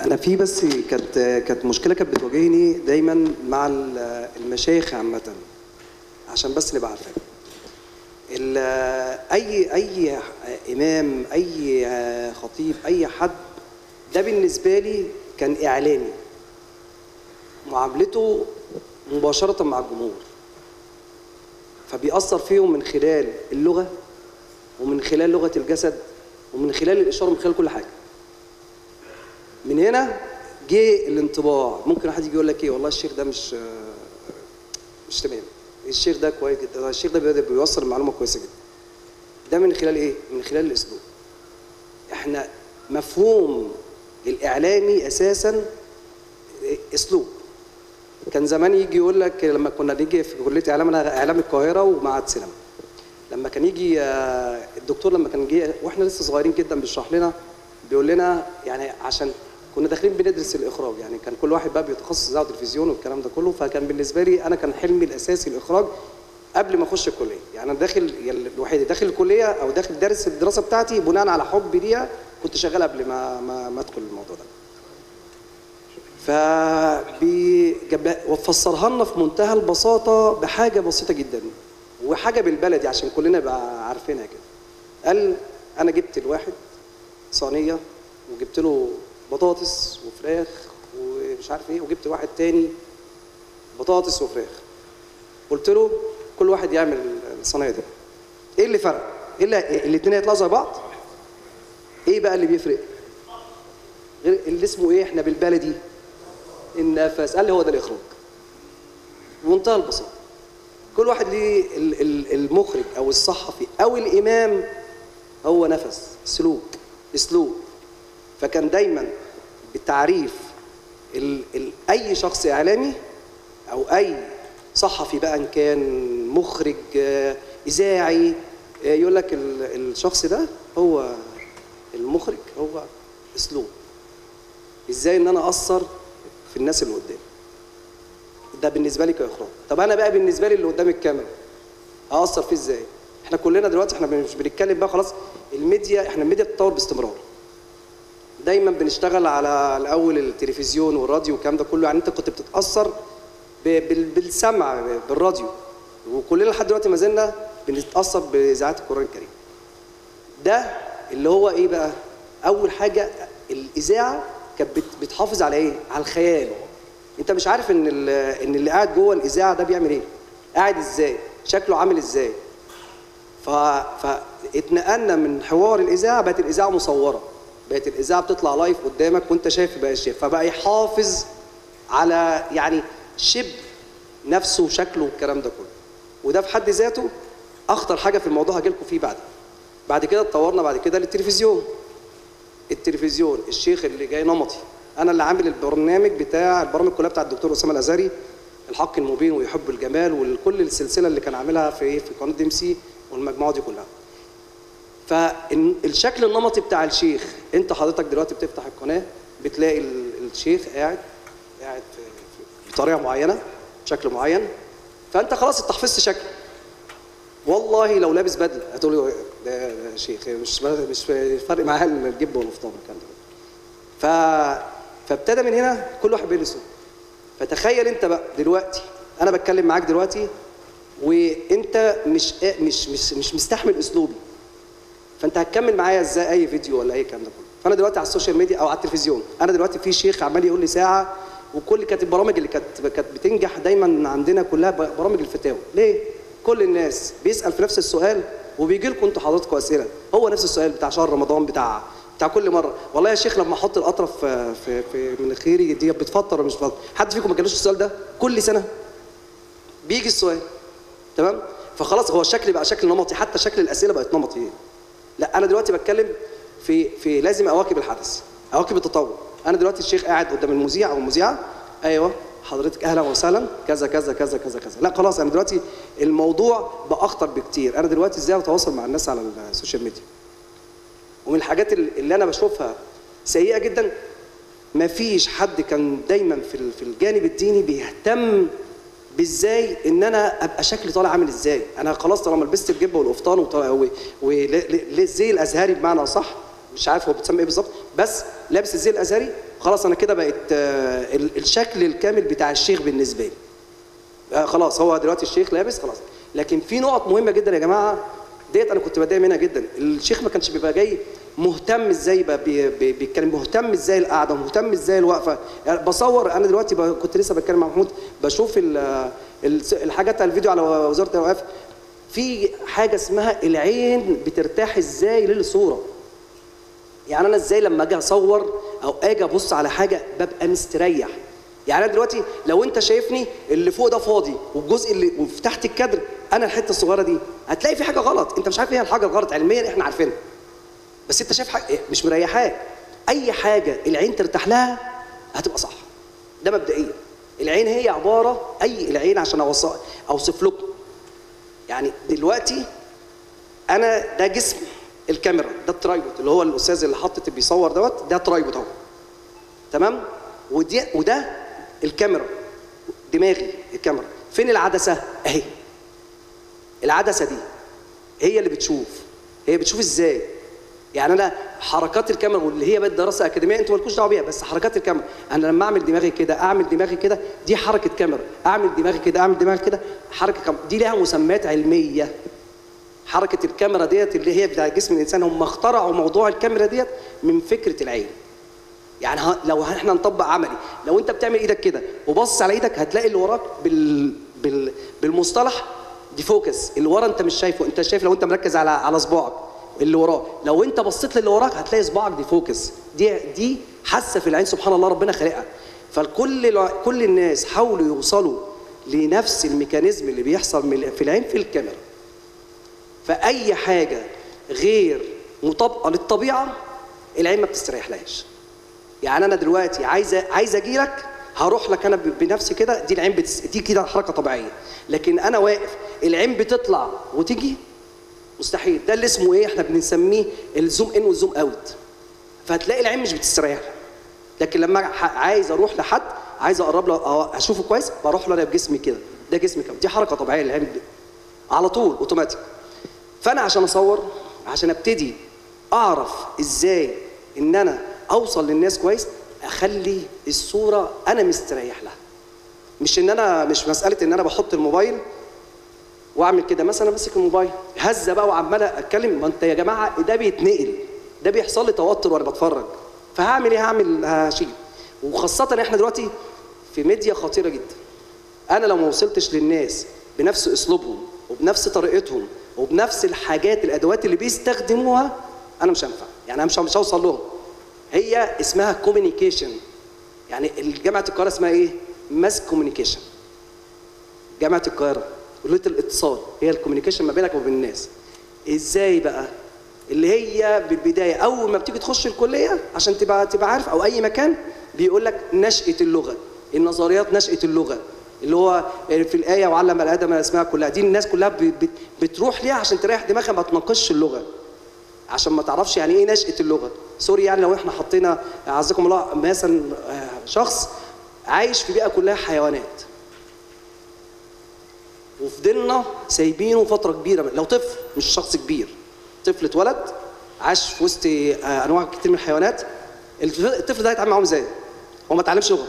انا في بس كانت كانت مشكله كانت بتواجهني دايما مع ال- المشايخ عامه عشان بس نبقى عارفين ال- اي اي امام اي خطيب اي حد ده بالنسبه لي كان اعلامي معاملته مباشره مع الجمهور فبيأثر فيهم من خلال اللغه ومن خلال لغه الجسد ومن خلال الاشاره ومن خلال كل حاجه من هنا جه الانطباع ممكن واحد يجي يقول لك ايه والله الشيخ ده مش مش تمام الشيخ ده كويس جدا الشيخ ده بيقدر- بيوصل المعلومه كويسه جدا ده من خلال ايه من خلال الاسلوب احنا مفهوم الاعلامي اساسا اسلوب كان زمان يجي يقول لك لما كنا نيجي في كليه اعلام انا اعلام القاهره ومعهد سينما لما كان يجي آه، الدكتور لما كان جه واحنا لسه صغيرين جدا بيشرح لنا بيقول لنا يعني عشان كنا داخلين بندرس الاخراج يعني كان كل واحد بقى بيتخصص اذاعه وتلفزيون والكلام ده كله فكان بالنسبه لي انا كان حلمي الاساسي الاخراج قبل ما اخش الكليه يعني انا داخل يعني الوحيد اللي داخل الكليه او داخل دارس الدراسه بتاعتي بناء على حبي ليها كنت شغال قبل ما ما, ما ادخل الموضوع ده ففسرها لنا في منتهى البساطه بحاجه بسيطه جدا وحاجه بالبلدي عشان كلنا بقى عارفينها كده قال انا جبت الواحد صينيه وجبت له بطاطس وفراخ ومش عارف ايه وجبت واحد تاني بطاطس وفراخ قلت له كل واحد يعمل الصينيه دي ايه اللي فرق ايه اللي الاثنين هيطلعوا زي بعض ايه بقى اللي بيفرق غير اللي اسمه ايه احنا بالبلدي النفس قال لي هو ده الاخراج بمنتهى البساطه كل واحد ليه ال- ال- المخرج او الصحفي او الامام هو نفس سلوك اسلوب فكان دايما بالتعريف ال ال اي شخص اعلامي او اي صحفي بقى ان كان مخرج آه، اذاعي آه، يقول لك ال- الشخص ده هو المخرج هو اسلوب ازاي ان انا اثر في الناس اللي قدامي ده بالنسبه لي كاخراج طب انا بقى بالنسبه لي اللي قدام الكاميرا اثر فيه ازاي احنا كلنا دلوقتي احنا مش بنتكلم بقى خلاص الميديا احنا الميديا بتتطور باستمرار دايما بنشتغل على الاول التلفزيون والراديو والكلام ده كله يعني انت كنت بتتاثر ب- بال- بالسمع بالراديو وكلنا لحد دلوقتي ما زلنا بنتاثر باذاعات القران الكريم ده اللي هو ايه بقى اول حاجه الاذاعه كانت بت- بتحافظ على ايه على الخيال انت مش عارف ان ال- ان اللي قاعد جوه الاذاعه ده بيعمل ايه قاعد ازاي شكله عامل ازاي ف... فاتنقلنا من حوار الاذاعه بقت الاذاعه مصوره بقت الاذاعه بتطلع لايف قدامك وانت شايف بقى الشيء فبقى يحافظ على يعني شبه نفسه وشكله والكلام ده كله وده في حد ذاته اخطر حاجه في الموضوع هجيلكم فيه بعد بعد كده اتطورنا بعد كده للتلفزيون التلفزيون الشيخ اللي جاي نمطي انا اللي عامل البرنامج بتاع البرامج كلها بتاع الدكتور اسامه الازهري الحق المبين ويحب الجمال وكل السلسله اللي كان عاملها في في قناه دي ام سي والمجموعه دي كلها فالشكل النمطي بتاع الشيخ انت حضرتك دلوقتي بتفتح القناه بتلاقي ال- الشيخ قاعد قاعد في- في- بطريقه معينه شكل معين فانت خلاص انت حفظت شكله والله لو لابس بدله هتقول له ده ده شيخ مش مش فرق معاه الجب والفطار والكلام ده ف فابتدى من هنا كل واحد بيلبسه فتخيل انت بقى دلوقتي انا بتكلم معاك دلوقتي وانت مش مش مش مش مستحمل اسلوبي فانت هتكمل معايا ازاي اي فيديو ولا اي كلام ده كله فانا دلوقتي على السوشيال ميديا او على التلفزيون انا دلوقتي في شيخ عمال يقول لي ساعه وكل كانت البرامج اللي كانت كانت بتنجح دايما عندنا كلها ب- برامج الفتاوى ليه كل الناس بيسال في نفس السؤال وبيجي لكم انتوا حضراتكم اسئله هو نفس السؤال بتاع شهر رمضان بتاع بتاع كل مره والله يا شيخ لما احط القطره في في, في مناخيري دي بتفطر ولا مش بتفطر حد فيكم ما جالوش السؤال ده كل سنه بيجي السؤال تمام فخلاص هو الشكل بقى شكل نمطي حتى شكل الاسئله بقت نمطي لا انا دلوقتي بتكلم في في لازم اواكب الحدث اواكب التطور انا دلوقتي الشيخ قاعد قدام المذيع او المذيعه ايوه حضرتك اهلا وسهلا كذا كذا كذا كذا كذا لا خلاص انا دلوقتي الموضوع بقى اخطر بكتير انا دلوقتي ازاي اتواصل مع الناس على السوشيال ميديا ومن الحاجات اللي اللي انا بشوفها سيئه جدا مفيش حد كان دايما في ال- في الجانب الديني بيهتم بازاي ان انا ابقى شكلي طالع عامل ازاي انا خلاص طالما لبست الجبه والقفطان وطالع- و- والزي الازهري بمعنى اصح مش عارف هو بيتسمى ايه بالظبط بس لابس الزي الازهري خلاص انا كده بقت آه، ال- الشكل الكامل بتاع الشيخ بالنسبه لي آه، خلاص هو دلوقتي الشيخ لابس خلاص لكن في نقط مهمه جدا يا جماعه ديت انا كنت بتضايق منها جدا الشيخ ما كانش بيبقى جاي مهتم ازاي بقى بي- بي- بيتكلم مهتم ازاي القعده مهتم ازاي الوقفه يعني بصور انا دلوقتي ب- كنت لسه بتكلم مع محمود بشوف ال- ال- الحاجات على الفيديو على وزاره الاوقاف في حاجه اسمها العين بترتاح ازاي للصوره يعني انا ازاي لما اجي اصور او اجي ابص على حاجه ببقى مستريح يعني انا دلوقتي لو انت شايفني اللي فوق ده فاضي والجزء اللي وفي تحت الكادر انا الحته الصغيره دي هتلاقي في حاجه غلط انت مش عارف ايه الحاجه الغلط علميا احنا عارفينها بس انت شايف حاجه مش مريحاك اي حاجه العين ترتاح لها هتبقى صح ده مبدئيا العين هي عباره اي العين عشان اوصف اوصف لكم يعني دلوقتي انا ده جسم الكاميرا ده الترايبود اللي هو الاستاذ اللي حاطط بيصور دوت ده ترايبود اهو تمام ودي وده الكاميرا دماغي الكاميرا فين العدسه اهي العدسه دي هي اللي بتشوف هي بتشوف ازاي يعني انا حركات الكاميرا واللي هي بقت دراسه اكاديميه انتوا مالكوش دعوه بيها بس حركات الكاميرا انا لما اعمل دماغي كده اعمل دماغي كده دي حركه كاميرا اعمل دماغي كده اعمل دماغي كده حركه كاميرا دي لها مسميات علميه حركه الكاميرا ديت اللي هي بتاع جسم الانسان هم اخترعوا موضوع الكاميرا ديت من فكره العين يعني ه- لو احنا نطبق عملي لو انت بتعمل ايدك كده وبص على ايدك هتلاقي اللي وراك بال... بال... بالمصطلح دي فوكس اللي ورا انت مش شايفه انت شايف لو انت مركز على على صباعك اللي وراه لو انت بصيت للي وراك هتلاقي صباعك دي فوكس دي دي حاسه في العين سبحان الله ربنا خالقها فالكل الع- كل الناس حاولوا يوصلوا لنفس الميكانيزم اللي بيحصل من- في العين في الكاميرا فاي حاجه غير مطابقه للطبيعه العين ما بتستريحلهاش يعني انا دلوقتي عايز عايز اجي لك هروح لك انا ب- بنفسي كده دي العين بتس... دي كده حركه طبيعيه لكن انا واقف العين بتطلع وتيجي مستحيل ده اللي اسمه ايه احنا بنسميه الزوم ان والزوم اوت فهتلاقي العين مش بتستريح لكن لما ح- عايز اروح لحد عايز اقرب له أو اشوفه كويس بروح له انا بجسمي كده ده جسمي كده دي حركه طبيعيه العين ب- على طول اوتوماتيك فانا عشان اصور عشان ابتدي اعرف ازاي ان انا اوصل للناس كويس اخلي الصوره انا مستريح لها مش ان انا مش مساله ان انا بحط الموبايل واعمل كده مثلا ماسك الموبايل هزه بقى وعمال اتكلم ما انت يا جماعه ده بيتنقل ده بيحصل لي توتر وانا بتفرج فهعمل ايه هعمل هشيل وخاصه احنا دلوقتي في ميديا خطيره جدا انا لو ما وصلتش للناس بنفس اسلوبهم وبنفس طريقتهم وبنفس الحاجات الادوات اللي بيستخدموها انا مش هنفع يعني انا مش مش هوصل لهم هي اسمها كوميونيكيشن يعني جامعه القاهره اسمها ايه ماس كوميونيكيشن جامعه القاهره كليه الاتصال هي الكوميونيكيشن ما بينك وبين الناس ازاي بقى اللي هي بالبدايه اول ما بتيجي تخش الكليه عشان تبقى تبقى عارف او اي مكان بيقول لك نشاه اللغه النظريات نشاه اللغه اللي هو في الايه وعلم الادم الاسماء كلها دي الناس كلها ب- ب- بتروح ليها عشان تريح دماغها ما تناقشش اللغه عشان ما تعرفش يعني ايه نشاه اللغه سوري يعني لو احنا حطينا اعزكم الله مثلا آه، شخص عايش في بيئه كلها حيوانات وفضلنا سايبينه فتره كبيره لو طفل مش شخص كبير طفل اتولد عاش في وسط آه، انواع كتير من الحيوانات الطفل الطفل ده هيتعامل معاهم ازاي؟ هو ما اتعلمش لغه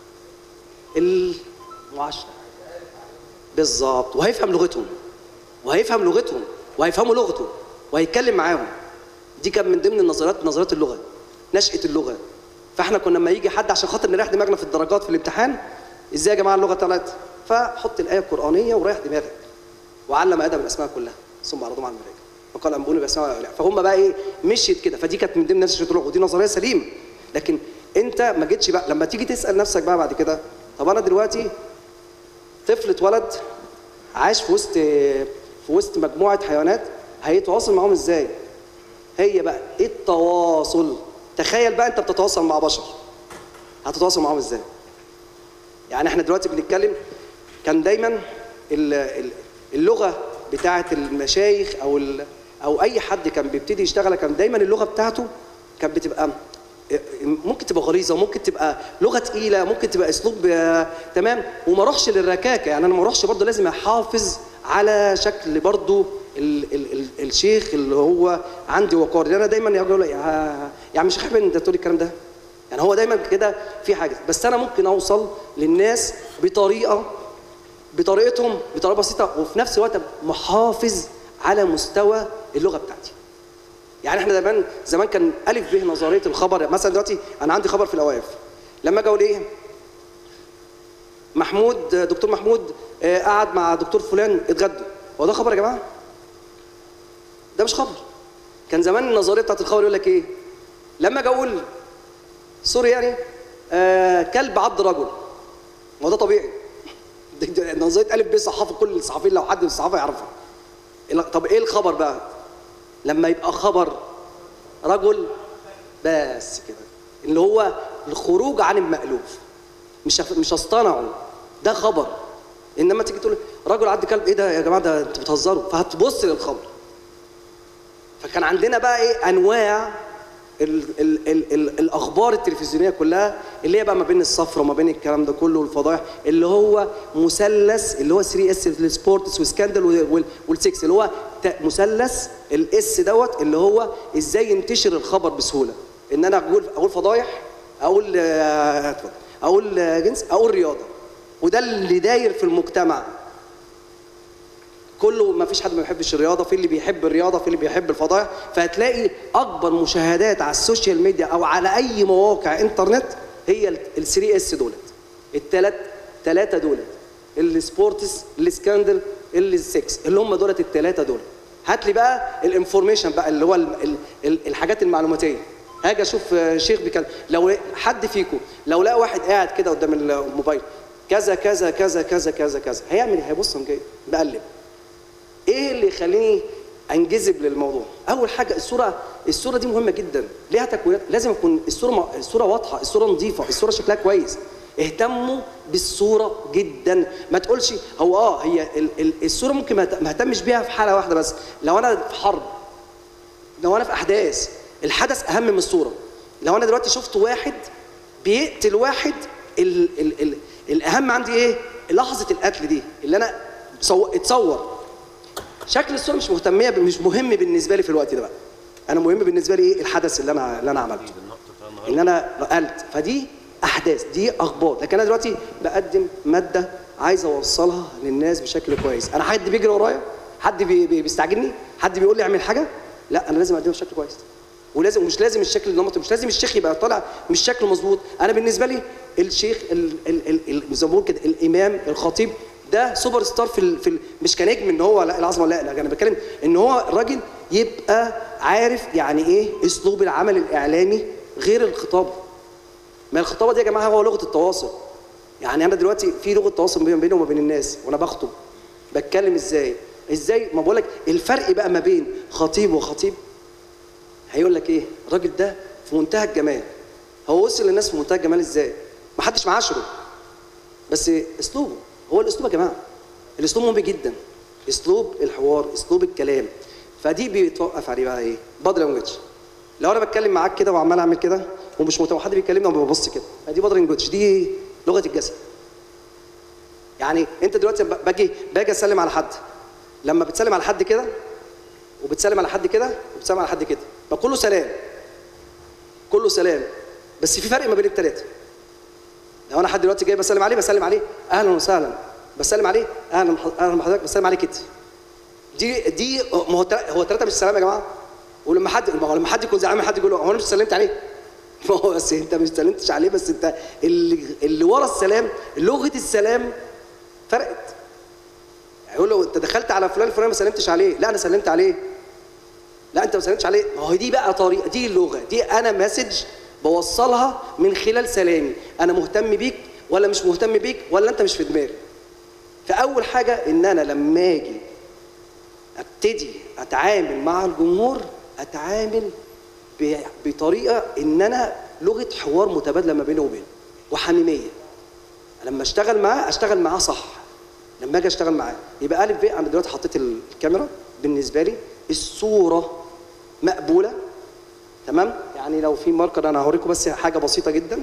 المعاشره بالظبط وهيفهم لغتهم وهيفهم لغتهم وهيفهموا لغته وهيتكلم معاهم دي كان من ضمن النظريات نظريات اللغه نشاه اللغه فاحنا كنا لما يجي حد عشان خاطر نريح دماغنا في الدرجات في الامتحان ازاي يا جماعه اللغه طلعت فحط الايه القرانيه وريح دماغك وعلم ادم الاسماء كلها ثم عرضهم على الملائكه وقال انبوني باسماء هؤلاء فهم بقى ايه مشيت كده فدي كانت من ضمن نشاه اللغه ودي نظريه سليمه لكن انت ما جيتش بقى لما تيجي تسال نفسك بقى بعد كده طب انا دلوقتي طفل اتولد عاش في وسط في وسط مجموعه حيوانات هيتواصل معاهم ازاي؟ هي بقى ايه التواصل؟ تخيل بقى انت بتتواصل مع بشر هتتواصل معاهم ازاي؟ يعني احنا دلوقتي بنتكلم كان دايما ال- ال- اللغه بتاعه المشايخ او ال- او اي حد كان بيبتدي يشتغل كان دايما اللغه بتاعته كانت بتبقى ممكن تبقى غليظه ممكن تبقى لغه تقيله ممكن تبقى اسلوب آه، تمام وما اروحش للركاكه يعني انا ما اروحش برضه لازم احافظ على شكل برضه ال ال ال الشيخ اللي هو عندي وقار انا دايما يقول يا يا عم شيخ احمد انت تقول الكلام ده يعني هو دايما كده في حاجه بس انا ممكن اوصل للناس بطريقه بطريقتهم بطريقه بسيطه وفي نفس الوقت محافظ على مستوى اللغه بتاعتي يعني احنا زمان زمان كان الف ب نظريه الخبر مثلا دلوقتي انا عندي خبر في الاواف لما اجي اقول ايه محمود دكتور محمود آه، قعد مع دكتور فلان اتغدوا هو ده خبر يا جماعه ده مش خبر كان زمان النظريه بتاعت الخبر يقول لك ايه لما اجي اقول سوري يعني آه كلب عض رجل ما هو ده طبيعي دي- دي نظريه الف ب صحافه كل الصحفيين لو حد من الصحافه يعرفها إيه- طب ايه الخبر بقى لما يبقى خبر رجل بس كده اللي هو الخروج عن المألوف مش هف- مش هصطنعه ده خبر انما تيجي تقول رجل عدى كلب ايه ده يا جماعه ده انتوا بتهزروا فهتبص للخبر فكان عندنا بقى ايه انواع ال ال ال ال الاخبار التلفزيونيه كلها اللي هي بقى ما بين الصفرة وما بين الكلام ده كله والفضايح اللي هو مثلث اللي هو 3 اس السبورتس وسكاندل وال- وال6 اللي هو ت- مثلث الاس دوت اللي هو ازاي ينتشر الخبر بسهوله ان انا اقول اقول فضايح اقول آه، اتفضل. اقول آه، جنس اقول رياضه وده اللي داير في المجتمع كله ما فيش حد ما بيحبش الرياضه في اللي بيحب الرياضه في اللي بيحب الفضائح فهتلاقي اكبر مشاهدات على السوشيال ميديا او على اي مواقع انترنت هي ال 3 اس دولت الثلاث ثلاثه دولت السبورتس السكاندل السكس اللي هم دولت الثلاثه دول هات لي بقى الانفورميشن بقى اللي هو ال ال ال الحاجات المعلوماتيه هاجي اشوف آه، شيخ بيتكلم لو حد فيكم لو لقى واحد قاعد كده قدام الموبايل كذا كذا كذا كذا كذا كذا هيعمل ايه هيبص قام جاي بقلب ايه اللي يخليني انجذب للموضوع اول حاجه الصوره الصوره دي مهمه جدا ليها تكوينات لازم يكون الصوره م- الصوره واضحه الصوره نظيفه الصوره شكلها كويس اهتموا بالصوره جدا ما تقولش هو اه هي ال- ال- الصوره ممكن ما ت- ما اهتمش بيها في حاله واحده بس لو انا في حرب لو انا في احداث الحدث اهم من الصوره لو انا دلوقتي شفت واحد بيقتل واحد ال ال ال الاهم عندي ايه لحظه القتل دي اللي انا صو... اتصور شكل الصوره مش مهتميه ب- مش مهم بالنسبه لي في الوقت ده بقى انا مهم بالنسبه لي ايه الحدث اللي انا اللي انا عملته ان انا نقلت فدي احداث دي اخبار لكن انا دلوقتي بقدم ماده عايز اوصلها للناس بشكل كويس انا حد بيجري ورايا حد بي بي بيستعجلني حد بيقول لي اعمل حاجه لا انا لازم اقدمها بشكل كويس ولازم مش لازم الشكل النمطي مش لازم الشيخ يبقى طالع مش شكله مظبوط انا بالنسبه لي الشيخ ال- ال- ال- ال- زي ما بقول كده الامام الخطيب ده سوبر ستار في ال في ال مش كنجم ان هو لا العظمه لا لا انا بتكلم ان هو الراجل يبقى عارف يعني ايه اسلوب العمل الاعلامي غير الخطاب ما الخطابه دي يا جماعه هو لغه التواصل يعني انا دلوقتي في لغه تواصل بين- بيني وما بين الناس وانا بخطب بتكلم ازاي ازاي ما بقول لك الفرق بقى ما بين خطيب وخطيب هيقول لك ايه الراجل ده في منتهى الجمال هو وصل للناس في منتهى الجمال ازاي ما حدش معاشره بس اسلوبه هو الاسلوب يا جماعه الاسلوب مهم جدا اسلوب الحوار اسلوب الكلام فدي بيتوقف عليه بقى ايه بادي لانجوج لو انا بتكلم معاك كده وعمال اعمل كده ومش مهتم حد بيكلمني وما ببص كده دي بادي لانجوج دي لغه الجسد يعني انت دلوقتي ب- باجي باجي اسلم على حد لما بتسلم على حد كده وبتسلم على حد كده وبتسلم على حد كده ما كله سلام كله سلام بس في فرق ما بين الثلاثه لو انا حد دلوقتي جاي بسلم عليه بسلم عليه اهلا وسهلا بسلم عليه اهلا اهلا بحضرتك بسلم عليك كده دي دي ما هو تل- هو ثلاثه مش سلام يا جماعه ولما حد ما هو لما حد يكون زعلان حد يقول له هو انا مش سلمت عليه ما هو بس انت مش سلمتش عليه بس انت اللي اللي ورا السلام لغه السلام فرقت يقول له انت دخلت على فلان فلان ما سلمتش عليه لا انا سلمت عليه لا انت ما سلمتش عليه ما هو دي بقى طريقه دي اللغه دي انا مسج بوصلها من خلال سلامي انا مهتم بيك ولا مش مهتم بيك ولا انت مش في دماغي فاول حاجه ان انا لما اجي ابتدي اتعامل مع الجمهور اتعامل ب- بطريقه ان انا لغه حوار متبادله ما بيني وبينه وحميميه لما اشتغل معاه اشتغل معاه صح لما اجي اشتغل معاه يبقى الف ب انا دلوقتي حطيت الكاميرا بالنسبه لي الصوره مقبوله تمام يعني لو في ماركر انا هوريكم بس حاجه بسيطه جدا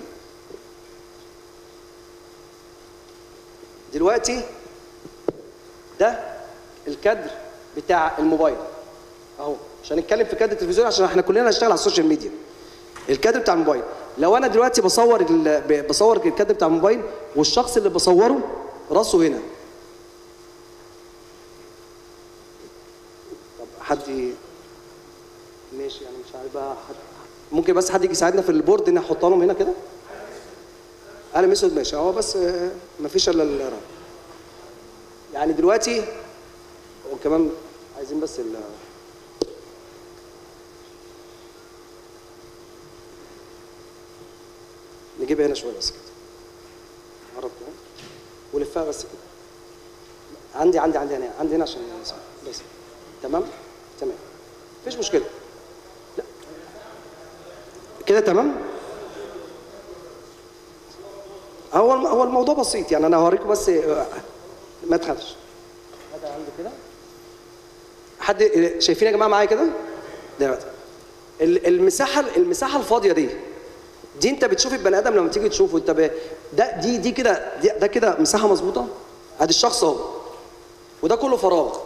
دلوقتي ده الكادر بتاع الموبايل اهو عشان نتكلم في كادر التلفزيون عشان احنا كلنا هنشتغل على السوشيال ميديا الكادر بتاع الموبايل لو انا دلوقتي بصور ال- ب- بصور الكادر بتاع الموبايل والشخص اللي بصوره راسه هنا طب حد ي- ماشي يعني مش عارف بقى حد ممكن بس حد يجي يساعدنا في البورد ان احط لهم هنا كده قلم اسود ماشي هو بس آه، مفيش الا ال- يعني دلوقتي وكمان عايزين بس ال نجيبها هنا شويه بس كده قرب كده ولفها بس كده عندي عندي عندي هنا عندي هنا عشان نسمع. بس تمام تمام مفيش مشكله لا كده تمام هو الم- هو الموضوع بسيط يعني انا هوريكم بس آه، ما تخافش هذا عنده كده حد شايفين يا جماعه معايا كده دلوقتي ال- المساحه المساحه الفاضيه دي دي انت بتشوف البني ادم لما تيجي تشوفه انت ب... ده دي دي كده دي- ده كده مساحه مظبوطه ادي الشخص اهو وده كله فراغ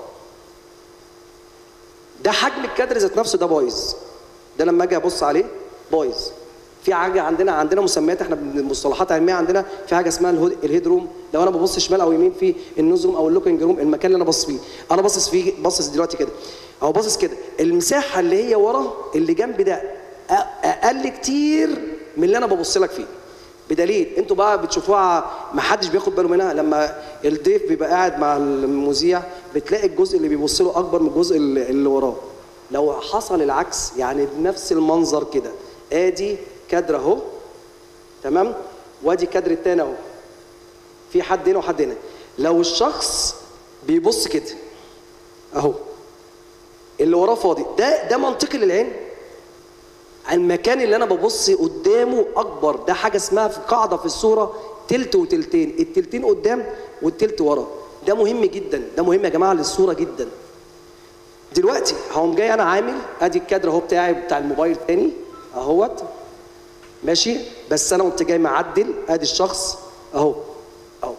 ده حجم الكادر ذات نفسه ده بايظ ده لما اجي ابص عليه بايظ في حاجه عندنا عندنا مسميات احنا من المصطلحات العلميه عندنا في حاجه اسمها الهود- الهيد روم لو انا ببص شمال او يمين في النوز روم او اللوكينج روم المكان اللي انا باصص فيه انا باصص فيه باصص دلوقتي كده او باصص كده المساحه اللي هي ورا اللي جنب ده أ- اقل كتير من اللي انا ببص لك فيه بدليل انتوا بقى بتشوفوها ما حدش بياخد باله منها لما الضيف بيبقى قاعد مع المذيع بتلاقي الجزء اللي بيبص له اكبر من الجزء اللي اللي وراه لو حصل العكس يعني بنفس المنظر كده ادي كادر اهو تمام وادي الكادر التاني اهو في حد هنا وحد هنا لو الشخص بيبص كده اهو اللي وراه فاضي ده ده منطقي للعين المكان اللي انا ببص قدامه اكبر ده حاجه اسمها في قاعده في الصوره تلت وتلتين التلتين قدام والتلت ورا ده مهم جدا ده مهم يا جماعه للصوره جدا دلوقتي هقوم جاي انا عامل ادي الكادر اهو بتاعي بتاع الموبايل تاني اهوت ماشي بس انا قمت جاي معدل ادي الشخص اهو اهو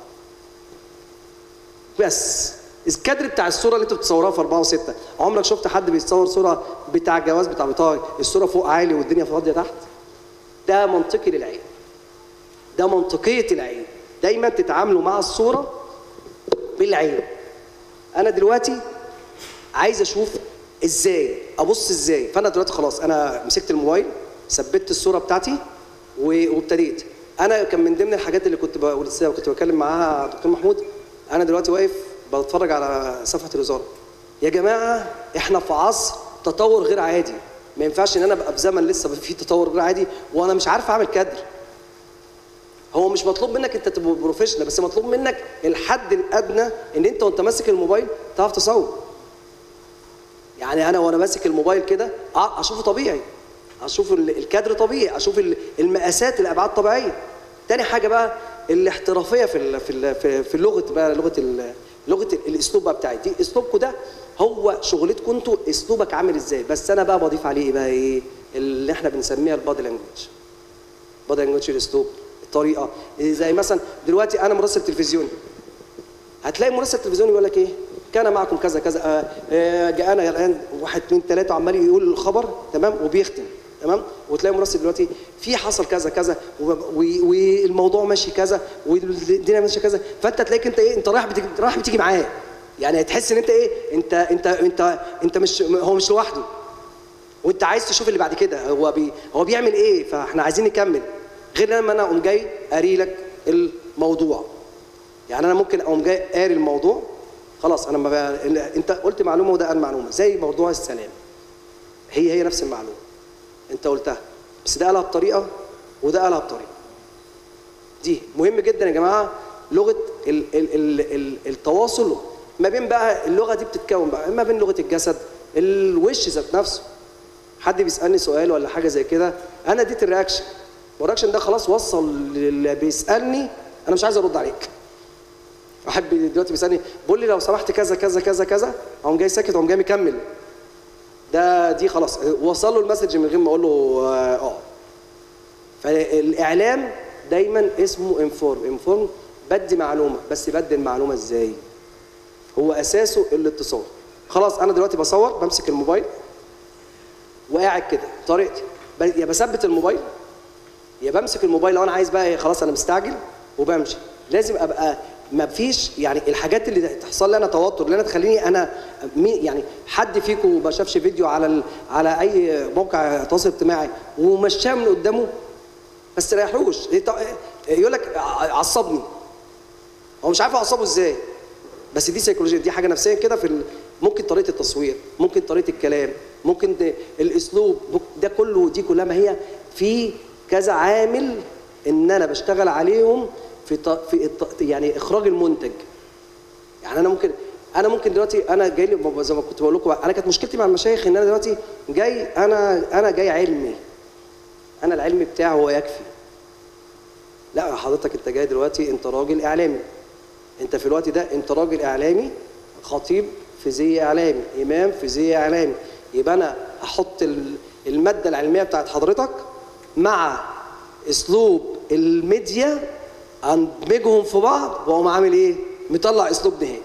بس الكادر بتاع الصوره اللي انت بتصورها في 4 و6 عمرك شفت حد بيتصور صوره بتاع الجواز بتاع بطاقه الصوره فوق عالي والدنيا فاضيه تحت ده منطقي للعين ده منطقيه العين دايما تتعاملوا مع الصوره بالعين انا دلوقتي عايز اشوف ازاي ابص ازاي فانا دلوقتي خلاص انا مسكت الموبايل ثبت الصوره بتاعتي و- وابتديت انا كان من ضمن الحاجات اللي كنت بقول لسه كنت بتكلم معاها دكتور محمود انا دلوقتي واقف بتفرج على صفحه الوزاره يا جماعه احنا في عصر تطور غير عادي ما ينفعش ان انا ابقى في زمن لسه في تطور غير عادي وانا مش عارف اعمل كادر هو مش مطلوب منك انت تبقى بروفيشنال بس مطلوب منك الحد الادنى ان انت وانت ماسك الموبايل تعرف تصور يعني انا وانا ماسك الموبايل كده أ- اشوفه طبيعي اشوف ال- الكادر طبيعي اشوف ال- المقاسات الابعاد طبيعيه تاني حاجه بقى الاحترافيه في ال في ال في, في اللغه بقى لغه ال- لغه ال- الاسلوب بقى بتاعي دي اسلوبكم ده هو شغلتكم انتوا اسلوبك عامل ازاي بس انا بقى بضيف عليه ايه بقى ايه اللي احنا بنسميها البادي لانجوج بادي لانجوج الاسلوب الطريقه إيه زي مثلا دلوقتي انا مراسل تلفزيوني هتلاقي مراسل تلفزيوني يقول لك ايه كان معكم كذا كذا آه، آه، جاءنا الان واحد اثنين ثلاثه عمال يقول الخبر تمام وبيختم تمام وتلاقي مراسل دلوقتي في حصل كذا كذا و- و- والموضوع ماشي كذا والدنيا ماشيه كذا فانت تلاقيك انت ايه انت رايح بتيجي رايح بتيجي معاه يعني هتحس ان انت ايه انت انت انت انت مش هو مش لوحده وانت عايز تشوف اللي بعد كده هو بي هو بيعمل ايه فاحنا عايزين نكمل غير لما انا اقوم جاي قاري لك الموضوع يعني انا ممكن اقوم جاي قاري الموضوع خلاص انا ما بقى... انت قلت معلومه وده قال معلومه زي موضوع السلام هي هي نفس المعلومه انت قلتها بس ده قالها بطريقه وده قالها بطريقه دي مهم جدا يا جماعه لغه ال ال ال ال التواصل ما بين بقى اللغه دي بتتكون بقى ما بين لغه الجسد الوش ذات نفسه حد بيسالني سؤال ولا حاجه زي كده انا اديت الرياكشن والرياكشن ده خلاص وصل للي بيسالني انا مش عايز ارد عليك واحد بي- دلوقتي بيسالني بيقول لي لو سمحت كذا كذا كذا كذا اقوم جاي ساكت اقوم جاي مكمل ده دي خلاص وصل له المسج من غير ما اقول له اه آه. فالاعلام دايما اسمه انفورم انفورم بدي معلومه بس بدي المعلومه ازاي هو اساسه الاتصال خلاص انا دلوقتي بصور بمسك الموبايل وقاعد كده طريقتي ب- يا بثبت الموبايل يا بمسك الموبايل لو انا عايز بقى إيه، خلاص انا مستعجل وبمشي لازم ابقى ما فيش يعني الحاجات اللي تحصل لي انا توتر اللي انا تخليني انا مي يعني حد فيكم ما شافش فيديو على ال على اي موقع تواصل اجتماعي ومشاه من قدامه ما استريحوش يقول لك عصبني هو مش عارف اعصبه ازاي بس دي سيكولوجيا دي حاجه نفسيه كده في ال- ممكن طريقه التصوير ممكن طريقه الكلام ممكن ده الاسلوب ده كله دي كلها ما هي في كذا عامل ان انا بشتغل عليهم في ط- في الط- يعني اخراج المنتج يعني انا ممكن انا ممكن دلوقتي انا جاي لي زي ما كنت بقول لكم انا كانت مشكلتي مع المشايخ ان انا دلوقتي جاي انا انا جاي علمي انا العلم بتاعي هو يكفي لا حضرتك انت جاي دلوقتي انت راجل اعلامي انت في الوقت ده انت راجل اعلامي خطيب فيزياء اعلامي امام فيزياء اعلامي يبقى انا احط ال- الماده العلميه بتاعت حضرتك مع اسلوب الميديا اندمجهم في بعض واقوم عامل ايه مطلع اسلوب نهائي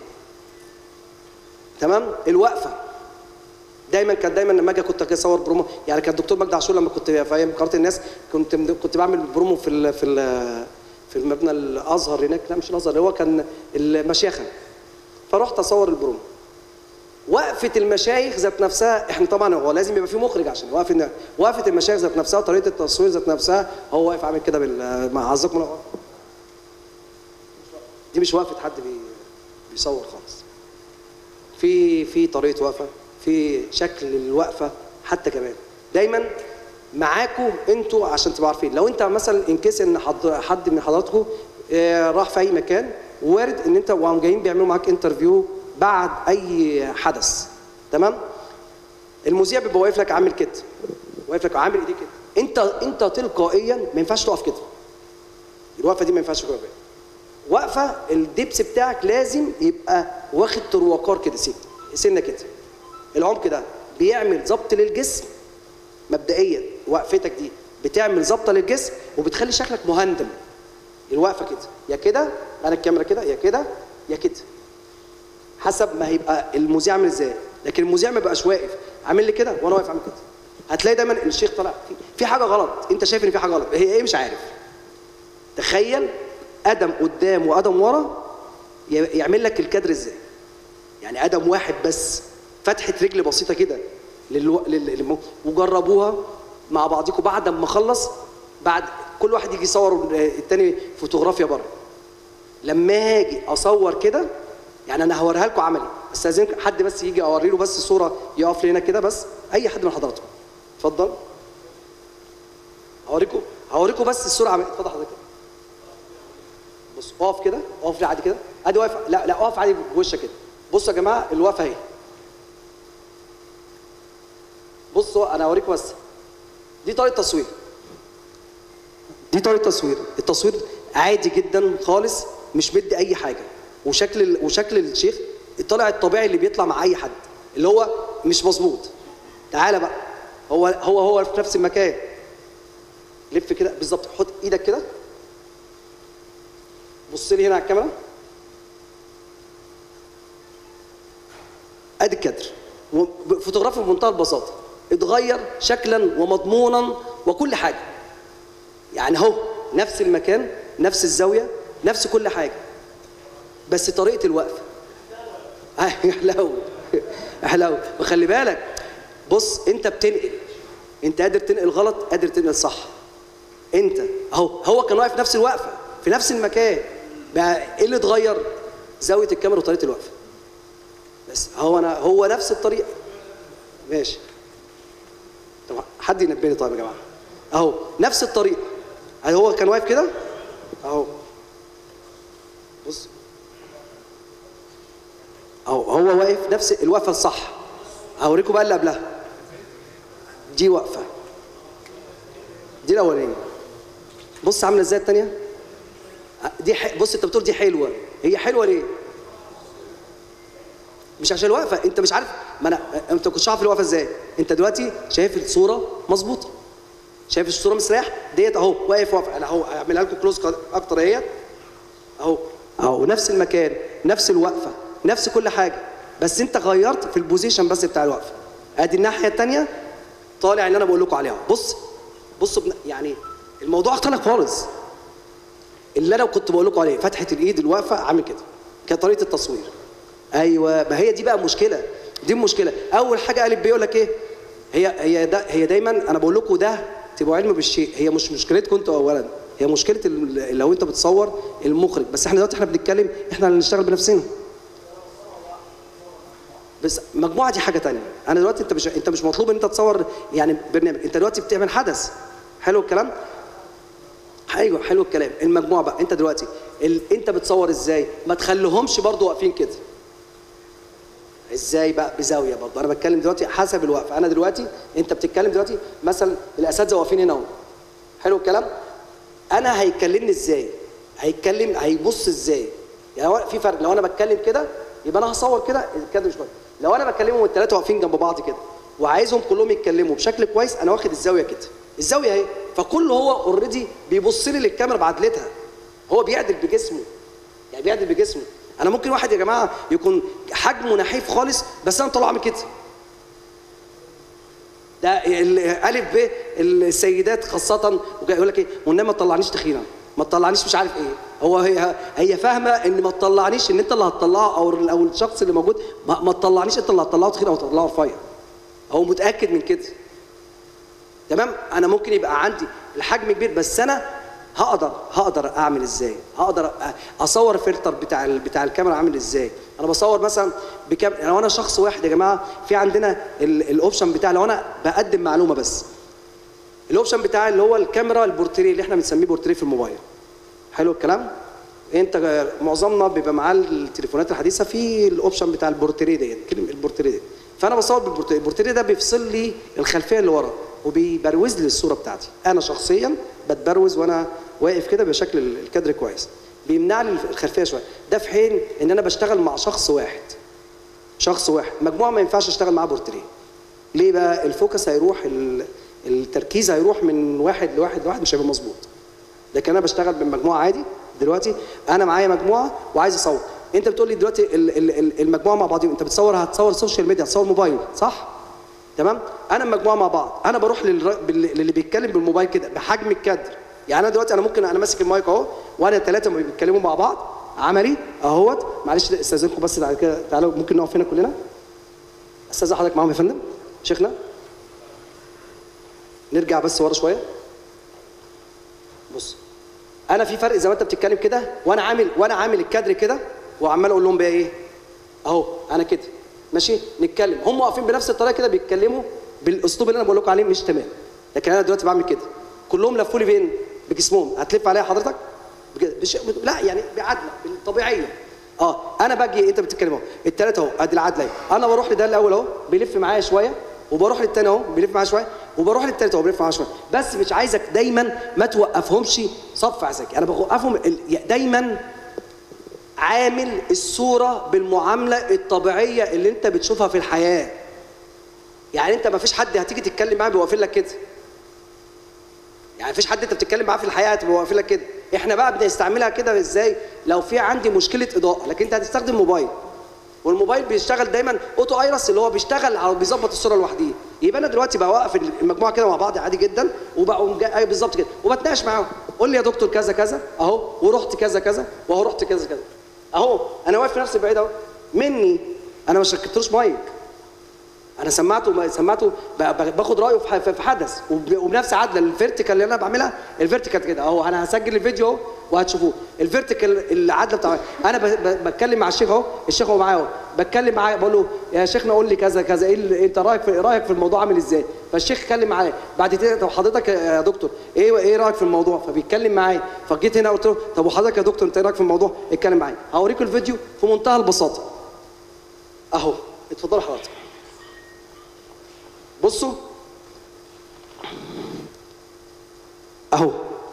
تمام الوقفه دايما كان دايما لما اجي كنت اصور برومو يعني كان الدكتور مجدي عاشور لما كنت في ايام قناه الناس كنت كنت بعمل برومو في ال في ال في المبنى الازهر هناك لا مش الازهر هو كان المشيخه فرحت اصور البرومو وقفه المشايخ ذات نفسها احنا طبعا هو لازم يبقى في مخرج عشان وقفه وقفه المشايخ ذات نفسها وطريقه التصوير ذات نفسها هو واقف عامل كده بال مع عزكم الله دي مش وقفه حد بي بيصور خالص في في طريقه وقفه في شكل الوقفه حتى كمان دايما معاكم انتوا عشان تبقوا عارفين لو انت مثلا انكسر ان حد حد من حضراتكم آه، راح في اي مكان وارد ان انت وهم جايين بيعملوا معاك انترفيو بعد اي حدث تمام المذيع بيبقى واقف لك عامل كده واقف لك عامل ايديه كده انت انت تلقائيا ما ينفعش تقف كده الوقفه دي ما ينفعش تقف كده وقفه الدبس بتاعك لازم يبقى واخد تروقار كده سنه سنه كده العمق ده بيعمل ضبط للجسم مبدئيا وقفتك دي بتعمل ضبطه للجسم وبتخلي شكلك مهندم الوقفه كده يا كده انا الكاميرا كده يا كده يا كده حسب ما هيبقى المذيع عامل ازاي لكن المذيع ما يبقاش واقف عامل لي كده وانا واقف عامل كده هتلاقي دايما ان الشيخ طالع في, في حاجه غلط انت شايف ان في حاجه غلط هي ايه مش عارف تخيل قدم قدام وقدم ورا ي- يعمل لك الكادر ازاي يعني قدم واحد بس فتحه رجل بسيطه كده للو... لل... لل... وجربوها مع بعضكم بعد ما اخلص بعد كل واحد يجي يصور التاني فوتوغرافيا بره لما اجي اصور كده يعني انا هوريها لكم عملي استاذنك حد بس يجي اوري له بس صوره يقف لي هنا كده بس اي حد من حضراتكم اتفضل هوريكم هوريكم بس الصوره عملي اتفضل حضرتك بص اقف كده اقف لي عادي كده ادي واقف لا لا اقف عادي بوشك كده بصوا يا جماعه الوقفه اهي بصوا انا هوريكم بس دي طريقه تصوير دي طريقه تصوير التصوير عادي جدا خالص مش مدي اي حاجه وشكل ال- وشكل الشيخ طالع الطبيعي اللي بيطلع مع اي حد اللي هو مش مظبوط تعالى بقى هو هو هو في نفس المكان لف كده بالظبط حط ايدك كده بص لي هنا على الكاميرا ادي الكادر و- فوتوغرافي بمنتهى البساطه اتغير شكلا ومضمونا وكل حاجه يعني اهو نفس المكان نفس الزاويه نفس كل حاجه بس طريقه الوقفه حلو حلو وخلي بالك بص انت بتنقل انت قادر تنقل غلط قادر تنقل صح انت اهو هو كان واقف نفس الوقفه في نفس المكان بقى ايه اللي اتغير زاويه الكاميرا وطريقه الوقفه بس هو انا هو نفس الطريقه ماشي طب حد ينبهني طيب يا جماعه اهو نفس الطريقه يعني هو كان واقف كده اهو بص اهو هو واقف نفس الوقفه الصح هوريكم بقى اللي قبلها دي وقفه دي الاولانيه بص عامله ازاي الثانيه دي ح... بص انت بتقول دي حلوه هي حلوه ليه مش عشان الوقفه انت مش عارف ما انا انت كنتش عارف الوقفه ازاي انت دلوقتي شايف الصوره مظبوطه شايف الصوره مستريح ديت اهو واقف واقف انا اهو هعملها لكم كلوز اكتر اهيت اهو اهو نفس المكان نفس الوقفه نفس كل حاجه بس انت غيرت في البوزيشن بس بتاع الوقفه ادي الناحيه الثانيه طالع اللي انا بقول لكم عليها بص بصوا بن... يعني الموضوع اختلف خالص اللي انا كنت بقول لكم عليه فتحه الايد الواقفه عامل كده كانت طريقه التصوير ايوه ما هي دي بقى مشكله دي المشكله اول حاجه قالب بيقول لك ايه هي هي ده هي دايما انا بقول لكم ده تبقوا علم بالشيء هي مش مشكلتكم انتوا اولا هي مشكله ال- لو انت بتصور المخرج بس احنا دلوقتي احنا بنتكلم احنا اللي نشتغل بنفسنا بس مجموعه دي حاجه تانية انا دلوقتي انت مش انت مش مطلوب ان انت تصور يعني برنامج انت دلوقتي بتعمل حدث حلو الكلام ايوه حلو الكلام المجموعه بقى انت دلوقتي ال... انت بتصور ازاي ما تخليهمش برضو واقفين كده ازاي بقى بزاويه برضو انا بتكلم دلوقتي حسب الوقف انا دلوقتي انت بتتكلم دلوقتي مثلا الاساتذه واقفين هنا اهو حلو الكلام انا هيكلمني ازاي هيتكلم هيبص ازاي يعني هو في فرق لو انا بتكلم كده يبقى انا هصور كده الكادر مش كويس لو انا بكلمهم الثلاثه واقفين جنب بعض كده وعايزهم كلهم يتكلموا بشكل كويس انا واخد الزاويه كده الزاويه اهي فكل هو اوريدي بيبص لي للكاميرا بعدلتها هو بيعدل بجسمه يعني بيعدل بجسمه انا ممكن واحد يا جماعه يكون حجمه نحيف خالص بس انا طالع عامل كده ده ال- الف ب السيدات خاصه وجاي يقول لك ايه والنبي ما تطلعنيش تخينه ما تطلعنيش مش عارف ايه هو هي هي فاهمه ان ما تطلعنيش ان انت اللي هتطلعه او او الشخص اللي موجود ما, ما تطلعنيش انت اللي هتطلعه تخين او تطلعه رفيع هو متاكد من كده تمام انا ممكن يبقى عندي الحجم كبير بس انا هقدر هقدر اعمل ازاي هقدر أ- اصور فلتر بتاع ال- بتاع الكاميرا عامل ازاي انا بصور مثلا بكام لو انا شخص واحد يا جماعه في عندنا ال- الاوبشن بتاع لو انا بقدم معلومه بس الاوبشن بتاع اللي هو الكاميرا البورتريه اللي احنا بنسميه بورتريه في الموبايل حلو الكلام انت معظمنا بيبقى معاه التليفونات الحديثه في الاوبشن بتاع البورتريه ديت كلمه البورتريه دي فانا بصور بالبورتريه البورتريه ده بيفصل لي الخلفيه اللي ورا وبيبروز لي الصوره بتاعتي انا شخصيا بتبروز وانا واقف كده بشكل ال- الكادر كويس بيمنع لي الخلفيه شويه ده في حين ان انا بشتغل مع شخص واحد شخص واحد مجموعه ما ينفعش اشتغل معاه بورتريه ليه بقى الفوكس هيروح ال- التركيز هيروح من واحد لواحد لواحد مش هيبقى مظبوط لكن انا بشتغل بمجموعه عادي دلوقتي انا معايا مجموعه وعايز اصور انت بتقول لي دلوقتي ال- ال- ال- المجموعه مع بعضهم انت بتصور هتصور سوشيال ميديا هتصور موبايل صح تمام انا المجموعه مع بعض انا بروح للر- بال- للي بيتكلم بالموبايل كده بحجم الكادر يعني انا دلوقتي انا ممكن انا ماسك المايك اهو وانا ثلاثه بيتكلموا مع بعض عملي اهوت معلش استاذنكم بس بعد كده تعالوا ممكن نقف هنا كلنا استاذ حضرتك معاهم يا فندم شيخنا نرجع بس ورا شويه بص انا في فرق زي ما انت بتتكلم كده وانا عامل وانا عامل الكادر كده وعمال اقول لهم بقى ايه اهو انا كده ماشي نتكلم هم واقفين بنفس الطريقه كده بيتكلموا بالاسلوب اللي انا بقول لكم عليه مش تمام لكن انا دلوقتي بعمل كده كلهم لفوا لي فين بجسمهم هتلف عليا حضرتك بكده. بش... لا يعني بعدله بالطبيعيه اه انا باجي انت بتتكلم اهو الثلاثه اهو ادي العدله اهي انا بروح لده الاول اهو بيلف معايا شويه وبروح للتاني اهو بيلف معايا شويه وبروح للتالت اهو بيلف معايا شويه بس مش عايزك دايما ما توقفهمش صف عساكر انا بوقفهم ال- دايما عامل الصوره بالمعامله الطبيعيه اللي انت بتشوفها في الحياه يعني انت ما فيش حد هتيجي تتكلم معاه بيوقف لك كده يعني مفيش حد انت بتتكلم معاه في الحياه هتبقى واقف لك كده احنا بقى بنستعملها كده ازاي لو في عندي مشكله اضاءه لكن انت هتستخدم موبايل والموبايل بيشتغل دايما اوتو ايرس اللي هو بيشتغل على بيظبط الصوره لوحديه يبقى انا دلوقتي بقى واقف المجموعه كده مع بعض عادي جدا وبقوم جاي- أيوة بالظبط كده وبتناقش معاهم قول لي يا دكتور كذا كذا اهو ورحت كذا كذا واهو رحت كذا كذا اهو انا واقف في نفس البعيد اهو مني انا ما شكلتلوش مايك انا سمعته سمعته ب- ب- باخد رايه في ح- في حدث وب- وبنفس عدله الفيرتيكال اللي انا بعملها الفيرتيكال كده اهو انا هسجل الفيديو اهو وهتشوفوه الفيرتيكال العدله بتاع انا ب- ب- بتكلم مع الشيخ اهو الشيخ هو معايا اهو بتكلم معاه بقول له يا شيخنا قول لي كذا كذا ايه اللي- انت رايك في رايك في الموضوع عامل ازاي فالشيخ اتكلم معايا بعد كده طب حضرتك يا دكتور ايه ايه رايك في الموضوع فبيتكلم معايا فجيت هنا قلت له طب وحضرتك يا دكتور انت ايه رايك في الموضوع اتكلم معايا هوريكم الفيديو في منتهى البساطه اهو اتفضلوا حضرتك بصوا اهو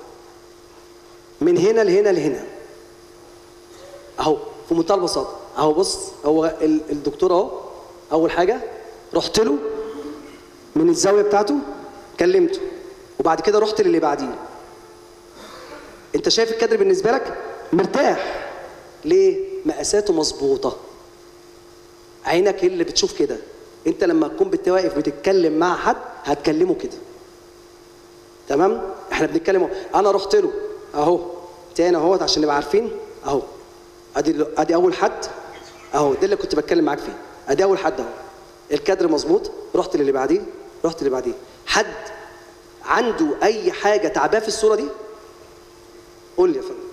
من هنا لهنا لهنا اهو في منتهى البساطه اهو بص هو ال- الدكتور اهو اول حاجه رحت له من الزاويه بتاعته كلمته وبعد كده رحت للي بعديه انت شايف الكادر بالنسبه لك مرتاح ليه مقاساته مظبوطه عينك هي اللي بتشوف كده انت لما تكون بتواقف بتتكلم مع حد هتكلمه كده تمام احنا بنتكلم اهو انا رحت له اهو تاني اهوت عشان نبقى عارفين اهو ادي ادي اول حد اهو ده اللي كنت بتكلم معاك فيه ادي اول حد اهو الكادر مظبوط رحت للي بعديه رحت للي بعديه حد عنده اي حاجه تعباه في الصوره دي قول لي يا فندم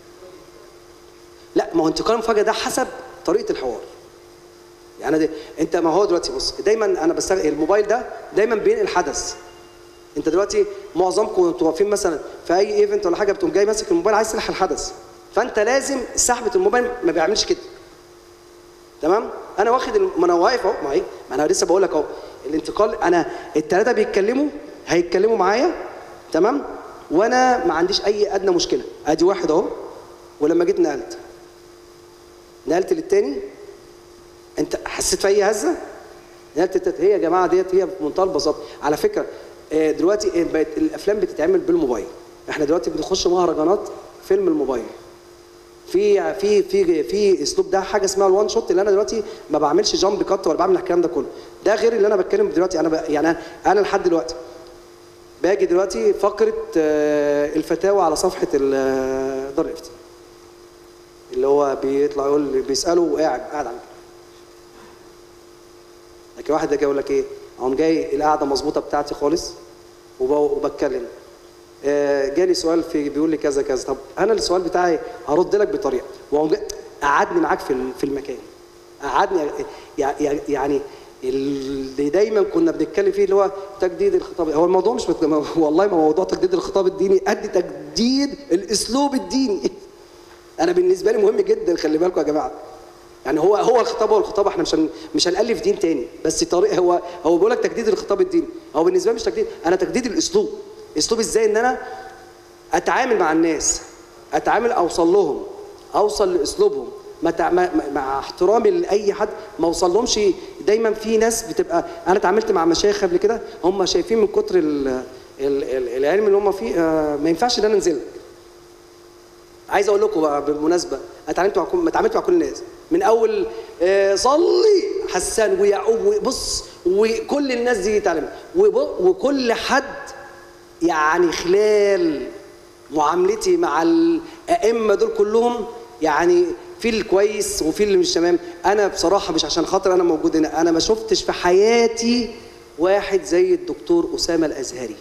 لا ما هو انتقال المفاجاه ده حسب طريقه الحوار يعني دي انت ما هو دلوقتي بص دايما انا بستغل الموبايل ده دايما بينقل حدث انت دلوقتي معظمكم انتوا واقفين مثلا في اي ايفنت ولا حاجه بتقوم جاي ماسك الموبايل عايز تلحق الحدث فانت لازم سحبه الموبايل ما بيعملش كده تمام انا واخد الم- ما انا واقف اهو ما هي ما انا لسه بقول لك اهو الانتقال انا الثلاثه بيتكلموا هيتكلموا معايا تمام وانا ما عنديش اي ادنى مشكله ادي واحد اهو ولما جيت نقلت نقلت للتاني انت حسيت في اي هزه نقلت التالت هي يا جماعه ديت هي بمنتهى البساطه على فكره آه، دلوقتي آه، بقت الافلام بتتعمل بالموبايل احنا دلوقتي بنخش مهرجانات فيلم الموبايل في في في في اسلوب ده حاجه اسمها الوان شوت اللي انا دلوقتي ما بعملش جامب كات ولا بعمل الكلام ده كله ده غير اللي انا بتكلم دلوقتي انا ب... يعني انا لحد دلوقتي باجي دلوقتي فقره آه، الفتاوى على صفحه ال- آه، دار الافتاء اللي هو بيطلع يقول بيساله وقاعد قاعد على لكن واحد يجي يقول لك ايه اقوم جاي القعده مظبوطه بتاعتي خالص وب- وبتكلم آه، جالي سؤال في بيقول لي كذا كذا طب انا السؤال بتاعي هرد لك بطريقه واقوم جاي قعدني معاك في ال- في المكان قعدني يع- يع- يعني اللي دايما كنا بنتكلم فيه اللي هو تجديد الخطاب هو الموضوع مش مت... والله ما موضوع تجديد الخطاب الديني قد تجديد الاسلوب الديني انا بالنسبه لي مهم جدا خلي بالكم يا جماعه يعني هو هو الخطاب هو الخطاب احنا مش هن مش هنالف دين تاني بس طريق هو هو بيقول لك تجديد الخطاب الديني هو بالنسبه لي مش تجديد انا تجديد الاسلوب اسلوب ازاي ان انا اتعامل مع الناس اتعامل اوصل لهم اوصل لاسلوبهم ما تع... ما- ما- مع احترامي لاي حد ما اوصل لهمش دايما في ناس بتبقى انا اتعاملت مع مشايخ قبل كده هم شايفين من كتر ال... ال... ال... العلم اللي هم فيه آه، ما ينفعش ان انا انزل عايز اقول لكم بقى بالمناسبه اتعاملت مع كل اتعاملت مع كل الناس من اول آه، صلي حسان ويعقوب وبص وكل الناس دي تعلم وب- وكل حد يعني خلال معاملتي مع الائمه دول كلهم يعني في الكويس وفي اللي مش تمام انا بصراحه مش عشان خاطر انا موجود هنا انا ما شفتش في حياتي واحد زي الدكتور اسامه الازهري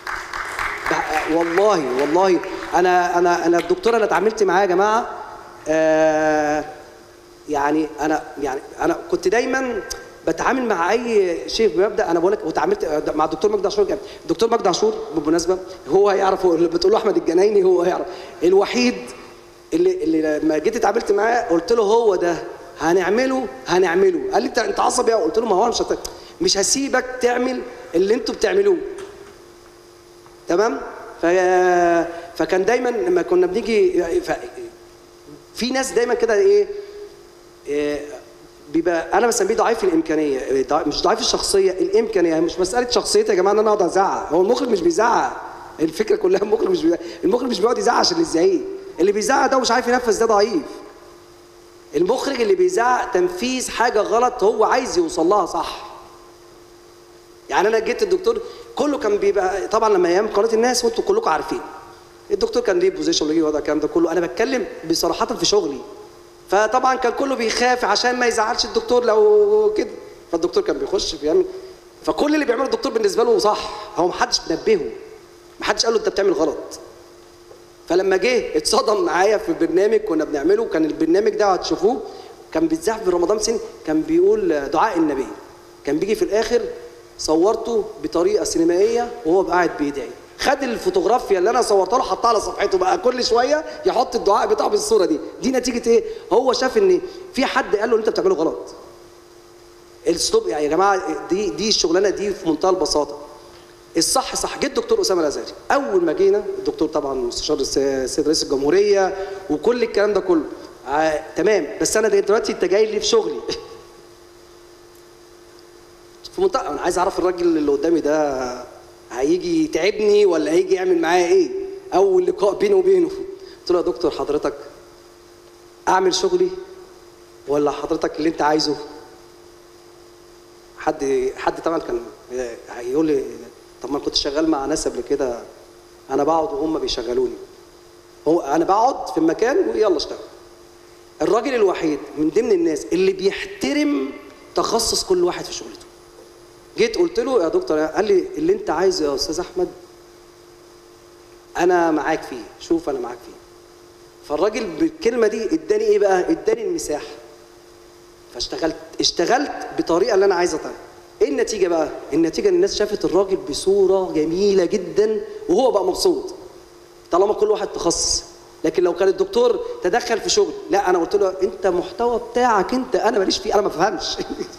بح- والله والله انا انا انا الدكتور انا اتعاملت معاه يا جماعه آه يعني انا يعني انا كنت دايما بتعامل مع اي شيء بمبدا انا بقول لك وتعاملت مع الدكتور مجدي عاشور كمان. الدكتور مجدي عاشور بالمناسبه هو هيعرف هو اللي بتقول له احمد الجنايني هو هيعرف الوحيد اللي اللي لما جيت اتعاملت معاه قلت له هو ده هنعمله هنعمله قال لي انت انت عصبي قوي قلت له ما هو أنا مش هت- مش هسيبك تعمل اللي انتوا بتعملوه تمام ف... فكان دايما لما كنا بنيجي ف... في ناس دايما كده ايه, إيه بيبقى انا بسميه ضعيف الامكانيه ضع- مش ضعيف الشخصيه الامكانيه مش مساله شخصيتي يا جماعه ان انا اقعد ازعق هو المخرج مش بيزعق الفكره كلها المخرج مش بيزعق. المخرج مش بيقعد يزعق عشان الزعيق اللي بيزعق ده ومش عارف ينفذ ده ضعيف المخرج اللي بيزعق تنفيذ حاجه غلط هو عايز يوصل لها صح يعني انا جيت الدكتور كله كان بيبقى طبعا لما ايام قناه الناس وانتم كلكم عارفين الدكتور كان ليه بوزيشن وليه وضع الكلام ده كله انا بتكلم بصراحه في شغلي فطبعا كان كله بيخاف عشان ما يزعلش الدكتور لو كده فالدكتور كان بيخش بيعمل فكل اللي بيعمله الدكتور بالنسبه له صح هو محدش منبهه محدش قال له انت بتعمل غلط فلما جه اتصدم معايا في برنامج كنا بنعمله كان البرنامج ده هتشوفوه كان بيتذاع في رمضان سن كان بيقول دعاء النبي كان بيجي في الاخر صورته بطريقه سينمائيه وهو قاعد بيدعي خد الفوتوغرافيا اللي انا صورتها له حطها على صفحته بقى كل شويه يحط الدعاء بتاعه بالصوره دي دي نتيجه ايه هو شاف ان في حد قال له انت بتعمله غلط الستوب يعني يا جماعه دي دي الشغلانه دي في منتهى البساطه الصح صح جه الدكتور اسامه الازهري اول ما جينا الدكتور طبعا مستشار الس- السيد رئيس الجمهوريه وكل الكلام ده كله آه تمام بس انا دلوقتي انت جاي لي في شغلي في منطقه انا عايز اعرف الراجل اللي قدامي ده هيجي يتعبني ولا هيجي يعمل معايا ايه اول لقاء بيني وبينه قلت له يا دكتور حضرتك اعمل شغلي ولا حضرتك اللي انت عايزه حد حد طبعا كان هيقول لي طب ما أنا كنت شغال مع ناس قبل كده انا بقعد وهم بيشغلوني هو انا بقعد في المكان ويلا اشتغل الراجل الوحيد من ضمن الناس اللي بيحترم تخصص كل واحد في شغلته جيت قلت له يا دكتور قال لي اللي انت عايزه يا استاذ احمد انا معاك فيه شوف انا معاك فيه فالراجل بالكلمه دي اداني ايه بقى اداني المساحه فاشتغلت اشتغلت بطريقه اللي انا عايز اطلع ايه النتيجه بقى النتيجه ان الناس شافت الراجل بصوره جميله جدا وهو بقى مبسوط طالما كل واحد تخصص لكن لو كان الدكتور تدخل في شغل لا انا قلت له انت محتوى بتاعك انت انا ماليش فيه انا ما بفهمش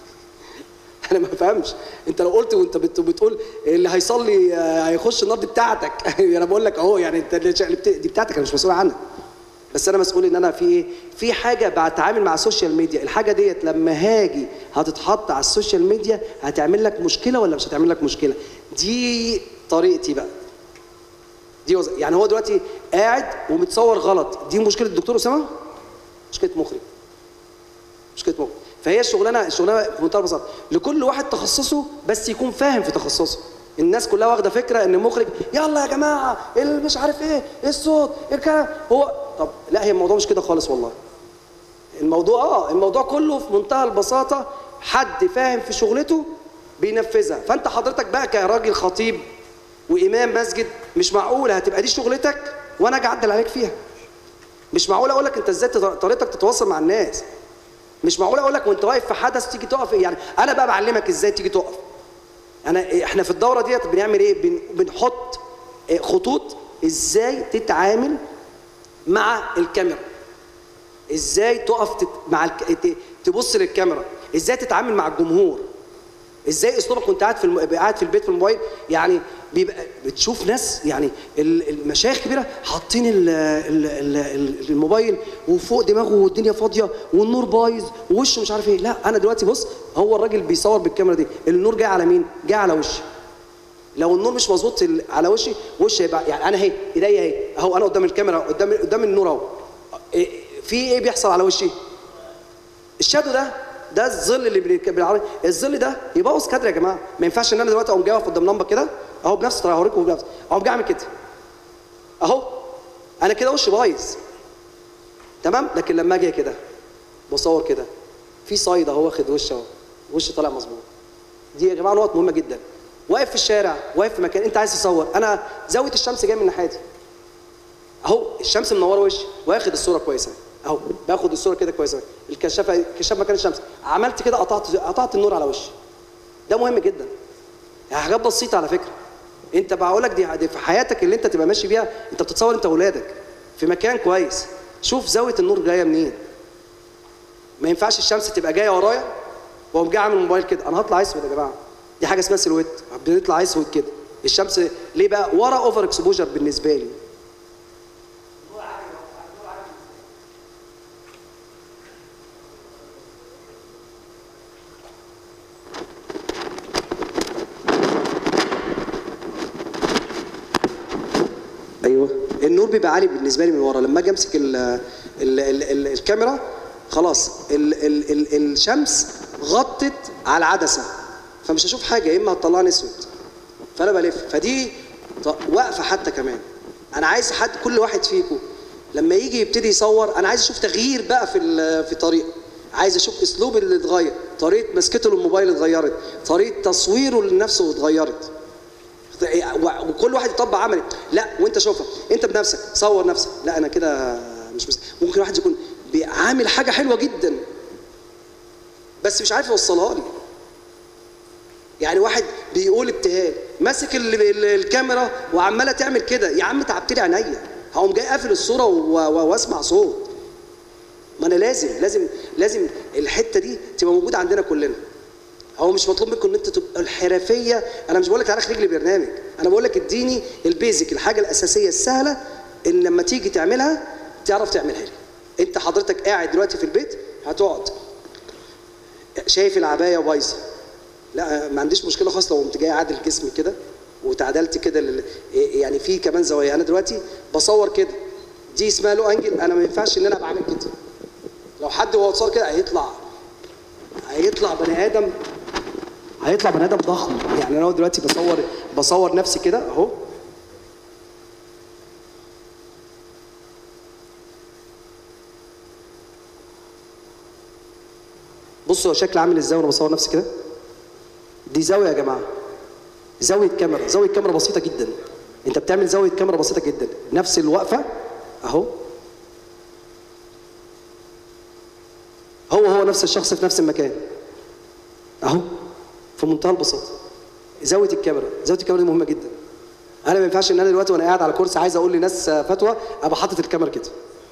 انا ما بفهمش انت لو قلت وانت بت- بتقول اللي هيصلي آه، هيخش النار دي بتاعتك انا بقول لك اهو يعني انت اللي بت- دي بتاعتك انا مش مسؤول عنها بس انا مسؤول ان انا في ايه في حاجه بتعامل مع السوشيال ميديا الحاجه ديت لما هاجي هتتحط على السوشيال ميديا هتعمل لك مشكله ولا مش هتعمل لك مشكله دي طريقتي بقى دي وز... يعني هو دلوقتي قاعد ومتصور غلط دي مشكله الدكتور اسامه مشكله مخرج مشكله مخرج فهي الشغلانه الشغلانه في منتهى البساطه لكل واحد تخصصه بس يكون فاهم في تخصصه الناس كلها واخده فكره ان المخرج يلا يا جماعه اللي مش عارف ايه الصوت الكلام هو طب لا هي الموضوع مش كده خالص والله الموضوع اه الموضوع كله في منتهى البساطه حد فاهم في شغلته بينفذها فانت حضرتك بقى كراجل خطيب وامام مسجد مش معقول هتبقى دي شغلتك وانا اجي اعدل عليك فيها مش معقول اقول لك انت ازاي تط- طريقتك تتواصل مع الناس مش معقول اقول لك وانت واقف في حدث تيجي تقف يعني انا بقى بعلمك ازاي تيجي تقف انا احنا في الدوره ديت بنعمل ايه بن- بنحط آه، خطوط ازاي تتعامل مع الكاميرا ازاي تقف تت... مع الك... ت- تبص للكاميرا ازاي تتعامل مع الجمهور ازاي اسلوبك وانت قاعد في الم... قاعد في البيت في الموبايل يعني بيبقى بتشوف ناس يعني ال- المشايخ كبيره حاطين ال... ال... ال... ال- الموبايل وفوق دماغه والدنيا فاضيه والنور بايظ ووشه مش عارف ايه لا انا دلوقتي بص هو الراجل بيصور بالكاميرا دي النور جاي على مين جاي على وشي لو النور مش مظبوط ال- على وشي وشي هيبقى يعني انا اهي ايديا اهي اهو انا قدام الكاميرا قدام قدام النور اهو إيه- في ايه بيحصل على وشي الشادو ده ده الظل اللي بن- بالعربي الظل ده يبوظ كادر يا جماعه ما ينفعش ان انا دلوقتي اقوم جاي واقف قدام لمبه كده اهو بنفس الطريقه هوريكم بنفس اقوم جاي اعمل كده اهو انا كده وشي بايظ تمام لكن لما اجي كده بصور كده في صايد اهو واخد وش اهو وشي طالع مظبوط دي يا جماعه نقط مهمه جدا واقف في الشارع واقف في مكان انت عايز تصور انا زاويه الشمس جايه من ناحيتي اهو الشمس منوره وشي واخد الصوره كويسه اهو باخد الصوره كده كويسه الكشافه الكشاف مكان الشمس عملت كده قطعت قطعت النور على وشي ده مهم جدا يعني حاجات بسيطه على فكره انت بقول لك دي دي في حياتك اللي انت تبقى ماشي بيها انت بتتصور انت واولادك في مكان كويس شوف زاويه النور جايه منين ما ينفعش الشمس تبقى جايه ورايا واقوم جاي عامل الموبايل كده انا هطلع اسود يا جماعه دي حاجه اسمها سيلويت بنطلع اسود كده الشمس ليه بقى ورا اوفر اكسبوجر بالنسبه لي ايوه النور بيبقى عالي بالنسبه لي من ورا لما اجي امسك ال ال ال ال الكاميرا خلاص ال ال ال الشمس غطت على العدسه فمش هشوف حاجه يا اما هتطلعني اسود فانا بلف فدي ط- واقفه حتى كمان انا عايز حد كل واحد فيكم لما يجي يبتدي يصور انا عايز اشوف تغيير بقى في ال- في طريقه عايز اشوف اسلوب اللي اتغير طريقه مسكته للموبايل اتغيرت طريقه تصويره لنفسه اتغيرت و- وكل واحد يطبق عملي لا وانت شوفها انت بنفسك صور نفسك لا انا كده مش بس ممكن واحد يكون عامل حاجه حلوه جدا بس مش عارف يوصلها لي يعني واحد بيقول ابتهال ماسك ال- ال- الكاميرا وعماله تعمل كده يا عم تعبت لي عينيا هقوم جاي قافل الصوره و- و- واسمع صوت ما انا لازم لازم لازم الحته دي تبقى موجوده عندنا كلنا هو مش مطلوب منكم ان انت تبقى الحرفيه انا مش بقول لك تعالى خليك لي برنامج انا بقول لك اديني البيزك الحاجه الاساسيه السهله ان لما تيجي تعملها تعرف تعملها لي انت حضرتك قاعد دلوقتي في البيت هتقعد شايف العبايه بايظه لا ما عنديش مشكله خالص لو قمت جاي عادل جسمي كده وتعدلت كده لل... يعني في كمان زوايا انا دلوقتي بصور كده دي اسمها لو انجل انا ما ينفعش ان انا ابقى عامل كده لو حد وهو بيصور كده هيطلع هيطلع بني ادم هيطلع بني ادم ضخم يعني انا دلوقتي بصور بصور نفسي كده اهو بصوا شكل عامل ازاي وانا بصور نفسي كده دي زاويه يا جماعه زاويه كاميرا زاويه كاميرا بسيطه جدا انت بتعمل زاويه كاميرا بسيطه جدا نفس الوقفه اهو هو هو نفس الشخص في نفس المكان اهو في منتهى البساطه زاويه الكاميرا زاويه الكاميرا دي مهمه جدا انا ما ينفعش ان انا دلوقتي وانا قاعد على كرسي عايز اقول لناس فتوى ابقى حاطط الكاميرا كده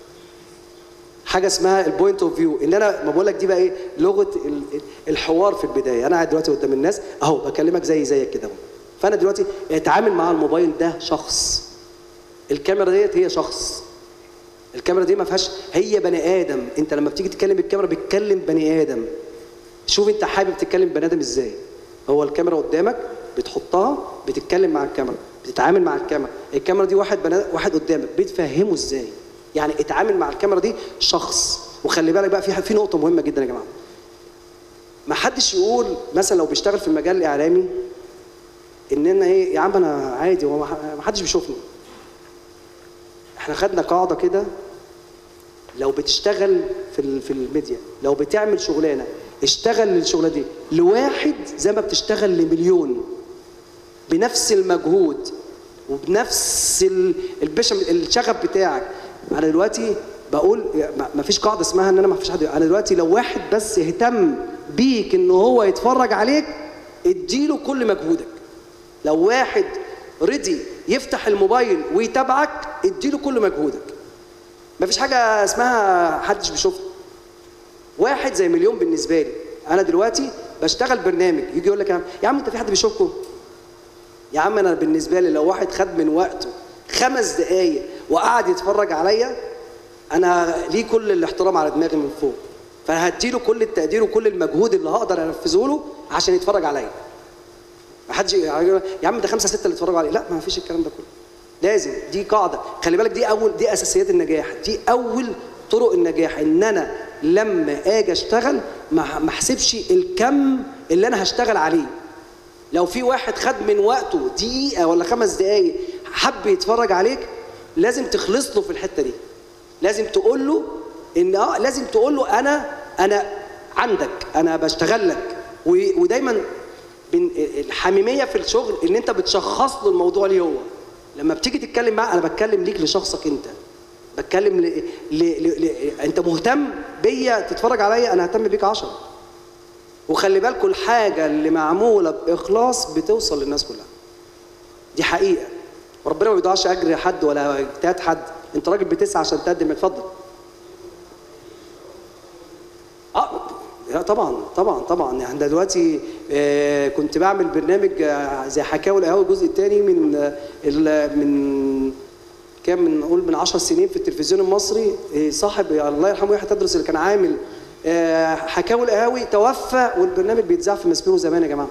حاجه اسمها البوينت اوف فيو ان انا ما بقول لك دي بقى ايه لغه ال- الحوار في البدايه انا قاعد دلوقتي قدام الناس اهو بكلمك زي زيك كده اهو فانا دلوقتي اتعامل مع الموبايل ده شخص الكاميرا ديت هي شخص الكاميرا دي ما فيهاش هي بني ادم انت لما بتيجي تتكلم بالكاميرا بتكلم بني ادم شوف انت حابب تتكلم بني ادم ازاي هو الكاميرا قدامك بتحطها بتتكلم مع الكاميرا بتتعامل مع الكاميرا الكاميرا دي واحد بنا... واحد قدامك بتفهمه ازاي يعني اتعامل مع الكاميرا دي شخص وخلي بالك بقى في في نقطه مهمه جدا يا جماعه ما حدش يقول مثلا لو بيشتغل في المجال الاعلامي ان انا ايه يا عم انا عادي هو ما حدش بيشوفني احنا خدنا قاعده كده لو بتشتغل في ال- في الميديا لو بتعمل شغلانه اشتغل للشغلانه دي لواحد زي ما بتشتغل لمليون بنفس المجهود وبنفس ال- البشم الشغف بتاعك انا دلوقتي بقول ما- ما فيش قاعده اسمها ان انا ما فيش حد انا دلوقتي لو واحد بس اهتم بيك ان هو يتفرج عليك اديله كل مجهودك لو واحد رضي يفتح الموبايل ويتابعك اديله كل مجهودك مفيش حاجه اسمها حدش بيشوفني واحد زي مليون بالنسبه لي انا دلوقتي بشتغل برنامج يجي يقول لك يا عم يا عم انت في حد بيشوفكم يا عم انا بالنسبه لي لو واحد خد من وقته خمس دقايق وقعد يتفرج عليا انا ليه كل الاحترام على دماغي من فوق فهديله كل التقدير وكل المجهود اللي هقدر انفذه له عشان يتفرج عليا ما حدش يا عم ده خمسه سته اللي اتفرجوا عليه لا ما فيش الكلام ده كله لازم دي قاعده خلي بالك دي اول دي اساسيات النجاح دي اول طرق النجاح ان انا لما اجي اشتغل ما ما احسبش الكم اللي انا هشتغل عليه لو في واحد خد من وقته دقيقه ولا خمس دقائق حب يتفرج عليك لازم تخلص له في الحته دي لازم تقول له ان اه لازم تقول له انا انا عندك انا بشتغل لك و- ودايما بن- الحميميه في الشغل ان انت بتشخص له الموضوع ليه هو لما بتيجي تتكلم معاه انا بتكلم ليك لشخصك انت بتكلم ل... ل... ل... ل... انت مهتم بيا تتفرج عليا انا ههتم بيك عشرة وخلي بالكم الحاجه اللي معموله باخلاص بتوصل للناس كلها دي حقيقه وربنا ما بيضيعش اجر حد ولا اجتهاد حد انت راجل بتسعى عشان تقدم اتفضل اه لا طبعا طبعا طبعا يعني ده دلوقتي آه كنت بعمل برنامج آه زي حكاوي القهوه الجزء الثاني من آه ال- من كام من نقول من 10 سنين في التلفزيون المصري آه صاحب الله يرحمه يحيى تدرس اللي كان عامل آه حكاوي القهاوي توفى والبرنامج بيتذاع في مسبيرو زمان يا جماعه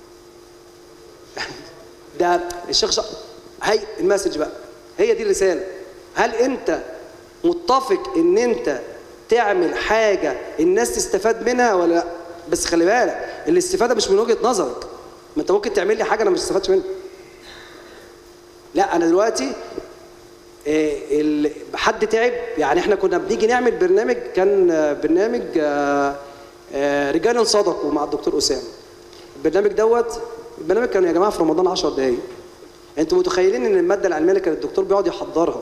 ده الشيخ شا... هي المسج بقى هي دي الرساله هل انت متفق ان انت تعمل حاجه الناس تستفاد منها ولا لا بس خلي بالك الاستفاده مش من وجهه نظرك ما انت ممكن تعمل لي حاجه انا مش استفدتش منها لا انا دلوقتي آه، ال- حد تعب يعني احنا كنا بنيجي نعمل برنامج كان آه، برنامج آه، آه، رجال صدقوا مع الدكتور اسامه البرنامج دوت البرنامج كان يا جماعه في رمضان 10 دقايق انتوا متخيلين ان الماده العلميه اللي كان الدكتور بيقعد يحضرها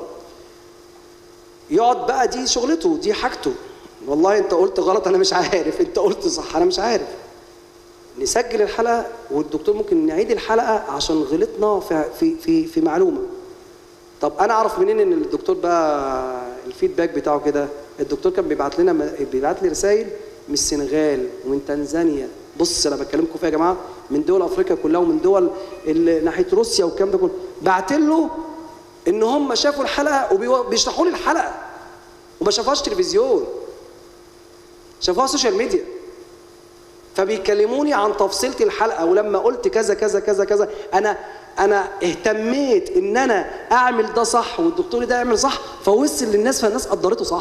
يقعد بقى دي شغلته دي حاجته والله انت قلت غلط انا مش عارف انت قلت صح انا مش عارف نسجل الحلقه والدكتور ممكن نعيد الحلقه عشان غلطنا في في في, في معلومه طب انا اعرف منين ان الدكتور بقى الفيدباك بتاعه كده الدكتور كان بيبعت لنا بيبعت لي رسائل من السنغال ومن تنزانيا بص انا بكلمكم فيها يا جماعه من دول افريقيا كلها ومن دول ال- ناحيه روسيا والكلام ده كله بعت له ان هم شافوا الحلقه وبيشرحوا لي الحلقه وما شافوهاش تلفزيون شافوها سوشيال ميديا فبيكلموني عن تفصيلة الحلقة ولما قلت كذا كذا كذا كذا أنا أنا اهتميت إن أنا أعمل ده صح والدكتور ده يعمل صح فوصل للناس فالناس قدرته صح.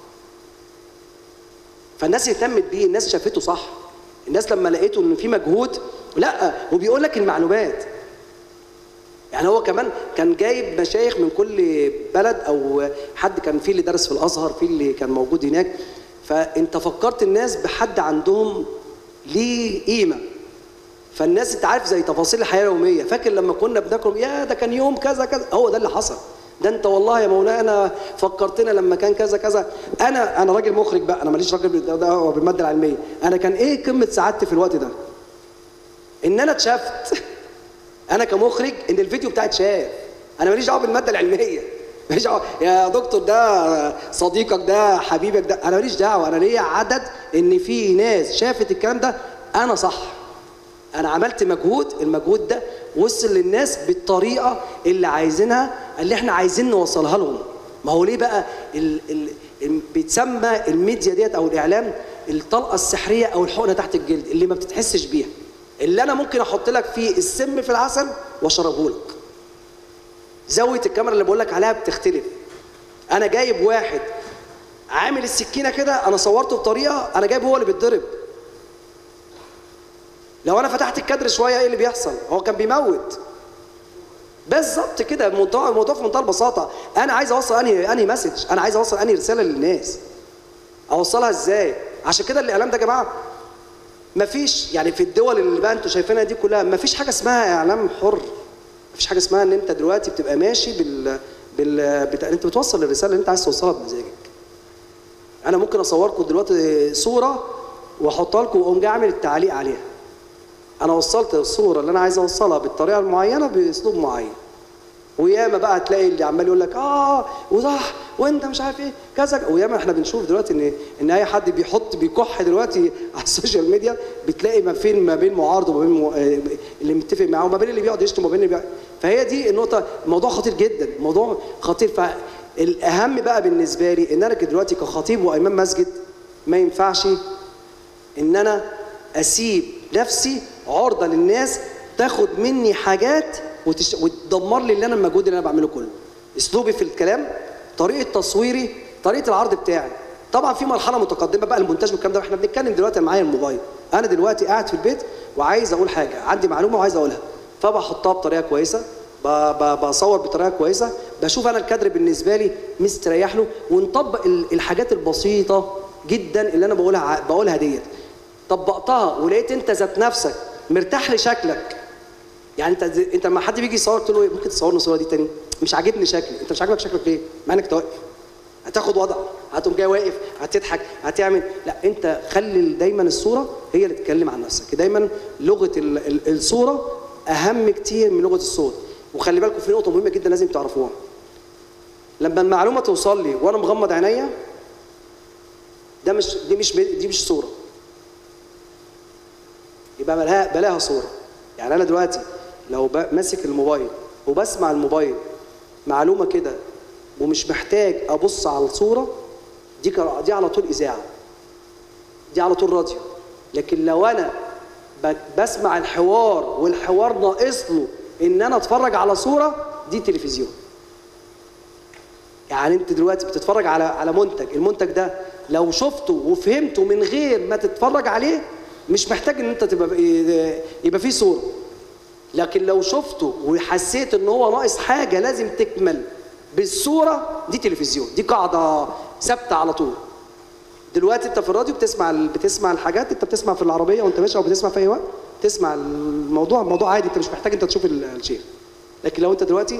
فالناس اهتمت بيه الناس شافته صح. الناس لما لقيته إن في مجهود لا وبيقول لك المعلومات. يعني هو كمان كان جايب مشايخ من كل بلد او حد كان في اللي درس في الازهر في اللي كان موجود هناك فانت فكرت الناس بحد عندهم ليه قيمه فالناس انت عارف زي تفاصيل الحياه اليوميه فاكر لما كنا بناكل يا ده كان يوم كذا كذا هو ده اللي حصل ده انت والله يا مولانا فكرتنا لما كان كذا كذا انا انا راجل مخرج بقى انا ماليش راجل دعوه بالماده العلميه انا كان ايه قمه سعادتي في الوقت ده ان انا اتشافت انا كمخرج ان الفيديو بتاعي اتشاف انا ماليش دعوه بالماده العلميه ماليش دعوه يا دكتور ده صديقك ده حبيبك ده انا ماليش دعوه انا ليا عدد ان في ناس شافت الكلام ده انا صح انا عملت مجهود المجهود ده وصل للناس بالطريقه اللي عايزينها اللي احنا عايزين نوصلها لهم ما هو ليه بقى ال ال ال بيتسمى الميديا ديت او الاعلام الطلقه السحريه او الحقنه تحت الجلد اللي ما بتتحسش بيها اللي انا ممكن احط لك فيه السم في العسل واشربه لك زاويه الكاميرا اللي بقول لك عليها بتختلف انا جايب واحد عامل السكينه كده انا صورته بطريقه انا جايب هو اللي بيتضرب لو انا فتحت الكادر شويه ايه اللي بيحصل هو كان بيموت بالظبط كده الموضوع الموضوع في منتهى البساطه انا عايز اوصل انهي انهي مسج انا عايز اوصل انهي رساله للناس اوصلها ازاي عشان كده الاعلام ده يا جماعه مفيش يعني في الدول اللي بقى انتوا شايفينها دي كلها مفيش حاجه اسمها اعلام حر مفيش حاجه اسمها ان انت دلوقتي بتبقى ماشي بال بال بتا... انت بتوصل الرساله اللي انت عايز توصلها بمزاجك انا ممكن اصوركم دلوقتي صوره واحطها لكم واقوم جاي اعمل التعليق عليها انا وصلت الصوره اللي انا عايز اوصلها بالطريقه المعينه باسلوب معين وياما بقى تلاقي اللي عمال يقول لك اه وصح وانت مش عارف ايه كذا وياما احنا بنشوف دلوقتي ان ان اي حد بيحط بيكح دلوقتي على السوشيال ميديا بتلاقي ما فين ما بين معارض وما بين م... اللي متفق معاه وما بين اللي بيقعد يشتم وما بين اللي بيقعد فهي دي النقطه الموضوع خطير جدا الموضوع خطير فالاهم بقى بالنسبه لي ان انا دلوقتي كخطيب وامام مسجد ما ينفعش ان انا اسيب نفسي عرضه للناس تاخد مني حاجات وتش... وتدمر لي اللي انا المجهود اللي انا بعمله كله اسلوبي في الكلام طريقه تصويري طريقه العرض بتاعي طبعا في مرحله متقدمه بقى المونتاج والكلام ده احنا بنتكلم دلوقتي معايا الموبايل انا دلوقتي قاعد في البيت وعايز اقول حاجه عندي معلومه وعايز اقولها فبحطها بطريقه كويسه ب... ب... بصور بطريقه كويسه بشوف انا الكادر بالنسبه لي مستريح له ونطبق الحاجات البسيطه جدا اللي انا بقولها بقولها ديت طبقتها ولقيت انت ذات نفسك مرتاح لشكلك يعني انت انت لما حد بيجي يصور تقول له ممكن تصورني الصوره دي تاني مش عاجبني شكلي انت مش عاجبك شكلك ليه مع انك واقف هتاخد وضع هتقوم جاي واقف هتضحك هتعمل لا انت خلي دايما الصوره هي اللي تتكلم عن نفسك دايما لغه ال ال الصوره اهم كتير من لغه الصوت وخلي بالكم في نقطه مهمه جدا لازم تعرفوها لما المعلومه توصل لي وانا مغمض عينيا ده مش دي مش دي مش صوره يبقى بلاها بلاها صوره يعني انا دلوقتي لو ماسك الموبايل وبسمع الموبايل معلومه كده ومش محتاج ابص على الصوره دي دي على طول اذاعه دي على طول راديو لكن لو انا بسمع الحوار والحوار ناقص له ان انا اتفرج على صوره دي تلفزيون يعني انت دلوقتي بتتفرج على على منتج المنتج ده لو شفته وفهمته من غير ما تتفرج عليه مش محتاج ان انت تبقى يبقى فيه صوره لكن لو شفته وحسيت ان هو ناقص حاجه لازم تكمل بالصوره دي تلفزيون دي قاعده ثابته على طول دلوقتي انت في الراديو بتسمع بتسمع الحاجات انت بتسمع في العربيه وانت ماشي او بتسمع في اي وقت تسمع الموضوع الموضوع عادي انت مش محتاج انت تشوف الشيخ لكن لو انت دلوقتي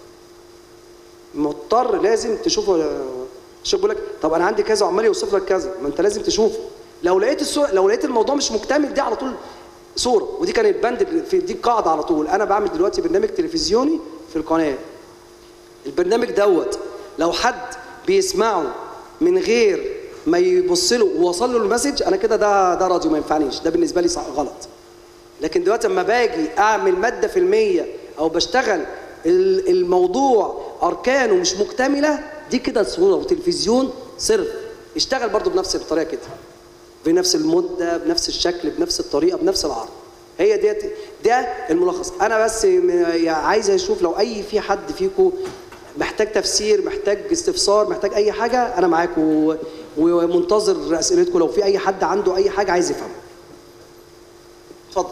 مضطر لازم تشوفه الشيخ بيقول لك طب انا عندي كذا وعمال يوصف لك كذا ما انت لازم تشوفه لو لقيت الصورة لو لقيت الموضوع مش مكتمل دي على طول صوره ودي كانت بند في دي قاعده على طول انا بعمل دلوقتي برنامج تلفزيوني في القناه البرنامج دوت لو حد بيسمعه من غير ما يبص له ووصل له المسج انا كده ده ده راديو ما ينفعنيش ده بالنسبه لي غلط لكن دلوقتي لما باجي اعمل ماده فيلميه او بشتغل الموضوع اركانه مش مكتمله دي كده صوره وتلفزيون صرف اشتغل برضو بنفس الطريقه كده بنفس المده بنفس الشكل بنفس الطريقه بنفس العرض هي ديت ده الملخص انا بس عايز اشوف لو اي في حد فيكم محتاج تفسير محتاج استفسار محتاج اي حاجه انا معاكم ومنتظر اسئلتكم لو في اي حد عنده اي حاجه عايز يفهم اتفضل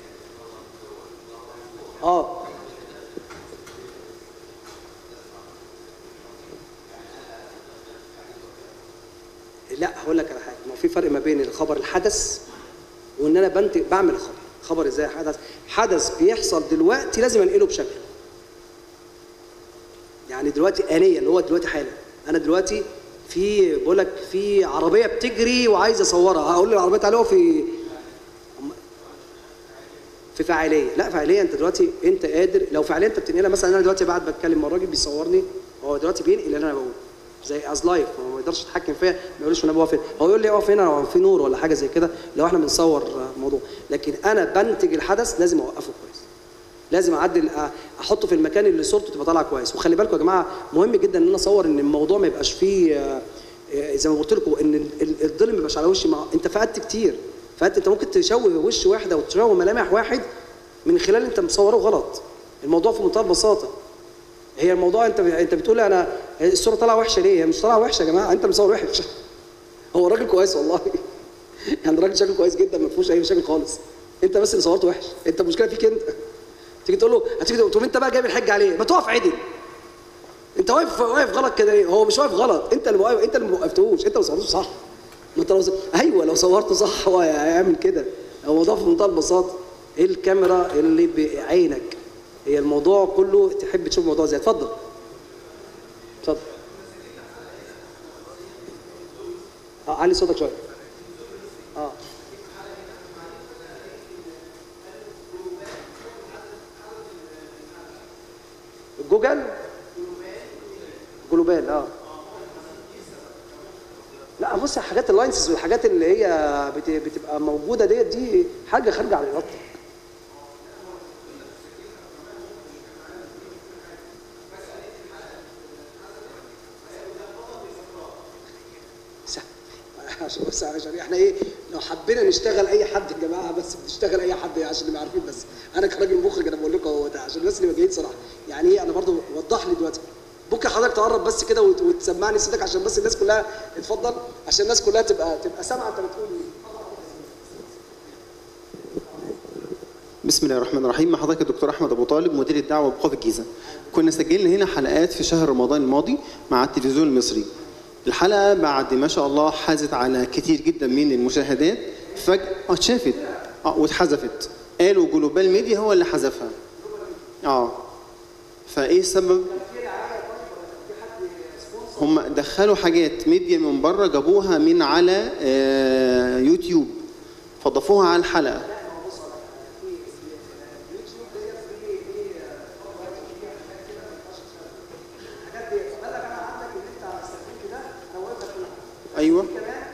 اه لا هقول لك على حاجه ما هو في فرق ما بين الخبر الحدث وان انا بنتج بعمل خبر خبر ازاي حدث حدث بيحصل دلوقتي لازم انقله بشكل يعني دلوقتي آلية اللي هو دلوقتي حالا انا دلوقتي في بقول لك في عربيه بتجري وعايز اصورها هقول للعربيه تعالى اقف في في فاعليه لا فاعليه انت دلوقتي انت قادر لو فاعليه انت بتنقلها مثلا انا دلوقتي بعد بتكلم مع الراجل بيصورني هو دلوقتي بينقل اللي انا بقوله زي از لايف هو ما يقدرش يتحكم فيا ما يقوليش انا بقف فين هو يقول لي اقف هنا لو في نور ولا حاجه زي كده لو احنا بنصور موضوع لكن انا بنتج الحدث لازم اوقفه كويس لازم اعدل احطه في المكان اللي صورته تبقى طالعه كويس وخلي بالكم يا جماعه مهم جدا ان انا اصور ان الموضوع ما يبقاش فيه آه، آه، زي ما قلت لكم ان ال- ال- الظل ما يبقاش على وشي مع انت فقدت كتير فقدت انت ممكن تشوه وش واحد او تشوه ملامح واحد من خلال انت مصوره غلط الموضوع في منتهى البساطه هي الموضوع انت انت بتقول انا الصوره طالعه وحشه ليه؟ هي مش طالعه وحشه يا جماعه انت مصور وحش هو الراجل كويس والله يعني الراجل شكله كويس جدا ما فيهوش اي مشاكل خالص انت بس اللي صورته وحش انت المشكله فيك انت تيجي تقول له هتيجي تقول طب انت بقى جايب الحج عليه ما تقف عدل انت واقف واقف غلط كده ليه هو مش واقف غلط انت اللي واقف انت اللي ما وقفتهوش انت ما صورتوش صح ما انت لو ص- ايوه لو صورته صح هو هيعمل كده هو الموضوع في منتهى البساطه ايه الكاميرا اللي بعينك هي الموضوع كله تحب تشوف الموضوع ازاي اتفضل اتفضل اه علي صوتك شويه اه جوجل جلوبال اه لا بص حاجات اللاينسز والحاجات اللي هي بت- بتبقى موجوده ديت دي حاجه خارجه عن الارض بس- عشان بس عشان احنا ايه لو حبينا نشتغل اي حد يا جماعه بس بنشتغل اي حد عشان نبقى عارفين بس انا كراجل مخرج انا بقول لكم هو ده عشان الناس اللي ما جايين صراحه يعني ايه انا برضو وضح لي دلوقتي ممكن حضرتك تقرب بس كده وت- وتسمعني صوتك عشان بس الناس كلها اتفضل عشان الناس كلها تبقى تبقى سامعه انت بتقول ايه بسم الله الرحمن الرحيم مع حضرتك الدكتور احمد ابو طالب مدير الدعوه بقاف الجيزه كنا سجلنا هنا حلقات في شهر رمضان الماضي مع التلفزيون المصري الحلقه بعد ما شاء الله حازت على كتير جدا من المشاهدات فجاه اه اتشافت اه واتحذفت قالوا جلوبال ميديا هو اللي حذفها اه فايه السبب هم دخلوا حاجات ميديا من بره جابوها من على آه يوتيوب فضافوها على الحلقه ايوه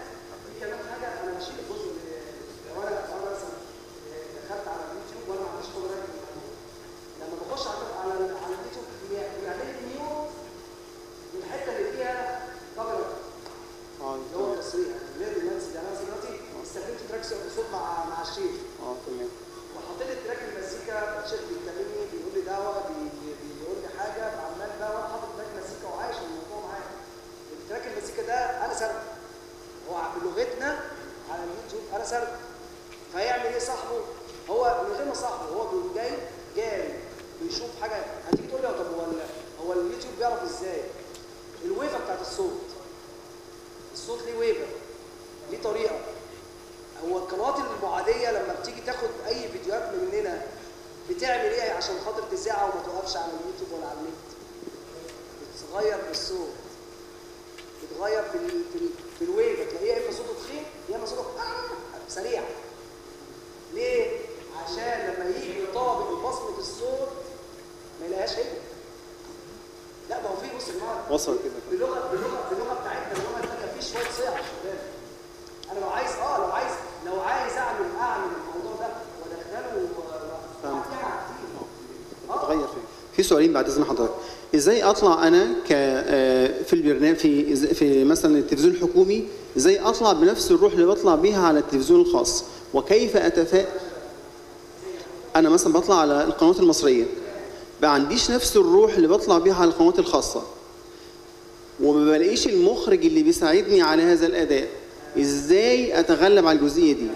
لما بخش على على على اليوتيوب بيعمل لي ميوت للحته اللي فيها كاميرا اه اللي هو التصريح غير الناس اللي انا دلوقتي استخدمت تراك صوت مع مع الشيخ اه تمام وحطيت التراك المزيكا الشيخ بيكلمني بيقول لي دعوه بي- بي- بيقول لي حاجه فعمال بقى وانا حاطط تراك مزيكا وعايش الموضوع معايا التراك المزيكا ده انا سرد هو بلغتنا على اليوتيوب انا سرد فيعمل ايه صاحبه هو من غير ما صاحبه هو بيقوم جاي جاي بيشوف حاجه هتيجي تقول لي طب هو ال- هو اليوتيوب بيعرف ازاي الويفه بتاعت الصوت الصوت ليه ويفه ليه طريقه هو القنوات المعاديه لما بتيجي تاخد اي فيديوهات مننا بتعمل ايه عشان خاطر تذاعها وما توقفش على اليوتيوب ولا على النت بتغير في الصوت بتغير في ال في, ال في الويفه تلاقيها يا اما صوته تخين يا اما صوته آه سريع ليه؟ عشان لما يجي يطابق بصمه الصوت ما يلاقيهاش هنا لا ما هو في بص يا جماعه وصل كده باللغه باللغه باللغه بتاعتنا اللغه بتاعتنا في شويه صيع يا شباب انا لو عايز اه لو عايز لو عايز اعمل اعمل الموضوع ده وادخله و- فهمت. أعمل كتير. اتغير فيه في سؤالين بعد اذن حضرتك ازاي اطلع انا ك آه، في البرنامج في إز- في مثلا التلفزيون الحكومي ازاي اطلع بنفس الروح اللي بطلع بيها على التلفزيون الخاص وكيف اتفاءل انا مثلا بطلع على القنوات المصريه ما عنديش نفس الروح اللي بطلع بيها على القنوات الخاصه وما بلاقيش المخرج اللي بيساعدني على هذا الاداء ازاي اتغلب على الجزئيه دي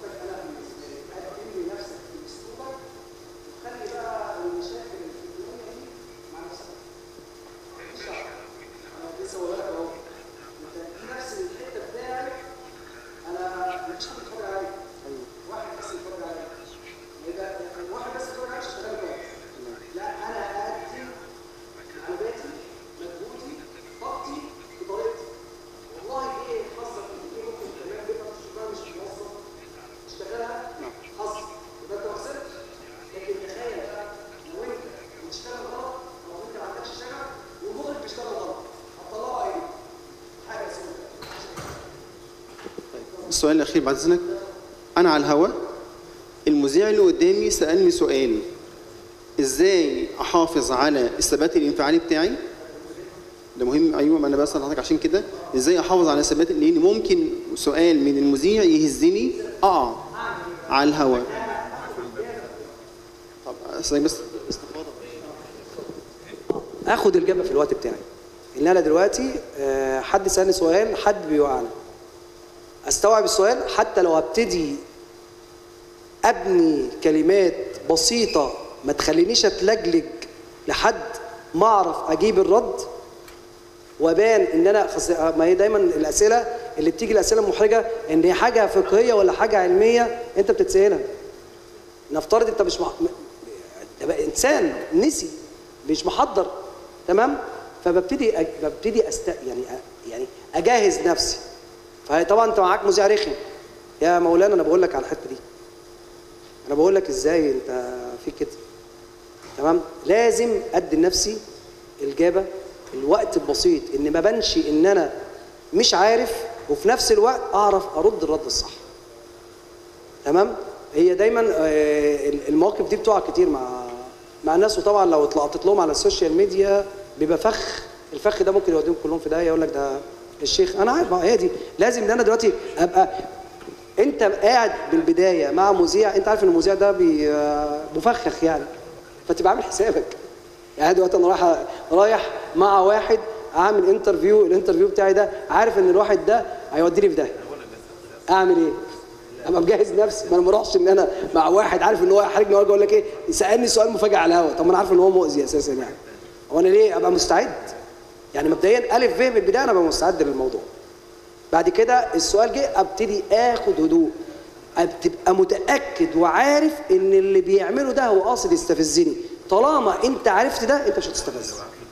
خلي بقى المشاكل اللي في الدنيا دي مع نفسك مفيش دعوة. انا لسه بقول لك اهو انت في نفس الحته بتاعت السؤال الاخير بعد اذنك انا على الهوا المذيع اللي قدامي سالني سؤال ازاي احافظ على الثبات الانفعالي بتاعي ده مهم ايوه ما انا بسال حضرتك عشان كده ازاي احافظ على ثبات لان ممكن سؤال من المذيع يهزني اقع على الهوا طب استنى بس استفاضه اخد الاجابه في الوقت بتاعي ان انا دلوقتي آه، حد سالني سؤال حد بيوقعني استوعب السؤال حتى لو ابتدي ابني كلمات بسيطه ما تخلينيش اتلجلج لحد ما اعرف اجيب الرد وابان ان انا خص... ما هي دايما الاسئله اللي بتيجي الاسئله المحرجه ان هي حاجه فقهيه ولا حاجه علميه انت بتتسالها نفترض انت مش مح... ده بقى انسان نسي مش محضر تمام فببتدي أ... ببتدي أست... يعني أ... يعني اجهز نفسي فطبعا انت معاك مذيع رخم يا مولانا انا بقول لك على الحته دي انا بقول لك ازاي انت في كده تمام لازم ادي لنفسي الاجابه الوقت البسيط ان ما بانش ان انا مش عارف وفي نفس الوقت اعرف ارد الرد الصح تمام هي دايما آه، المواقف دي بتقع كتير مع مع الناس وطبعا لو اتلقطت لهم على السوشيال ميديا بيبقى فخ الفخ ده ممكن يوديهم كلهم في داهيه يقول لك ده الشيخ انا عارف ما هي دي لازم ان انا دلوقتي ابقى انت قاعد بالبدايه مع مذيع انت عارف ان المذيع ده بي- آه، مفخخ يعني فتبقى عامل حسابك يعني دلوقتي انا رايح رايح مع واحد عامل انترفيو الانترفيو بتاعي ده عارف ان الواحد ده هيوديني في داهيه اعمل ايه؟ ابقى مجهز نفسي ما انا ما اروحش ان انا مع واحد عارف ان هو هيحرجني واجي اقول لك ايه سالني سؤال مفاجئ على الهوا طب ما انا عارف ان هو مؤذي اساسا يعني هو انا ليه ابقى مستعد يعني مبدئيا الف ب من البدايه انا ابقى مستعد للموضوع بعد كده السؤال جه ابتدي اخد هدوء تبقى متاكد وعارف ان اللي بيعمله ده هو قاصد يستفزني طالما انت عرفت ده انت مش هتستفز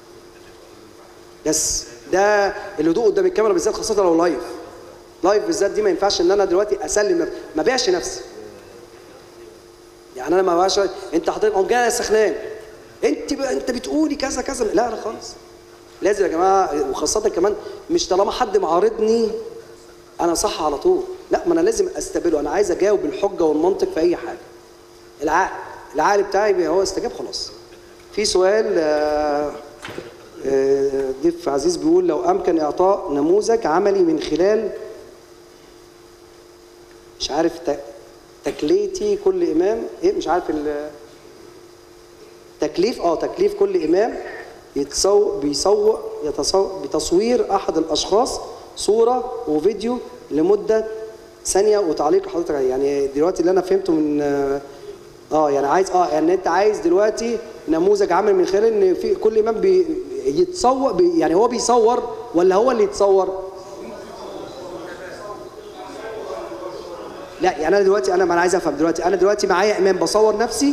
بس ده الهدوء قدام الكاميرا بالذات خاصه لو لايف لايف بالذات دي ما ينفعش ان انا دلوقتي اسلم نفسي ما بيعش نفسي يعني انا ما بقاش انت حضرتك قوم جاي يا سخنان انت ب... انت بتقولي كذا كذا لا لا خالص لازم يا جماعه وخاصه كمان مش طالما حد معارضني انا صح على طول لا ما انا لازم استقبله انا عايز اجاوب بالحجه والمنطق في اي حاجه العقل العقل بتاعي هو استجاب خلاص في سؤال آه، آه، ضيف عزيز بيقول لو امكن اعطاء نموذج عملي من خلال مش عارف ت- تكليتي كل امام ايه مش عارف ال- تكليف اه تكليف كل امام يتصو بيصور يتصور بتصوير احد الاشخاص صوره وفيديو لمده ثانيه وتعليق حضرتك عليه. يعني دلوقتي اللي انا فهمته من اه آه، يعني عايز اه يعني انت عايز دلوقتي نموذج عمل من خلال ان في كل امام بي يتصور بي يعني هو بيصور ولا هو اللي يتصور؟ لا يعني انا دلوقتي انا ما انا عايز افهم دلوقتي انا دلوقتي معايا امام بصور نفسي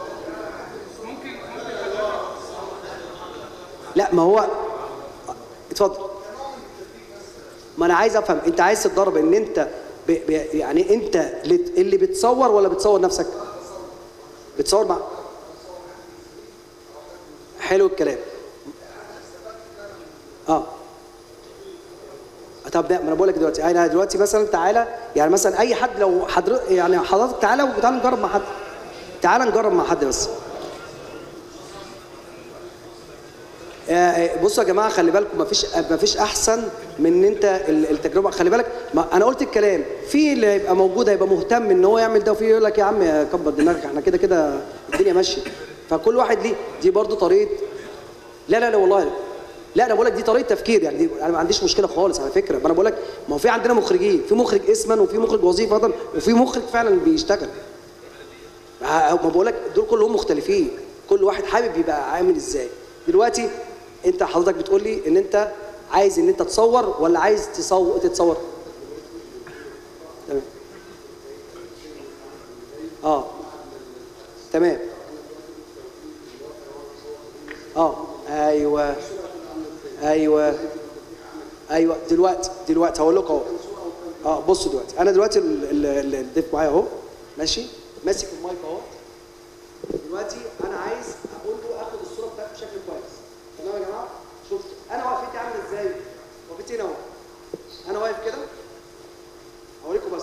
لا ما هو اتفضل ما انا عايز افهم انت عايز تتدرب ان انت ب... ب... يعني انت اللي- اللي بتصور ولا بتصور نفسك بتصور مع حلو الكلام اه طب ده ما انا بقول لك دلوقتي انا دلوقتي مثلا تعالى يعني مثلا اي حد لو حضرتك يعني حضرتك تعالى وتعالى نجرب مع حد تعالى نجرب مع حد بس آه، آه، بصوا يا جماعه خلي بالكم مفيش مفيش احسن من ان انت ال- التجربه خلي بالك ما انا قلت الكلام في اللي هيبقى موجود هيبقى مهتم ان هو يعمل ده وفي يقول لك يا عم كبر دماغك احنا كده كده الدنيا ماشيه فكل واحد ليه دي برضو طريقه لا لا لا والله لا. لا انا بقول لك دي طريقه تفكير يعني دي انا ما عنديش مشكله خالص على فكره ما انا بقول لك ما هو في عندنا مخرجين في مخرج اسما وفي مخرج وظيفه وفي مخرج فعلا بيشتغل ما بقول لك دول كلهم مختلفين كل واحد حابب يبقى عامل ازاي دلوقتي انت حضرتك بتقول لي ان انت عايز ان انت تصور ولا عايز تصور تتصور تمام اه تمام اه ايوه ايوه ايوه دلوقتي دلوقتي هقول لك اهو اه بصوا دلوقتي انا دلوقتي ال- ال- ال- الضيف معايا اهو ماشي ماسك المايك اهو دلوقتي انا عايز اقول له اخد الصوره بتاعتي بشكل كويس تمام يا جماعه شفت انا وقفتي عامله ازاي وقفتي هنا اهو انا واقف كده هوريكم بس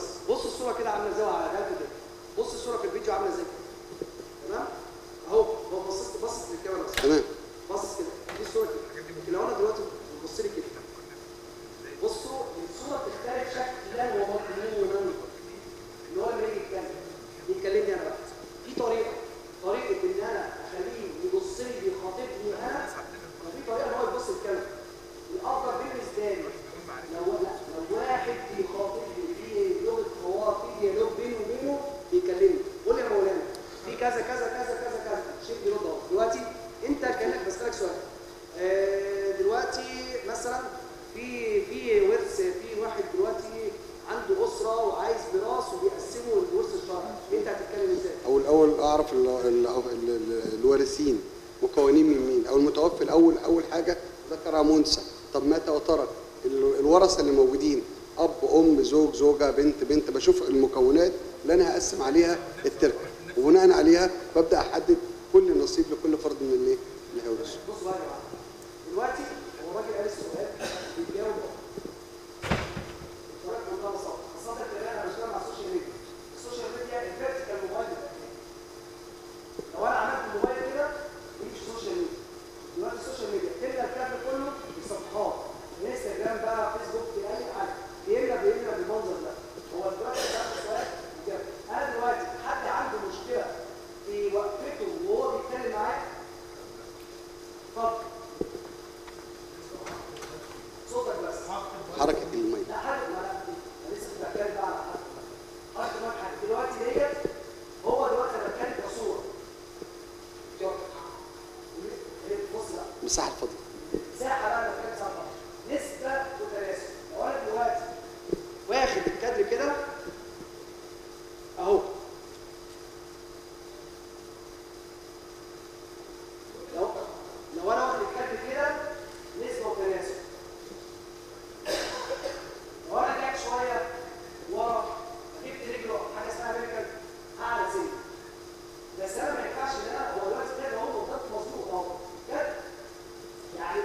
سؤال آه، دلوقتي مثلا في في ورث في واحد دلوقتي عنده اسره وعايز ميراث وبيقسموا الورث الشرعي انت هتتكلم ازاي؟ او الاول اعرف ال ال ال ال الوارثين مكونين من مين او المتوفي الاول اول حاجه ذكر منسى طب مات وترك ال- الورثه اللي موجودين اب ام زوج زوجه بنت بنت بشوف المكونات اللي انا هقسم عليها التركه وبناء عليها ببدا احدد كل نصيب لكل فرد من الايه اللي هيورثه بصوا بقى يا جماعه دلوقتي هو الراجل قال السؤال بيجاوب الطريقه بمنتهى البساطه خاصه كمان انا بشتغل مع السوشيال ميديا السوشيال ميديا الفيرتيكال موبايل ده. لو انا عملت الموبايل كده يمشي السوشيال ميديا دلوقتي السوشيال ميديا تملى الكلام كله بصفحات انستجرام بقى فيسبوك اي حاجه بيملى بيملى بالمنظر ده هو دلوقتي ده السؤال بجد. انا دلوقتي حد عنده مشكله في وقفته وهو بيتكلم معاك اتفضل صوتك بس حركه الميه لا حرك ما انا أنا لسه كنت بتكلم بقى على حركه حركه الميه حركة. دلوقتي ديت هو دلوقتي انا بتكلم كصوره شوف. بص بقى مساحه الفضل مساحه بقى بتكلم صح نسبه وتناسب لو انا دلوقتي واخد الكادر كده اهو لو لو انا واخد الكادر كده نسبه وتناسب لو انا رجعت شويه ورا جبت رجله حاجه اسمها امريكان اعلى سن بس انا ما ينفعش ان انا هو دلوقتي كده اهو بالظبط مظبوط اهو كده يعني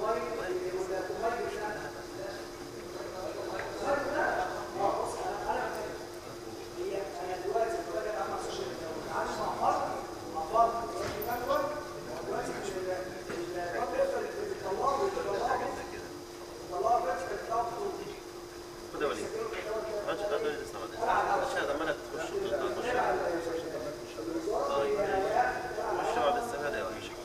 خد يا وليد ماشي تعالى لي لسه بعدين ماشي هذا مالك تخش طيب خش بعد السنه يا وليد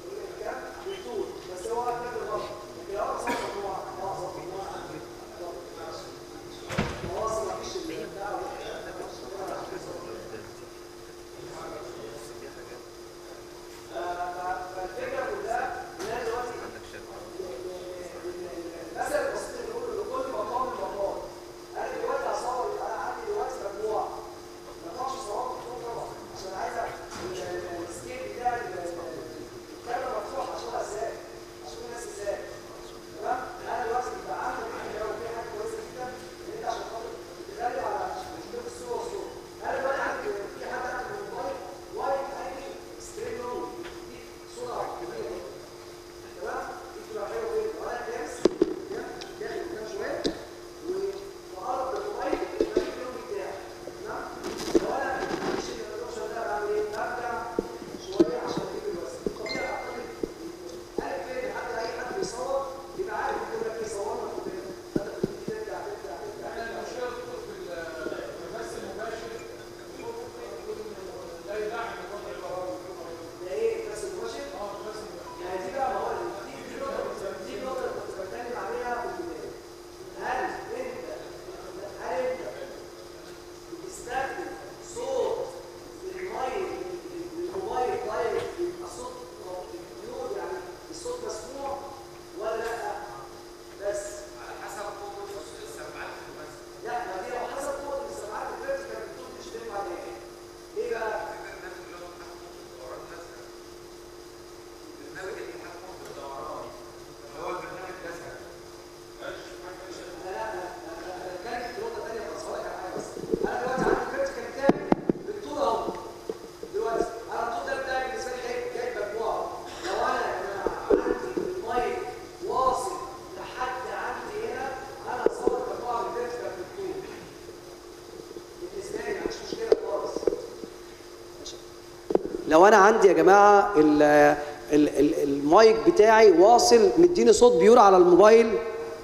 لو انا عندي يا جماعه ال ال ال المايك بتاعي واصل مديني صوت بيور على الموبايل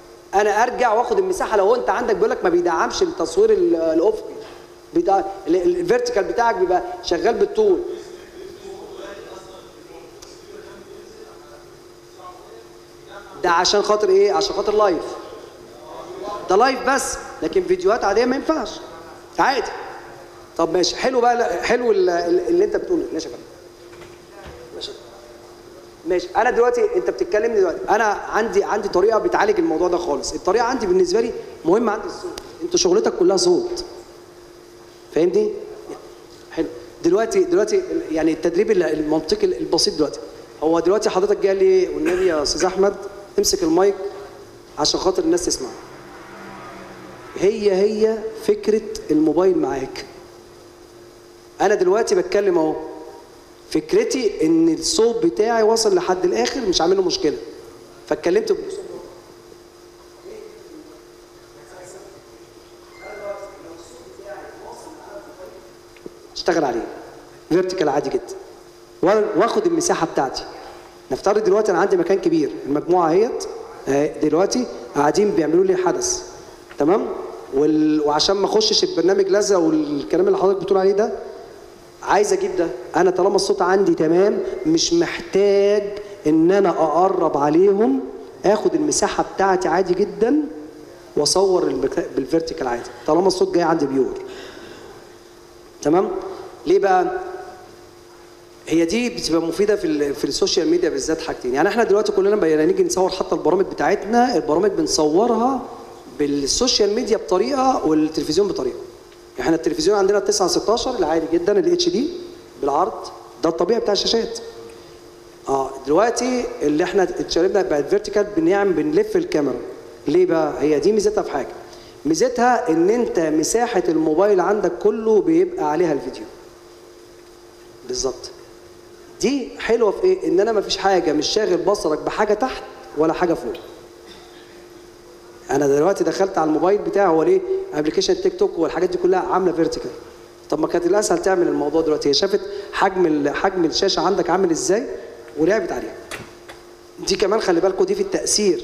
انا ارجع واخد المساحه لو انت عندك بيقول لك ما بيدعمش التصوير ال- الافقي بيدع- ال- ال- الفيرتيكال بتاعك بيبقى شغال بالطول ده عشان خاطر ايه عشان خاطر لايف ده لايف بس لكن فيديوهات عاديه ما ينفعش عادي طب ماشي حلو بقى حلو ال- ال- اللي انت بتقوله ماشي يا فندم ماشي ماشي انا دلوقتي انت بتتكلمني دلوقتي انا عندي عندي طريقه بتعالج الموضوع ده خالص الطريقه عندي بالنسبه لي مهم عندي الصوت انت شغلتك كلها صوت فاهمني حلو دلوقتي دلوقتي يعني التدريب ال- المنطقي البسيط دلوقتي هو دلوقتي حضرتك جاي لي والنبي يا استاذ احمد امسك المايك عشان خاطر الناس تسمع هي هي فكره الموبايل معاك انا دلوقتي بتكلم اهو فكرتي ان الصوت بتاعي وصل لحد الاخر مش عامل له مشكله فاتكلمت بصوت اشتغل عليه فيرتيكال عادي جدا وا- واخد المساحه بتاعتي نفترض دلوقتي انا عندي مكان كبير المجموعه اهيت اهي دلوقتي قاعدين بيعملوا لي حدث تمام وال... وعشان ما اخشش البرنامج لزق والكلام اللي حضرتك بتقول عليه ده عايز اجيب ده انا طالما الصوت عندي تمام مش محتاج ان انا اقرب عليهم اخد المساحه بتاعتي عادي جدا واصور المك- بالفيرتيكال عادي طالما الصوت جاي عندي بيور تمام ليه بقى هي دي بتبقى مفيده في ال- في السوشيال ميديا بالذات حاجتين يعني احنا دلوقتي كلنا بقينا نيجي نصور حتى البرامج بتاعتنا البرامج بنصورها بالسوشيال ميديا بطريقه والتلفزيون بطريقه احنا التلفزيون عندنا 9 16 العادي جدا الاتش دي بالعرض ده الطبيعي بتاع الشاشات اه دلوقتي اللي احنا اتشربنا بقت فيرتيكال بنعمل بنلف الكاميرا ليه بقى هي دي ميزتها في حاجه ميزتها ان انت مساحه الموبايل عندك كله بيبقى عليها الفيديو بالظبط دي حلوه في ايه ان انا مفيش حاجه مش شاغل بصرك بحاجه تحت ولا حاجه فوق انا دلوقتي دخلت على الموبايل بتاعي هو ليه ابلكيشن تيك توك والحاجات دي كلها عامله فيرتيكال طب ما كانت الاسهل تعمل الموضوع دلوقتي هي شافت حجم ال- حجم الشاشه عندك عامل ازاي ولعبت عليها دي كمان خلي بالكم دي في التاثير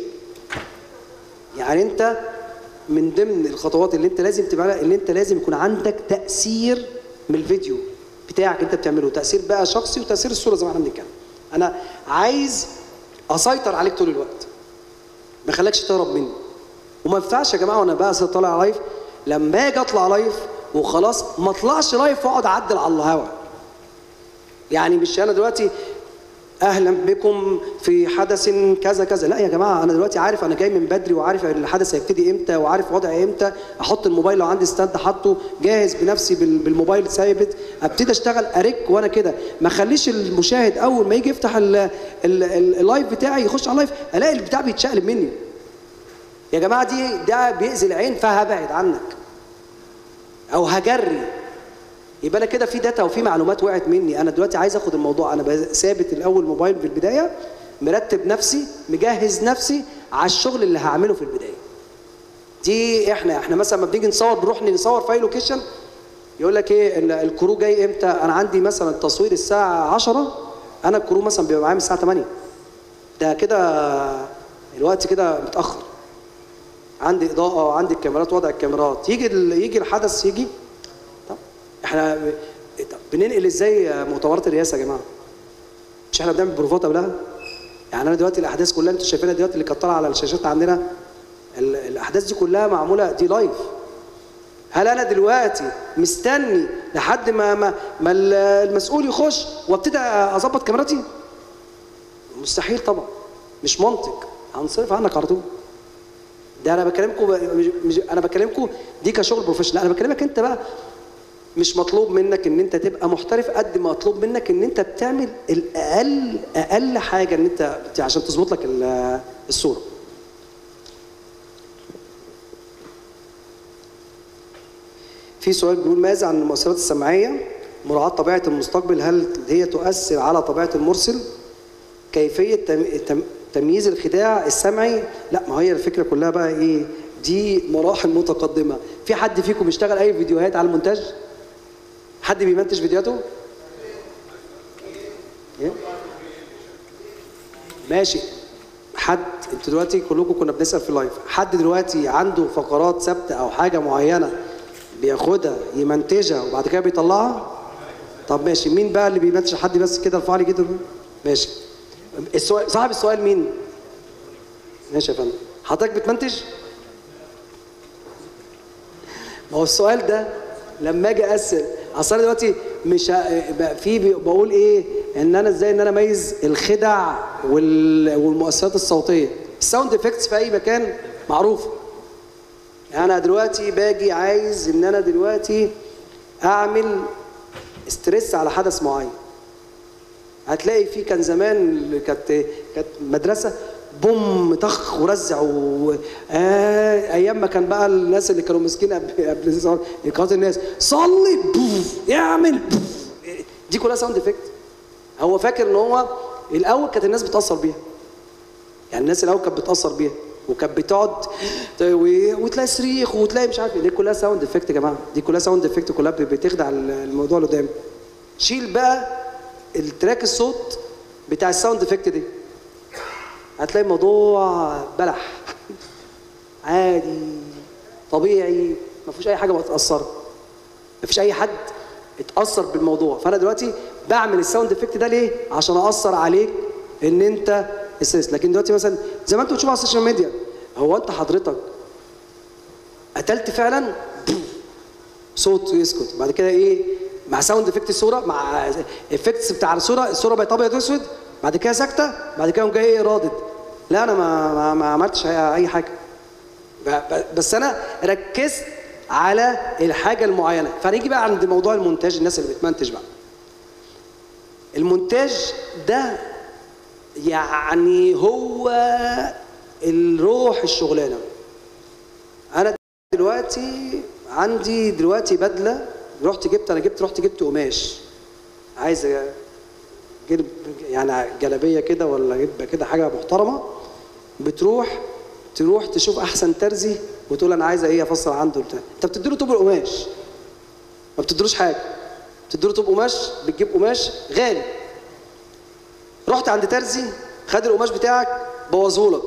يعني انت من ضمن الخطوات اللي انت لازم تعملها اللي انت لازم يكون عندك تاثير من الفيديو بتاعك انت بتعمله تاثير بقى شخصي وتاثير الصوره زي ما احنا بنتكلم انا عايز اسيطر عليك طول الوقت ما خليكش تهرب مني وما ينفعش يا جماعه وانا بقى طالع لايف لما اجي اطلع لايف وخلاص ما اطلعش لايف واقعد اعدل على الهوا يعني مش انا دلوقتي اهلا بكم في حدث كذا كذا لا يا جماعه انا دلوقتي عارف انا جاي من بدري وعارف الحدث هيبتدي امتى وعارف وضعي امتى احط الموبايل لو عندي ستاند حاطه جاهز بنفسي بال- بالموبايل ثابت ابتدي اشتغل ارك وانا كده ما اخليش المشاهد اول ما يجي يفتح ال- ال- ال- اللايف بتاعي يخش على اللايف الاقي البتاع بيتشقلب مني يا جماعه دي ده بيأذي العين فهبعد عنك او هجري يبقى انا كده في داتا وفي معلومات وقعت مني انا دلوقتي عايز اخد الموضوع انا بقى ثابت الاول موبايل في البدايه مرتب نفسي مجهز نفسي على الشغل اللي هعمله في البدايه دي احنا احنا مثلا لما بنيجي نصور بنروح نصور في اي لوكيشن يقول لك ايه ال- الكرو جاي امتى انا عندي مثلا التصوير الساعه 10 انا الكرو مثلا بيبقى معايا من الساعه 8 ده كده الوقت كده متاخر عندي اضاءه عندي الكاميرات وضع الكاميرات يجي ال- يجي الحدث يجي طب احنا ب- طب بننقل ازاي مؤتمرات الرئاسه يا جماعه مش احنا بنعمل بروفات قبلها يعني انا دلوقتي الاحداث كلها انتوا شايفينها دلوقتي اللي كانت طالعه على الشاشات عندنا ال- الاحداث دي كلها معموله دي لايف هل انا دلوقتي مستني لحد ما ما, ما ال- المسؤول يخش وابتدي اظبط كاميراتي مستحيل طبعا مش منطق هنصرف عنك على طول ده انا بكلمكم مش مش انا بكلمكم دي كشغل بروفيشنال انا بكلمك انت بقى مش مطلوب منك ان انت تبقى محترف قد ما مطلوب منك ان انت بتعمل الاقل اقل حاجه ان انت بت- عشان تظبط لك ال- الصوره في سؤال بيقول ماذا عن المؤثرات السمعيه مراعاه طبيعه المستقبل هل هي تؤثر على طبيعه المرسل كيفيه تم- تم- تمييز الخداع السمعي لا ما هي الفكره كلها بقى ايه دي مراحل متقدمه في حد فيكم بيشتغل اي فيديوهات على المونتاج حد بيمنتج فيديوهاته إيه؟ ماشي حد انتوا دلوقتي كلكم كنا بنسال في لايف حد دلوقتي عنده فقرات ثابته او حاجه معينه بياخدها يمنتجها وبعد كده بيطلعها طب ماشي مين بقى اللي بيمنتج حد بس كده ارفع لي كده ماشي السؤال صاحب السؤال مين ماشي يا فندم حضرتك بتمنتج ما هو السؤال ده لما اجي اسال اصل انا دلوقتي مش ه- بقى في بي- بقول ايه ان انا ازاي ان انا اميز الخدع وال- والمؤثرات الصوتيه الساوند افكتس في اي مكان معروفه انا دلوقتي باجي عايز ان انا دلوقتي اعمل ستريس على حدث معين هتلاقي في كان زمان اللي كانت كانت مدرسه بوم طخ ورزع و... آه ايام ما كان بقى الناس اللي كانوا ماسكين قبل قبل قناه الناس صلي بوف يعمل بوف دي كلها ساوند افكت هو فاكر ان هو الاول كانت الناس بتاثر بيها يعني الناس الاول كانت بتاثر بيها وكانت بتقعد ت- و- وتلاقي صريخ وتلاقي مش عارف ايه دي كلها ساوند افكت يا جماعه دي كلها ساوند افكت كلها بت- بتخدع ال- الموضوع اللي قدام شيل بقى التراك الصوت بتاع الساوند افكت دي هتلاقي الموضوع بلح عادي طبيعي ما فيهوش اي حاجه متاثره ما فيش اي حد اتاثر بالموضوع فانا دلوقتي بعمل الساوند افكت ده ليه عشان اثر عليك ان انت استرس لكن دلوقتي مثلا زي ما انتوا بتشوفوا على السوشيال ميديا هو انت حضرتك قتلت فعلا صوت يسكت بعد كده ايه مع ساوند افكت الصوره مع افكتس بتاع الصوره الصوره بقت ابيض واسود بعد كده ساكته بعد كده قام جاي ايه رادد لا انا ما ما, ما عملتش اي أي حاجه ب- ب- بس انا ركزت على الحاجه المعينه فنيجي بقى عند موضوع المونتاج الناس اللي بتمنتج بقى المونتاج ده يعني هو الروح الشغلانه انا دلوقتي عندي دلوقتي بدله رحت جبت انا جبت رحت جبت قماش عايز جلب يعني جلابيه كده ولا جبه كده حاجه محترمه بتروح تروح تشوف احسن ترزي وتقول انا عايزه ايه افصل عنده بتاع انت بتديله طوب القماش ما بتديلوش حاجه بتديله طوب قماش بتجيب قماش غالي رحت عند ترزي خد القماش بتاعك بوظهولك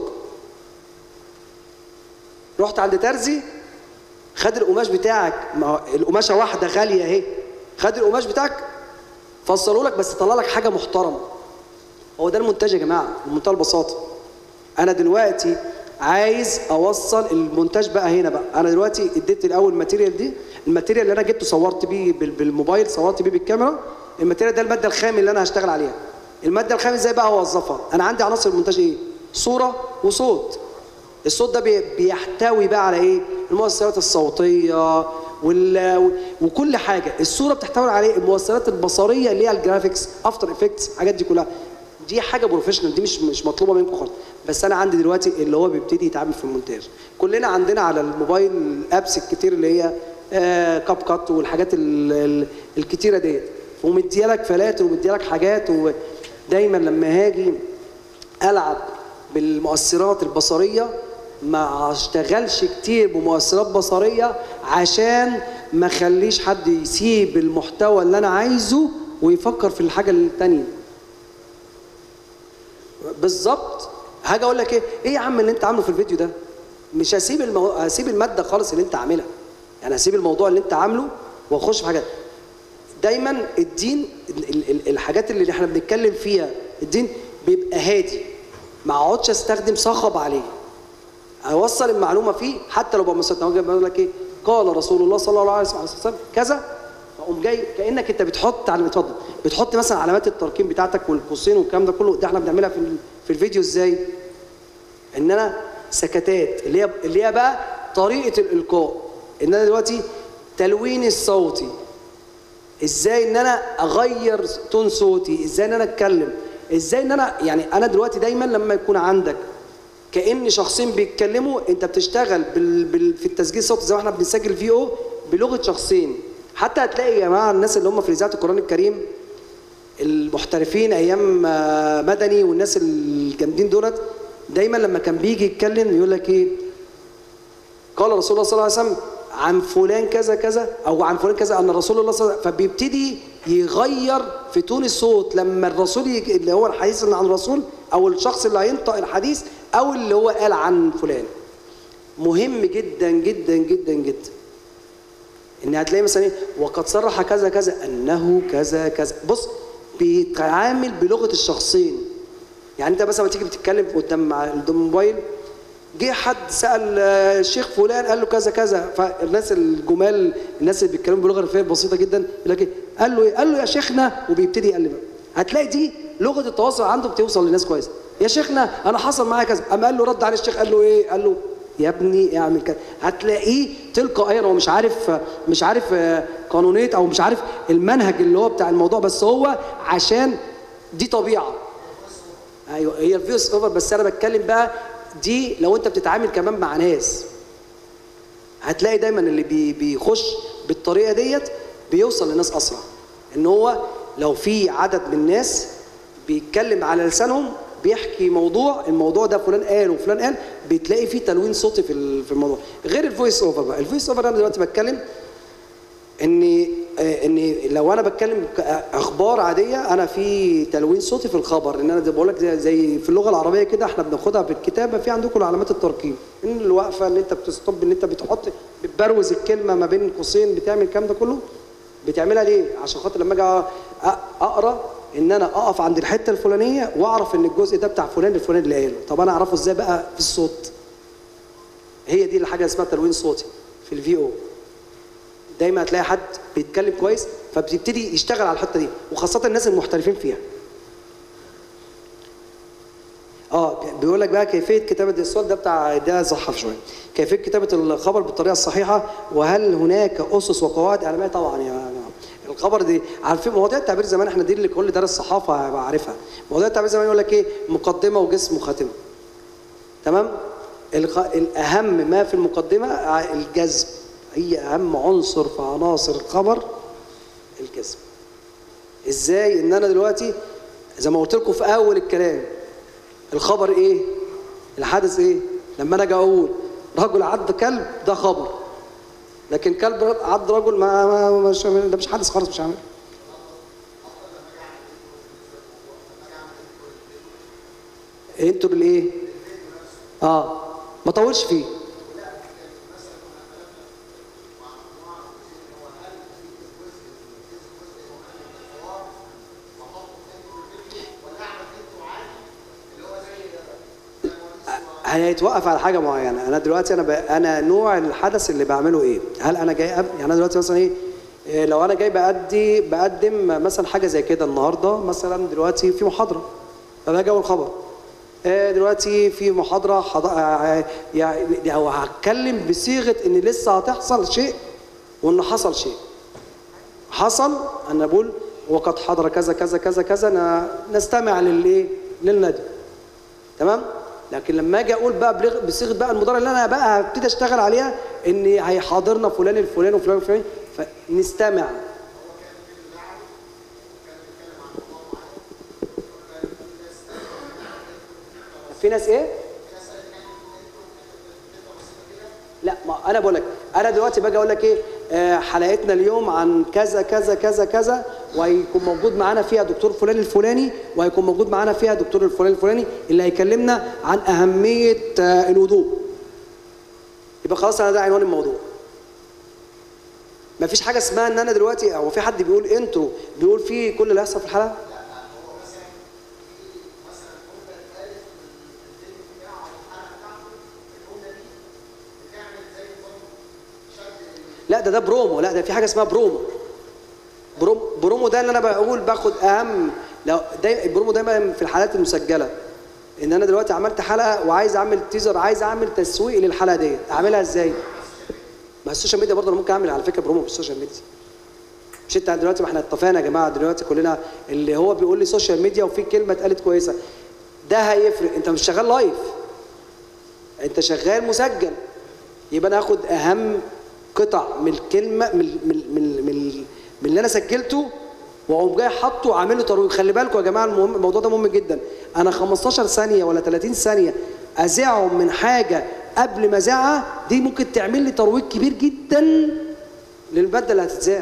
رحت عند ترزي خد القماش بتاعك ما هو القماشه واحده غاليه اهي خد القماش بتاعك فصله لك بس طلع لك حاجه محترمه هو ده المونتاج يا جماعه بمنتهى البساطه انا دلوقتي عايز اوصل المونتاج بقى هنا بقى انا دلوقتي اديت الاول الماتيريال دي الماتيريال اللي انا جبته صورت بيه بال- بالموبايل صورت بيه بالكاميرا الماتيريال ده الماده الخام اللي انا هشتغل عليها الماده الخام ازاي بقى اوظفها انا عندي عناصر المونتاج ايه صوره وصوت الصوت ده بي- بيحتوي بقى على ايه المؤثرات الصوتيه وال... وكل حاجه الصوره بتحتوي على ايه المؤثرات البصريه اللي هي الجرافيكس افتر افكتس الحاجات دي كلها دي حاجه بروفيشنال دي مش مش مطلوبه منكم خالص بس انا عندي دلوقتي اللي هو بيبتدي يتعامل في المونتاج كلنا عندنا على الموبايل الابس الكتير اللي هي آه كاب كات والحاجات ال... ال... الكتيره ديت ومديالك فلاتر ومديالك حاجات ودايما لما هاجي العب بالمؤثرات البصريه ما اشتغلش كتير بمؤثرات بصريه عشان ما اخليش حد يسيب المحتوى اللي انا عايزه ويفكر في الحاجه التانيه بالظبط هاجي اقول لك ايه ايه يا عم اللي انت عامله في الفيديو ده مش هسيب المو... هسيب الماده خالص اللي انت عاملها يعني هسيب الموضوع اللي انت عامله واخش في حاجات دايما الدين ال- ال- ال- الحاجات اللي احنا بنتكلم فيها الدين بيبقى هادي ما اقعدش استخدم صخب عليه اوصل المعلومه فيه حتى لو بقى مثلا بقول لك ايه قال رسول الله صلى الله عليه وسلم كذا فاقوم جاي كانك انت بتحط على اتفضل بتحط مثلا علامات الترقيم بتاعتك والقوسين والكلام ده كله ده احنا بنعملها في ال- في الفيديو ازاي؟ ان انا سكتات اللي هي اللي هي بقى طريقه الالقاء ان انا دلوقتي تلوين الصوتي ازاي ان انا اغير تون صوتي ازاي ان انا اتكلم ازاي ان انا يعني انا دلوقتي دايما لما يكون عندك كان شخصين بيتكلموا انت بتشتغل بال... بال... في التسجيل الصوتي زي ما احنا بنسجل في او بلغه شخصين حتى هتلاقي يا جماعه الناس اللي هم في اذاعه القران الكريم المحترفين ايام آه، مدني والناس الجامدين دولت دايما لما كان بيجي يتكلم يقول لك ايه قال رسول الله صلى الله عليه وسلم عن فلان كذا كذا او عن فلان كذا ان رسول الله صلى الله عليه وسلم فبيبتدي يغير في تون الصوت لما الرسول يجي اللي هو الحديث عن الرسول او الشخص اللي هينطق الحديث او اللي هو قال عن فلان مهم جدا جدا جدا جدا ان هتلاقي مثلا ايه وقد صرح كذا كذا انه كذا كذا بص بيتعامل بلغه الشخصين يعني انت مثلا لما تيجي بتتكلم قدام قدام الموبايل جه حد سال آه، الشيخ فلان قال له كذا كذا فالناس الجمال الناس اللي بيتكلموا بلغه رفاهيه بسيطه جدا يقول لك ايه قال له ايه قال له يا شيخنا وبيبتدي يقلب هتلاقي دي لغه التواصل عنده بتوصل للناس كويس يا شيخنا انا حصل معايا كذا قام قال له رد عليه الشيخ قال له ايه قال له يا ابني اعمل كذا هتلاقيه تلقائيا هو مش عارف مش عارف آه، قانونيه او مش عارف المنهج اللي هو بتاع الموضوع بس هو عشان دي طبيعه ايوه هي الفيوس اوفر بس انا بتكلم بقى دي لو انت بتتعامل كمان مع ناس هتلاقي دايما اللي بي بيخش بالطريقه ديت بيوصل لناس اسرع ان هو لو في عدد من الناس بيتكلم على لسانهم بيحكي موضوع الموضوع ده فلان قال وفلان قال بتلاقي فيه تلوين صوتي في ال- في الموضوع غير الفويس اوفر بقى الفويس اوفر انا دلوقتي بتكلم ان آه، ان لو انا بتكلم ك- اخبار عاديه انا في تلوين صوتي في الخبر ان انا زي بقول لك زي, زي في اللغه العربيه كده احنا بناخدها بالكتابه في عندكم علامات الترقيم ان الوقفه ان انت بتستوب ان انت بتحط بتبروز الكلمه ما بين قوسين بتعمل الكلام ده كله بتعملها ليه عشان خاطر لما اجي أ- اقرا ان انا اقف عند الحته الفلانيه واعرف ان الجزء ده بتاع فلان الفلاني اللي قاله طب انا اعرفه ازاي بقى في الصوت هي دي الحاجه اسمها تلوين صوتي في الفي او دايما هتلاقي حد بيتكلم كويس فبتبتدي يشتغل على الحته دي وخاصه الناس المحترفين فيها اه بيقول لك بقى كيفيه كتابه السؤال ده بتاع ده صحف شويه كيفيه كتابه الخبر بالطريقه الصحيحه وهل هناك اسس وقواعد اعلاميه طبعا يا جماعه الخبر دي عارفين مواضيع التعبير زمان احنا دي اللي كل دارس صحافه هيبقى عارفها مواضيع التعبير زمان يقول لك ايه مقدمه وجسم وخاتمه تمام الخ... الاهم ما في المقدمه ع- الجذب هي اهم عنصر في عناصر الخبر الجذب ازاي ان انا دلوقتي زي ما قلت لكم في اول الكلام الخبر ايه الحدث ايه لما انا اجي اقول رجل عض كلب ده خبر لكن كلب عض رجل ما, ما مش ده مش حادث خالص مش عامل انتوا بالايه اه ما طولش فيه هيتوقف على حاجه معينه انا دلوقتي انا ب... انا نوع الحدث اللي بعمله ايه هل انا جاي أب... يعني انا دلوقتي مثلا ايه إيه، لو انا جاي بأدي بقدم مثلا حاجه زي كده النهارده مثلا دلوقتي في محاضره فباجي اول خبر إيه، دلوقتي في محاضره حض... آه، يعني او هتكلم بصيغه ان لسه هتحصل شيء وان حصل شيء حصل انا بقول وقد حضر كذا كذا كذا كذا ن- نستمع للايه للندى تمام لكن لما اجي اقول بقى بلغ- بصيغه بقى المضارع اللي انا بقى هبتدي اشتغل عليها ان هيحاضرنا فلان الفلاني وفلان الفلاني فنستمع في ناس ايه؟ لا ما انا بقول لك انا دلوقتي باجي اقول لك ايه آه، حلقتنا اليوم عن كذا كذا كذا كذا وهيكون موجود معانا فيها دكتور فلان الفلاني وهيكون موجود معانا فيها دكتور الفلان الفلاني اللي هيكلمنا عن اهميه آه، الوضوء يبقى خلاص انا ده عنوان الموضوع مفيش حاجه اسمها ان انا دلوقتي هو في حد بيقول انترو بيقول فيه كل اللي هيحصل في الحلقه لا ده ده برومو لا ده في حاجه اسمها برومو برومو, برومو ده اللي انا بقول باخد اهم لو دايما البرومو دايما في الحالات المسجله ان انا دلوقتي عملت حلقه وعايز اعمل تيزر عايز اعمل تسويق للحلقه ديت اعملها ازاي؟ ما السوشيال ميديا برضه انا ممكن اعمل على فكره برومو في السوشيال ميديا مش انت دلوقتي ما احنا اتفقنا يا جماعه دلوقتي كلنا اللي هو بيقول لي سوشيال ميديا وفي كلمه اتقالت كويسه ده هيفرق انت مش شغال لايف انت شغال مسجل يبقى انا اخد اهم قطع من الكلمه من من من, من, من اللي انا سجلته واقوم جاي حاطه عامل له ترويج خلي بالكم يا جماعه المهم الموضوع ده مهم جدا انا 15 ثانيه ولا 30 ثانيه اذاعهم من حاجه قبل ما اذاعها دي ممكن تعمل لي ترويج كبير جدا للماده اللي هتتذاع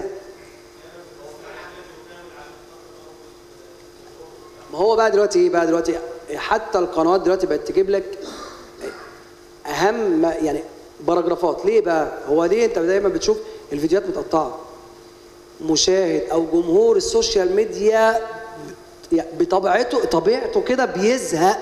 ما هو بقى دلوقتي ايه بقى دلوقتي حتى القنوات دلوقتي بقت تجيب لك اهم ما- يعني باراجرافات ليه بقى هو ليه انت دايما بتشوف الفيديوهات متقطعه مشاهد او جمهور السوشيال ميديا يعني بطبيعته طبيعته كده بيزهق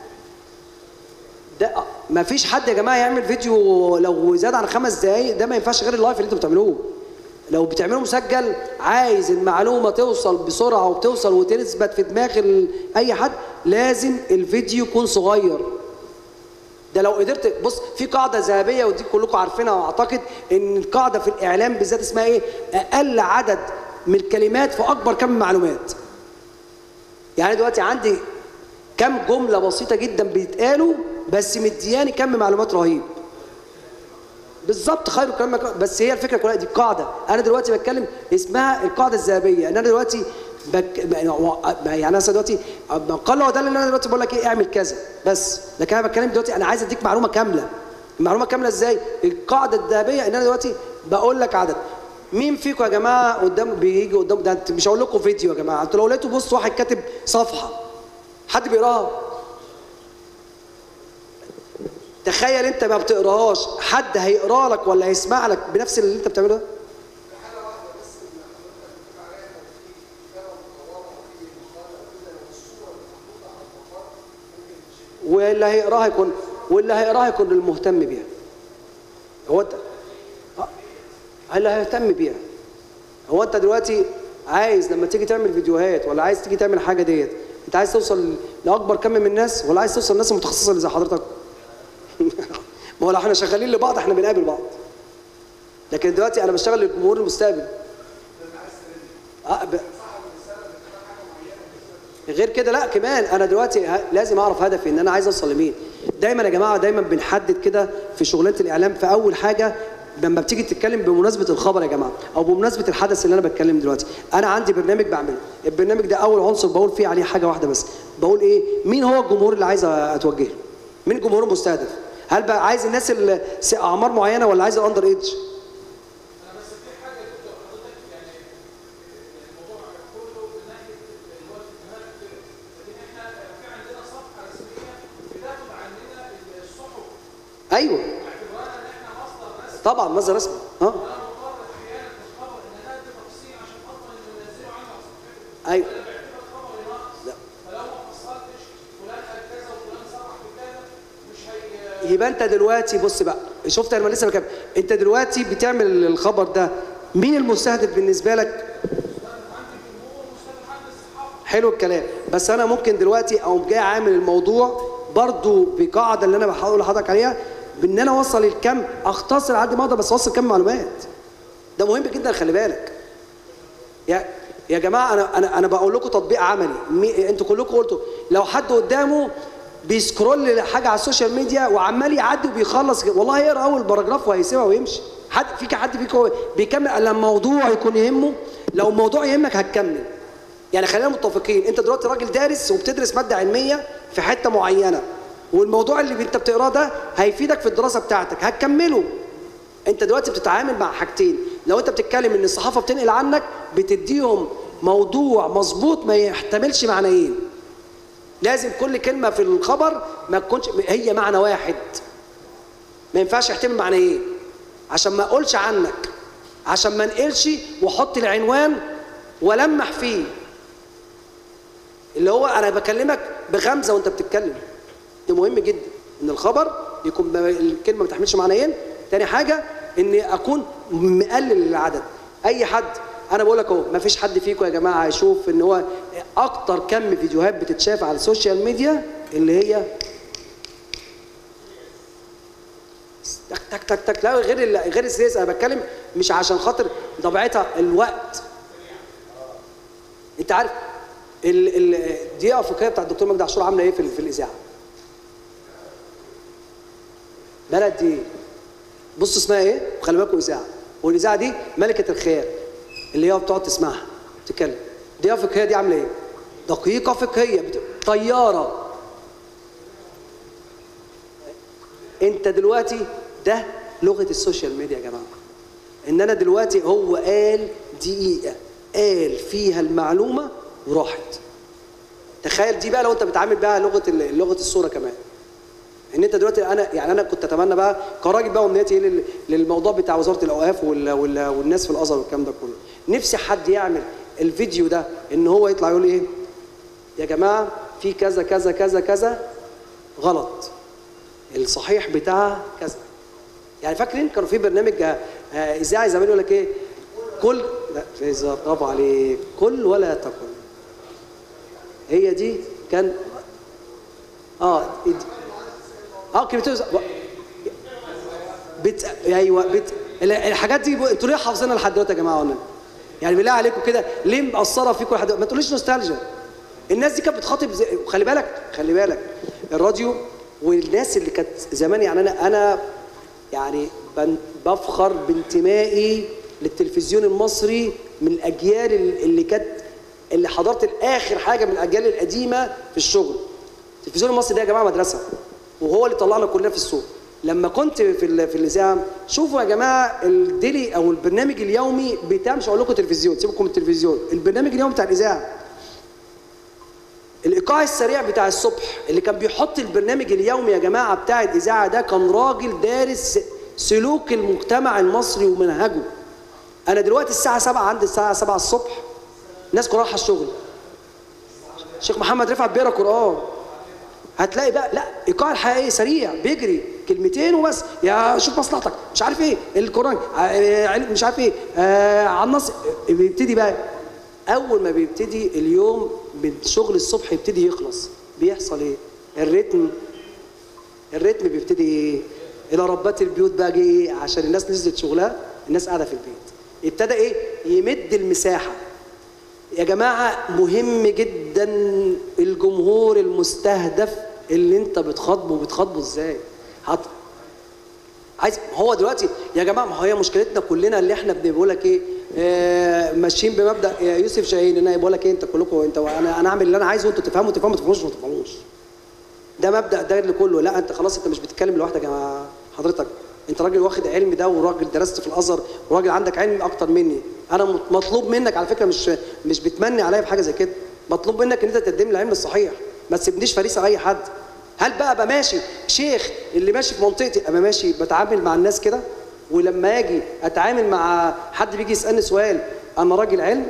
ده ما فيش حد يا جماعه يعمل فيديو لو زاد عن خمس دقايق ده ما ينفعش غير اللايف اللي انتوا بتعملوه لو بتعملوه مسجل عايز المعلومه توصل بسرعه وتوصل وتثبت في دماغ ال- اي حد لازم الفيديو يكون صغير ده لو قدرت بص في قاعده ذهبيه ودي كلكم عارفينها واعتقد ان القاعده في الاعلام بالذات اسمها ايه اقل عدد من الكلمات في اكبر كم من معلومات يعني دلوقتي عندي كم جمله بسيطه جدا بيتقالوا بس مدياني كم معلومات رهيب بالظبط خير الكلام ما- بس هي الفكره كلها دي قاعده انا دلوقتي بتكلم اسمها القاعده الذهبيه ان انا دلوقتي بك... يعني انا دلوقتي قال هو ده اللي انا دلوقتي بقول لك ايه اعمل كذا بس لكن انا بتكلم دلوقتي انا عايز اديك معلومه كامله المعلومه كامله ازاي القاعده الذهبيه ان انا دلوقتي بقول لك عدد مين فيكم يا جماعه قدام بيجي قدام ده انت مش هقول لكم فيديو يا جماعه انتوا لو لقيتوا بص واحد كاتب صفحه حد بيقراها تخيل انت ما بتقراهاش حد هيقرا لك ولا هيسمع لك بنفس اللي انت بتعمله ده واللي هيقراها يكون واللي هيقراها يكون المهتم بيها هو انت اه، اللي هيهتم بيها هو انت دلوقتي عايز لما تيجي تعمل فيديوهات ولا عايز تيجي تعمل حاجه ديت انت عايز توصل لاكبر كم من الناس ولا عايز توصل للناس المتخصصه اللي زي حضرتك ما هو لو احنا شغالين لبعض احنا بنقابل بعض لكن دلوقتي انا بشتغل للجمهور المستقبل اه ب... غير كده لا كمان انا دلوقتي ه- لازم اعرف هدفي ان انا عايز اوصل لمين دايما يا جماعه دايما بنحدد كده في شغلانه الاعلام في اول حاجه لما بتيجي تتكلم بمناسبه الخبر يا جماعه او بمناسبه الحدث اللي انا بتكلم دلوقتي انا عندي برنامج بعمله البرنامج ده اول عنصر بقول فيه عليه حاجه واحده بس بقول ايه مين هو الجمهور اللي عايز اتوجه له مين جمهور مستهدف هل بقى عايز الناس اللي س- اعمار معينه ولا عايز الاندر ايدج ايوه طبعا مصدر رسمي اه ايوه يبقى انت دلوقتي بص بقى شفت انا لسه بكمل انت دلوقتي بتعمل الخبر ده مين المستهدف بالنسبه لك حلو الكلام بس انا ممكن دلوقتي اقوم جاي عامل الموضوع برضو بقاعده اللي انا بحاول لحضرتك عليها بان انا اوصل الكم اختصر على قد ما اقدر بس اوصل كم معلومات ده مهم جدا خلي بالك يا يا جماعه انا انا انا بقول لكم تطبيق عملي مي... انتوا كلكم قلتوا لو حد قدامه بيسكرول حاجه على السوشيال ميديا وعمال يعدي وبيخلص والله هيقرا اول باراجراف وهيسيبها ويمشي حد فيك حد فيكم بيكمل لما الموضوع يكون يهمه لو الموضوع يهمك هتكمل يعني خلينا متفقين انت دلوقتي راجل دارس وبتدرس ماده علميه في حته معينه والموضوع اللي انت بتقراه ده هيفيدك في الدراسه بتاعتك هتكمله انت دلوقتي بتتعامل مع حاجتين لو انت بتتكلم ان الصحافه بتنقل عنك بتديهم موضوع مظبوط ما يحتملش معنيين لازم كل كلمه في الخبر ما تكونش هي معنى واحد ما ينفعش يحتمل معنيين عشان ما اقولش عنك عشان ما انقلش واحط العنوان ولمح فيه اللي هو انا بكلمك بغمزه وانت بتتكلم ده مهم جدا ان الخبر يكون ما- الكلمه ما تحملش معنيين تاني حاجه اني اكون مقلل العدد اي حد انا بقول لك اهو ما فيش حد فيكم يا جماعه هيشوف ان هو اكتر كم فيديوهات بتتشاف على السوشيال ميديا اللي هي تك تك تك تك لا غير ال- غير السياسه انا بتكلم مش عشان خاطر طبيعتها الوقت انت عارف ال ال الدقيقه الافريقيه بتاع الدكتور مجدي عاشور عامله ايه في, ال- في الاذاعه؟ بلد دي بص اسمها ايه؟ وخلي بالكم اذاعه والاذاعه دي ملكه الخيال اللي هي بتقعد تسمعها تتكلم الدقيقه الافريقيه دي عامله ايه؟ دقيقه فقهيه بت... طياره انت دلوقتي ده لغه السوشيال ميديا يا جماعه ان انا دلوقتي هو قال دقيقه قال فيها المعلومه وراحت تخيل دي بقى لو انت بتعامل بقى لغه ال- لغه الصوره كمان ان انت دلوقتي انا يعني انا كنت اتمنى بقى كراجل بقى امنيتي ايه لل- للموضوع بتاع وزاره الاوقاف وال وال والناس في الازهر والكلام ده كله نفسي حد يعمل الفيديو ده ان هو يطلع يقول ايه يا جماعه في كذا كذا كذا كذا غلط الصحيح بتاعها كذا يعني فاكرين كانوا في برنامج آه، آه، اذاعي زمان يقول لك ايه كل لا بالظبط برافو عليك كل ولا تكن هي دي كان اه إد- اه كلمتين بت ايوه بت ال- الحاجات دي ب- انتوا ليه حافظينها لحد دلوقتي يا جماعه والله يعني بالله عليكم كده ليه مأثره فيكم لحد ما تقوليش نوستالجيا الناس دي كانت بتخاطب زي... خلي بالك خلي بالك الراديو والناس اللي كانت زمان يعني انا انا يعني بن- بفخر بانتمائي للتلفزيون المصري من الاجيال اللي كانت اللي حضرت الاخر حاجه من الاجيال القديمه في الشغل التلفزيون المصري ده يا جماعه مدرسه وهو اللي طلعنا كلنا في السوق لما كنت في ال- في الاذاعه شوفوا يا جماعه الديلي او البرنامج اليومي بتاع مش هقول لكم تلفزيون سيبكم من التلفزيون البرنامج اليومي بتاع الاذاعه الايقاع السريع بتاع الصبح اللي كان بيحط البرنامج اليومي يا جماعه بتاع الاذاعه ده كان راجل دارس سلوك المجتمع المصري ومنهجه انا دلوقتي الساعه 7 عندي الساعه 7 الصبح الناس كلها رايحه الشغل الشيخ محمد رفعت بيقرا قران هتلاقي بقى لا ايقاع الحقيقي سريع بيجري كلمتين وبس يا شوف مصلحتك مش عارف ايه القران آه، علم- مش عارف ايه آه على النص بيبتدي بقى اول ما بيبتدي اليوم من شغل الصبح يبتدي يخلص بيحصل ايه الريتم الريتم بيبتدي ايه الى ربات البيوت بقى جه ايه عشان الناس نزلت شغلها الناس قاعده في البيت ابتدى ايه يمد المساحه يا جماعة مهم جدا الجمهور المستهدف اللي انت بتخاطبه بتخاطبه ازاي هت... عايز هو دلوقتي يا جماعة ما هي مشكلتنا كلنا اللي احنا بنقول لك ايه آه ماشيين بمبدا يا يوسف شاهين انا بقول لك ايه انت كلكم انت انا انا اعمل اللي انا عايزه وانتوا تفهموا تفهموا ما تفهموش ما تفهموش ده مبدا ده اللي كله لا انت خلاص انت مش بتتكلم لوحدك يا حضرتك انت راجل واخد علم ده وراجل درست في الازهر وراجل عندك علم اكتر مني انا مط- مطلوب منك على فكره مش مش بتمني عليا بحاجه زي كده مطلوب منك ان انت تقدم لي العلم الصحيح ما تسيبنيش فريسه اي حد هل بقى ابقى ماشي شيخ اللي ماشي في منطقتي ابقى ماشي بتعامل مع الناس كده ولما اجي اتعامل مع حد بيجي يسالني سؤال انا راجل علم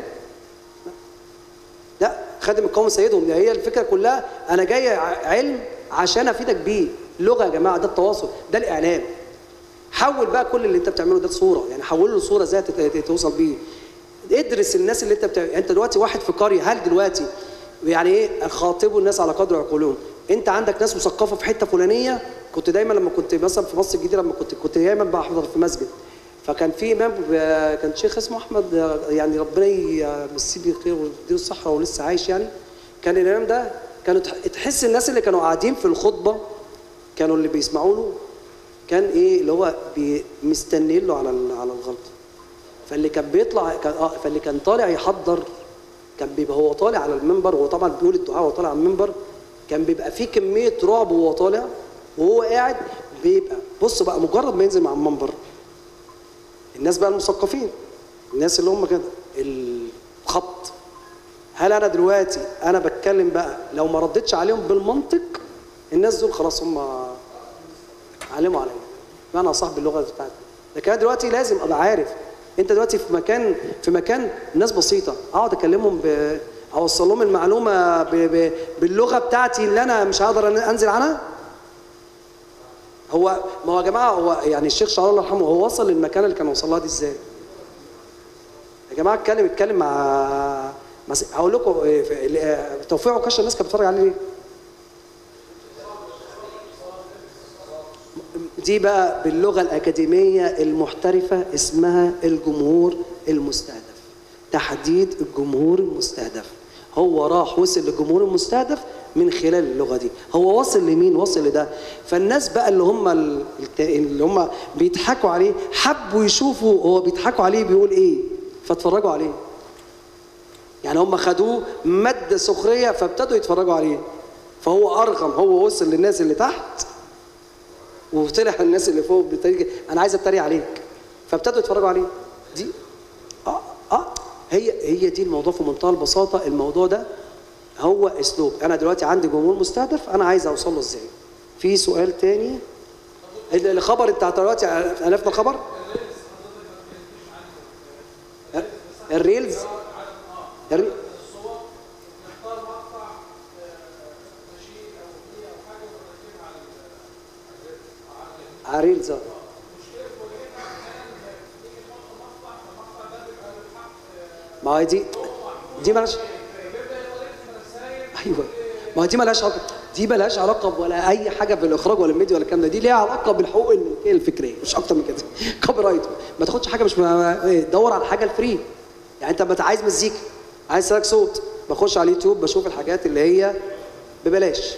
لا خادم القوم سيدهم ده هي الفكره كلها انا جاي ع- علم عشان افيدك بيه لغه يا جماعه ده التواصل ده الاعلام حول بقى كل اللي انت بتعمله ده صوره يعني حول له صوره ازاي تت- تت- توصل بيه ادرس الناس اللي انت بتعمل انت دلوقتي واحد في قريه هل دلوقتي يعني ايه خاطبوا الناس على قدر عقولهم انت عندك ناس مثقفه في حته فلانيه كنت دايما لما كنت مثلا في مصر الجديده لما كنت كنت دايما بحضر في مسجد فكان في امام ب- كان شيخ اسمه احمد آه، يعني ربنا يمسيه بالخير ويديله الصحه ولسه عايش يعني كان الامام ده كانوا تح- تحس الناس اللي كانوا قاعدين في الخطبه كانوا اللي بيسمعوا له كان ايه اللي هو بي- مستنيين له على ال- على الغلطه فاللي كان بيطلع كان اه فاللي كان طالع يحضر كان بيبقى هو طالع على المنبر وهو طبعا بيقول الدعاء وهو طالع على المنبر كان بيبقى فيه كميه رعب وهو طالع وهو قاعد بيبقى بص بقى مجرد ما ينزل مع المنبر الناس بقى المثقفين الناس اللي هم كده الخط هل انا دلوقتي انا بتكلم بقى لو ما ردتش عليهم بالمنطق الناس دول خلاص هم علموا عليا انا صاحب اللغه بتاعتي لكن انا دلوقتي لازم ابقى عارف انت دلوقتي في مكان في مكان ناس بسيطه اقعد اكلمهم ب اوصل لهم المعلومه ب... ب... باللغه بتاعتي اللي انا مش هقدر أن- انزل عنها هو ما هو يا جماعه هو يعني الشيخ شعراء الله يرحمه هو وصل للمكان اللي كان وصل لها دي ازاي؟ يا جماعه اتكلم اتكلم مع مس- هقول لكم إيه، في- ال- آه، توفيق عكاشه الناس كانت بتتفرج عليه ليه؟ دي بقى باللغه الاكاديميه المحترفه اسمها الجمهور المستهدف تحديد الجمهور المستهدف هو راح وصل للجمهور المستهدف من خلال اللغه دي هو وصل لمين وصل لده فالناس بقى اللي هم ال- الت- اللي هم بيضحكوا عليه حبوا يشوفوا هو بيضحكوا عليه بيقول ايه فاتفرجوا عليه يعني هم خدوه مادة سخرية فابتدوا يتفرجوا عليه فهو أرغم هو وصل للناس اللي تحت وطلع الناس اللي فوق بتريق أنا عايز أتريق عليك فابتدوا يتفرجوا عليه دي اه اه هي هي دي الموضوع في منتهى البساطة الموضوع ده هو أسلوب أنا دلوقتي عندي جمهور مستهدف أنا عايز أوصل له إزاي في سؤال تاني ال- الخبر بتاع دلوقتي عرفنا الخبر الريلز الري... عريلز آه. ما هي دي دي مالهاش ايوه ما هي دي مالهاش علاقه دي مالهاش علاقه ولا اي حاجه بالاخراج ولا الميديا ولا الكلام ده دي ليها علاقه بالحقوق الملكيه الفكريه مش اكتر من كده كوبي رايت ما تاخدش حاجه مش ما- إيه، دور على حاجه الفري يعني انت ما عايز مزيكا عايز تراك صوت بخش على اليوتيوب بشوف الحاجات اللي هي ببلاش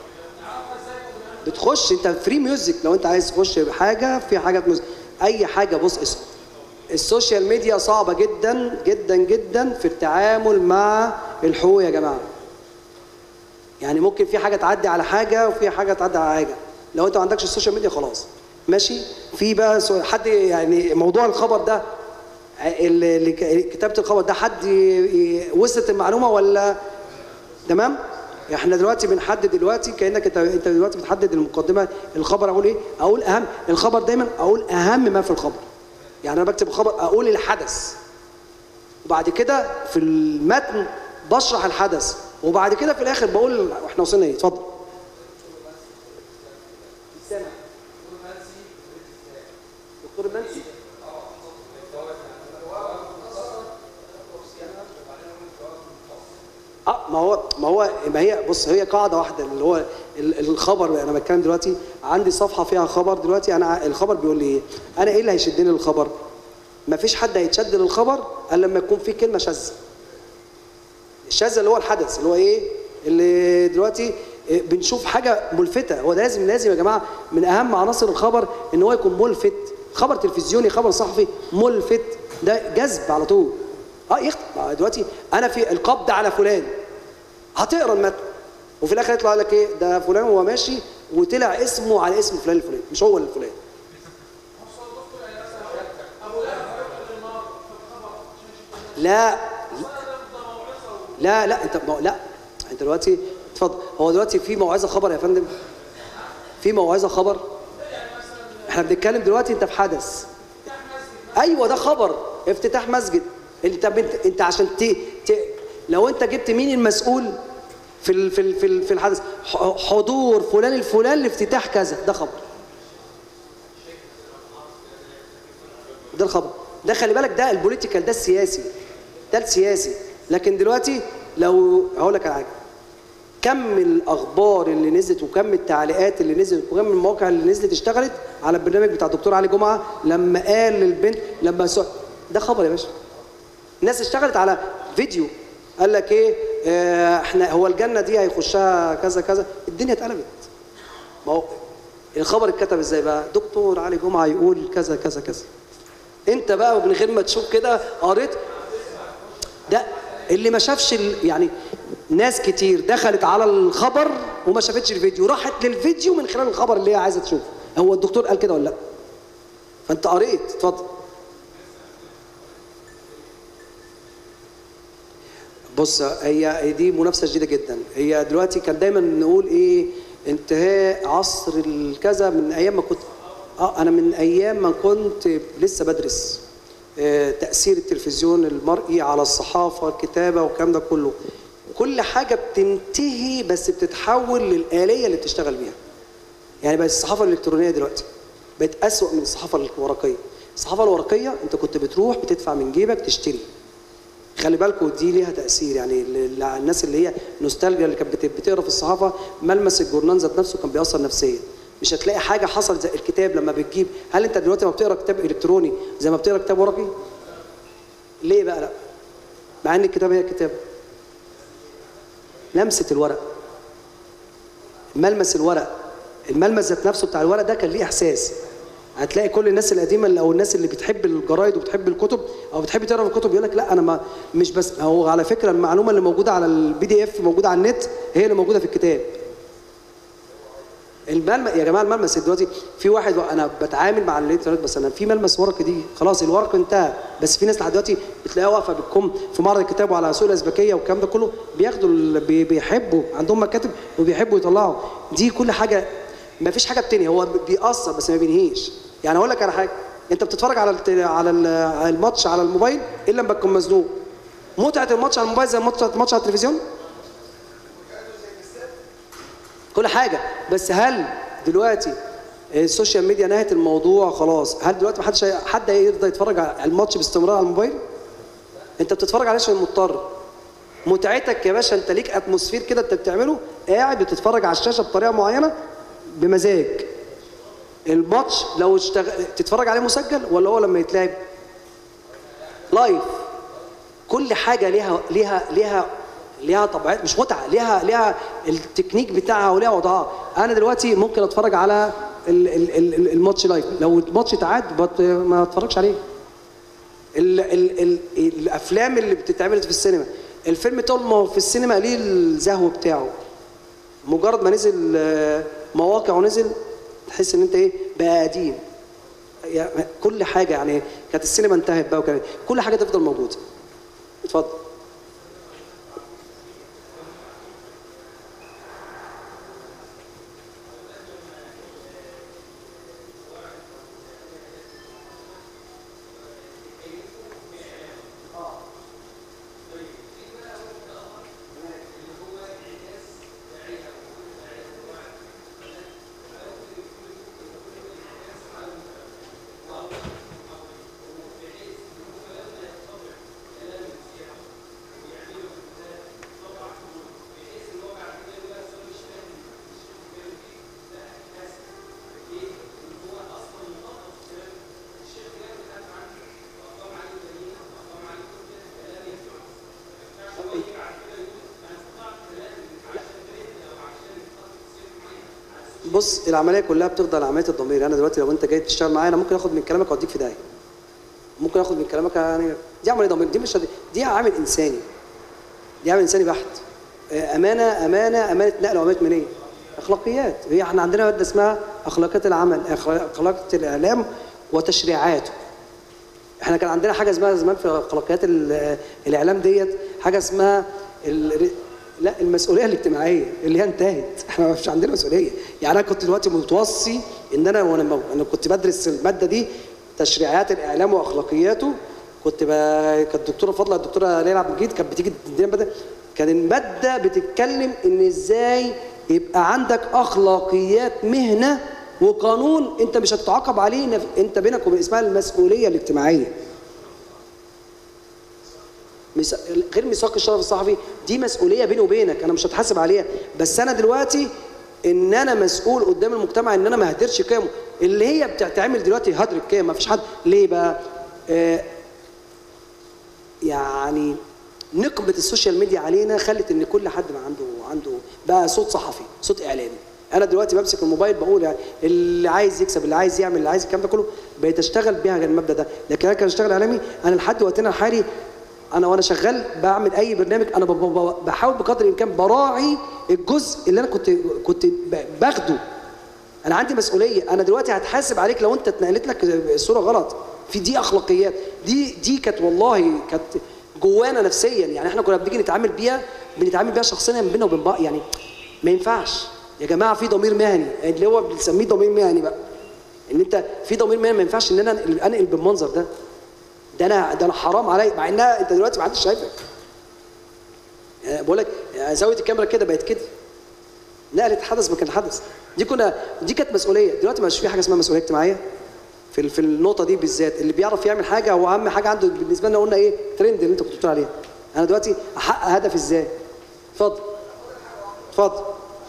بتخش انت فري ميوزك لو انت عايز تخش بحاجه في حاجه في ميوزك اي حاجه بص اس- السوشيال ميديا صعبه جدا جدا جدا في التعامل مع الحقوق يا جماعه يعني ممكن في حاجه تعدي على حاجه وفي حاجه تعدي على حاجه لو انت ما عندكش السوشيال ميديا خلاص ماشي في بقى سؤال- حد يعني موضوع الخبر ده اللي اللي ك- كتابه الخبر ده حد ي- ي- وصلت المعلومه ولا تمام احنا دلوقتي بنحدد دلوقتي كانك انت انت دلوقتي بتحدد المقدمه الخبر اقول ايه اقول اهم الخبر دايما اقول اهم ما في الخبر يعني انا بكتب الخبر اقول الحدث وبعد كده في المتن بشرح الحدث وبعد كده في الاخر بقول احنا وصلنا ايه اتفضل سامع. دكتور منسي اه ما هو ما هو ما هي بص هي قاعده واحده اللي هو ال- الخبر انا بتكلم دلوقتي عندي صفحه فيها خبر دلوقتي انا ع- الخبر بيقول لي ايه؟ انا ايه اللي هيشدني للخبر؟ ما فيش حد هيتشد للخبر الا لما يكون في كلمه شاذه. الشاذ اللي هو الحدث اللي هو ايه؟ اللي دلوقتي إيه، بنشوف حاجه ملفته هو ده لازم لازم يا جماعه من اهم عناصر الخبر ان هو يكون ملفت خبر تلفزيوني خبر صحفي ملفت ده جذب على طول اه يخطب دلوقتي انا في القبض على فلان هتقرا المتن وفي الاخر يطلع لك ايه ده فلان وهو ماشي وطلع اسمه على اسم فلان الفلاني مش هو الفلاني لا لا لا انت ما- لا انت دلوقتي اتفضل هو دلوقتي في موعظه خبر يا فندم في موعظه خبر احنا بنتكلم دلوقتي انت في حدث ايوه ده خبر افتتاح مسجد انت بنت انت عشان ت... ت... لو انت جبت مين المسؤول في ال... في ال... في, ال... في الحدث ح- حضور فلان الفلان لافتتاح كذا ده خبر ده الخبر ده خلي بالك ده البوليتيكال ده السياسي ده السياسي لكن دلوقتي لو هقول لك على حاجه كم الاخبار اللي نزلت وكم التعليقات اللي نزلت وكم المواقع اللي نزلت اشتغلت على البرنامج بتاع الدكتور علي جمعه لما قال للبنت لما سو... ده خبر يا باشا الناس اشتغلت على فيديو قال لك ايه اه احنا هو الجنه دي هيخشها كذا كذا الدنيا اتقلبت ما هو الخبر اتكتب ازاي بقى دكتور علي جمعه يقول كذا كذا كذا انت بقى ومن غير ما تشوف كده قريت ده اللي ما شافش ال... يعني ناس كتير دخلت على الخبر وما شافتش الفيديو راحت للفيديو من خلال الخبر اللي هي عايزه تشوفه هو الدكتور قال كده ولا لا فانت قريت اتفضل بص هي دي منافسه شديده جدا هي دلوقتي كان دايما نقول ايه انتهاء عصر الكذا من ايام ما كنت اه انا من ايام ما كنت لسه بدرس آه تاثير التلفزيون المرئي على الصحافه الكتابه والكلام ده كله كل حاجه بتنتهي بس بتتحول للاليه اللي بتشتغل بيها يعني بقت الصحافه الالكترونيه دلوقتي بقت اسوأ من الصحافه الورقيه الصحافه الورقيه انت كنت بتروح بتدفع من جيبك تشتري خلي بالكم دي ليها تاثير يعني ال- ال- الناس اللي هي نوستالجيا اللي كانت بت- بتقرا في الصحافه ملمس الجورنان ذات نفسه كان بيأثر نفسيا مش هتلاقي حاجه حصلت زي الكتاب لما بتجيب هل انت دلوقتي لما بتقرا كتاب الكتروني زي ما بتقرا كتاب ورقي ليه بقى لا مع ان الكتاب هي كتاب لمسه الورق ملمس الورق الملمس ذات نفسه بتاع الورق ده كان ليه احساس هتلاقي كل الناس القديمه اللي- او الناس اللي بتحب الجرايد وبتحب الكتب او بتحب تقرا في الكتب يقول لك لا انا ما مش بس هو على فكره المعلومه اللي موجوده على البي دي اف موجوده على النت هي اللي موجوده في الكتاب الملمس يا جماعه الملمس دلوقتي في واحد انا بتعامل مع الانترنت بس انا في ملمس ورقي دي خلاص الورق انتهى بس في ناس لحد دلوقتي بتلاقيها واقفه بالكم في معرض الكتاب وعلى سوق الازبكيه والكلام ده كله بياخدوا ال- بي- بيحبوا عندهم مكاتب وبيحبوا يطلعوا دي كل حاجه ما فيش حاجه بتنهي هو بيأثر بس ما بينهيش يعني اقول لك على حاجه انت بتتفرج على الت- على ال- على الماتش على الموبايل الا لما تكون مزنوق متعه الماتش على الموبايل زي ماتش ماتش على التلفزيون كل حاجه بس هل دلوقتي السوشيال ميديا نهت الموضوع خلاص هل دلوقتي ما حدش حد يرضى يتفرج على الماتش باستمرار على الموبايل انت بتتفرج عليه عشان مضطر متعتك يا باشا انت ليك اتموسفير كده انت بتعمله قاعد بتتفرج على الشاشه بطريقه معينه بمزاج الماتش لو اشتغل تتفرج عليه مسجل ولا هو لما يتلعب لايف كل حاجه ليها ليها ليها ليها طبيعات مش متعه ليها ليها التكنيك بتاعها وليها وضعها انا دلوقتي ممكن اتفرج على ال- ال- ال- الماتش لايف لو الماتش اتعاد بط- ما اتفرجش عليه ال ال ال الافلام اللي بتتعمل في السينما الفيلم طول ما هو في السينما ليه الزهو بتاعه مجرد ما نزل آه، مواقع ونزل تحس ان انت ايه بقى قديم يعني كل حاجه يعني كانت السينما انتهت بقى وكانت كل حاجه تفضل موجوده اتفضل بص العمليه كلها بتخضع لعمليه الضمير انا دلوقتي لو انت جاي تشتغل معايا انا ممكن اخد من كلامك واوديك في داهيه ممكن اخد من كلامك يعني دي عمليه ضمير دي مش دي عامل انساني دي عامل انساني بحت آه، امانه امانه امانه نقل وامانه منيه اخلاقيات هي احنا عندنا ماده اسمها اخلاقيات العمل أخلا- اخلاقيات الاعلام وتشريعاته احنا كان عندنا حاجه اسمها زمان في اخلاقيات ال- الاعلام ديت حاجه اسمها ال... لا المسؤوليه الاجتماعيه اللي هي انتهت احنا مش عندنا مسؤوليه يعني انا كنت دلوقتي متوصي ان انا وانا مو- انا كنت بدرس الماده دي تشريعات الاعلام واخلاقياته كنت ب... كانت الدكتوره فاضله الدكتوره ليلى عبد المجيد كانت بتيجي تدينا ماده كان الماده بتتكلم ان ازاي يبقى عندك اخلاقيات مهنه وقانون انت مش هتتعاقب عليه نف- انت بينك وبين اسمها المسؤوليه الاجتماعيه مس- غير ميثاق الشرف الصحفي دي مسؤوليه بيني وبينك انا مش هتحاسب عليها بس انا دلوقتي ان انا مسؤول قدام المجتمع ان انا ما هدرش قيمه اللي هي بتتعمل دلوقتي هدر القيم ما فيش حد ليه بقى آه يعني نقمة السوشيال ميديا علينا خلت ان كل حد بقى عنده عنده بقى صوت صحفي صوت اعلامي انا دلوقتي بمسك الموبايل بقول يعني اللي عايز يكسب اللي عايز يعمل اللي عايز الكلام ده كله بقيت اشتغل بيها على المبدا ده لكن انا كان اشتغل اعلامي انا لحد وقتنا الحالي انا وانا شغال بعمل اي برنامج انا ب- ب- ب- بحاول بقدر الامكان براعي الجزء اللي انا كنت كنت ب- باخده انا عندي مسؤوليه انا دلوقتي هتحاسب عليك لو انت اتنقلت لك الصوره غلط في دي اخلاقيات دي دي كانت والله كانت جوانا نفسيا يعني احنا كنا بنيجي نتعامل بيها بنتعامل بيها شخصيا بينا وبين بعض يعني ما ينفعش يا جماعه في ضمير مهني اللي هو بنسميه ضمير مهني بقى ان انت في ضمير مهني ما ينفعش ان انا انقل أنقل بالمنظر ده ده انا ده انا حرام عليا مع انها انت دلوقتي ما حدش شايفك يعني بقول لك يعني زاويه الكاميرا كده بقت كده نقلت حدث مكان حدث دي كنا دي كانت مسؤوليه دلوقتي مش في حاجه اسمها مسؤوليه اجتماعيه في ال- في النقطه دي بالذات اللي بيعرف يعمل حاجه هو اهم حاجه عنده بالنسبه لنا قلنا ايه ترند اللي انت كنت بتقول عليها انا دلوقتي احقق هدف ازاي اتفضل اتفضل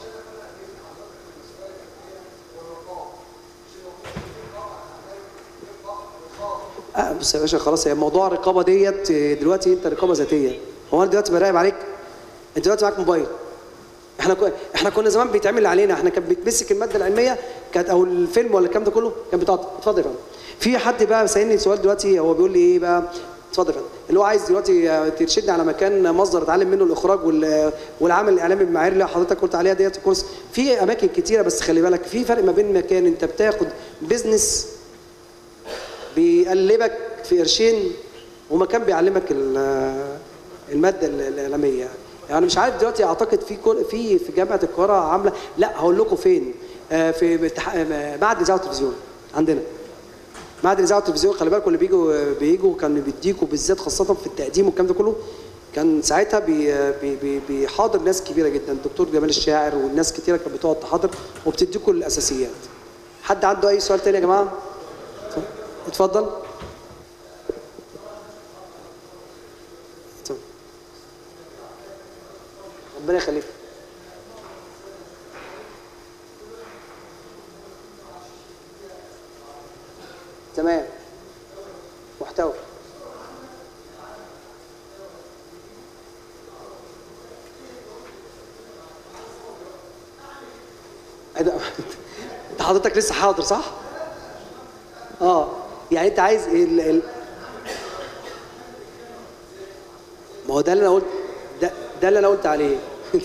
آه بس يا باشا خلاص هي موضوع الرقابه ديت آه، دلوقتي انت رقابه ذاتيه هو انا دلوقتي براقب عليك انت دلوقتي معاك موبايل احنا كو... احنا كنا زمان بيتعمل اللي علينا احنا كان بيتمسك الماده العلميه كانت او الفيلم ولا الكلام ده كله كان بيتقطع اتفضل يا فندم في حد بقى سالني سؤال دلوقتي هو بيقول لي ايه بقى اتفضل يا فندم اللي هو عايز دلوقتي آه، ترشدني على مكان مصدر اتعلم منه الاخراج وال... والعمل الاعلامي بالمعايير اللي حضرتك قلت عليها ديت كورس في اماكن كتيره بس خلي بالك في فرق ما بين مكان انت بتاخد بيزنس بيقلبك في قرشين ومكان بيعلمك ال- الماده ال- الاعلاميه يعني مش عارف دلوقتي اعتقد في كل في في جامعه القاهره عامله لا هقول لكم فين آه، في بتح- آه، معهد الاذاعه والتلفزيون عندنا معهد الاذاعه والتلفزيون خلي بالكم اللي بيجوا بيجوا كانوا بيديكوا بالذات خاصه في التقديم والكلام ده كله كان ساعتها بي بي بي بيحاضر ناس كبيره جدا الدكتور جمال الشاعر والناس كتيره كانت بتقعد تحاضر وبتديكوا الاساسيات حد عنده اي سؤال تاني يا جماعه اتفضل اتفضل. ربنا يخليك تمام محتوى ايه ده انت حضرتك لسه حاضر صح؟ اه يعني انت عايز ال... ال... ما هو ده اللي انا قلت ده, ده اللي انا قلت عليه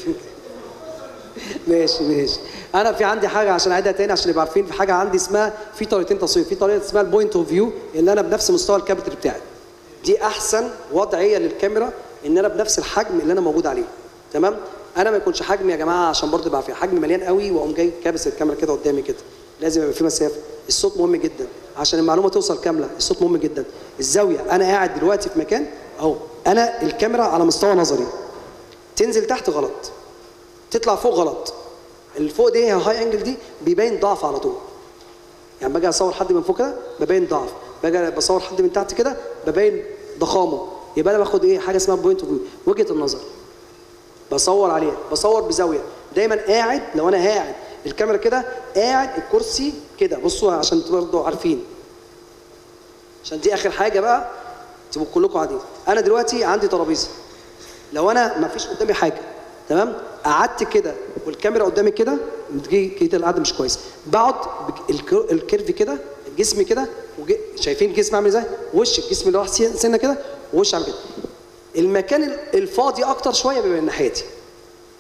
ماشي ماشي انا في عندي حاجه عشان اعيدها تاني عشان يبقى عارفين في حاجه عندي اسمها في طريقتين تصوير في طريقه اسمها البوينت اوف فيو ان انا بنفس مستوى الكابيتال بتاعي دي احسن وضعيه للكاميرا ان انا بنفس الحجم اللي انا موجود عليه تمام انا ما يكونش حجمي يا جماعه عشان برضه يبقى في حجم مليان قوي واقوم جاي كابس الكاميرا كده قدامي كده لازم يبقى في مسافه الصوت مهم جدا عشان المعلومه توصل كامله الصوت مهم جدا الزاويه انا قاعد دلوقتي في مكان اهو انا الكاميرا على مستوى نظري تنزل تحت غلط تطلع فوق غلط اللي فوق دي هاي انجل دي بيبين ضعف على طول يعني باجي اصور حد من فوق كده ببين ضعف باجي بصور حد من تحت كده ببين ضخامه يبقى انا باخد ايه حاجه اسمها بوينت اوف فيو وجهه النظر بصور عليها بصور بزاويه دايما قاعد لو انا قاعد الكاميرا كده قاعد الكرسي كده بصوا عشان برضه عارفين عشان دي اخر حاجه بقى تبقوا كلكم قاعدين انا دلوقتي عندي ترابيزه لو انا ما فيش قدامي حاجه تمام قعدت كده والكاميرا قدامي كده بتجي كده القعده مش كويسه بقعد بك- الك- الكيرف كده جسمي كده وج- شايفين الجسم عامل ازاي وش الجسم اللي راح سنه كده ووش عامل كده المكان ال- الفاضي اكتر شويه بيبقى من ناحيتي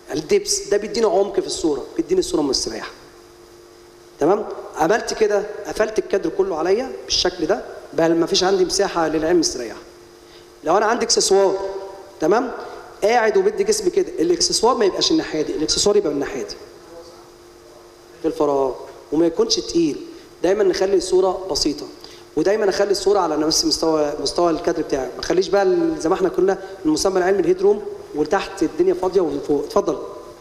الدبس ده بيديني عمق في الصوره بيديني الصوره مستريحه تمام عملت كده قفلت الكادر كله عليا بالشكل ده بقى ما فيش عندي مساحه للعين مستريحه لو انا عندي اكسسوار تمام قاعد وبدي جسمي كده الاكسسوار ما يبقاش الناحيه دي الاكسسوار يبقى من الناحيه دي في الفراغ وما يكونش تقيل دايما نخلي الصوره بسيطه ودايما اخلي الصوره على نفس مستوى مستوى الكادر بتاعي ما اخليش بقى ال- زي ما احنا كنا المسمى العلمي الهيد روم وتحت الدنيا فاضيه ومن فوق اتفضل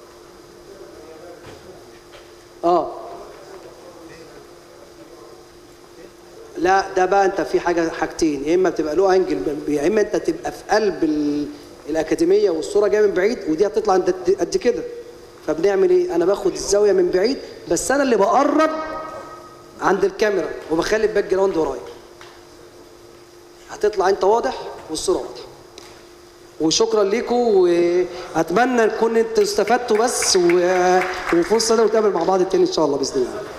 اه لا ده بقى انت في حاجه حاجتين يا اما بتبقى له انجل يا اما انت تبقى في قلب ال- الاكاديميه والصوره جايه من بعيد ودي هتطلع قد قد كده فبنعمل ايه انا باخد الزاويه من بعيد بس انا اللي بقرب عند الكاميرا وبخلي الباك جراوند ورايا هتطلع انت واضح والصوره واضحه وشكرا لكم واتمنى نكون انتوا استفدتوا بس و- وفرصه نتقابل مع بعض تاني ان شاء الله باذن الله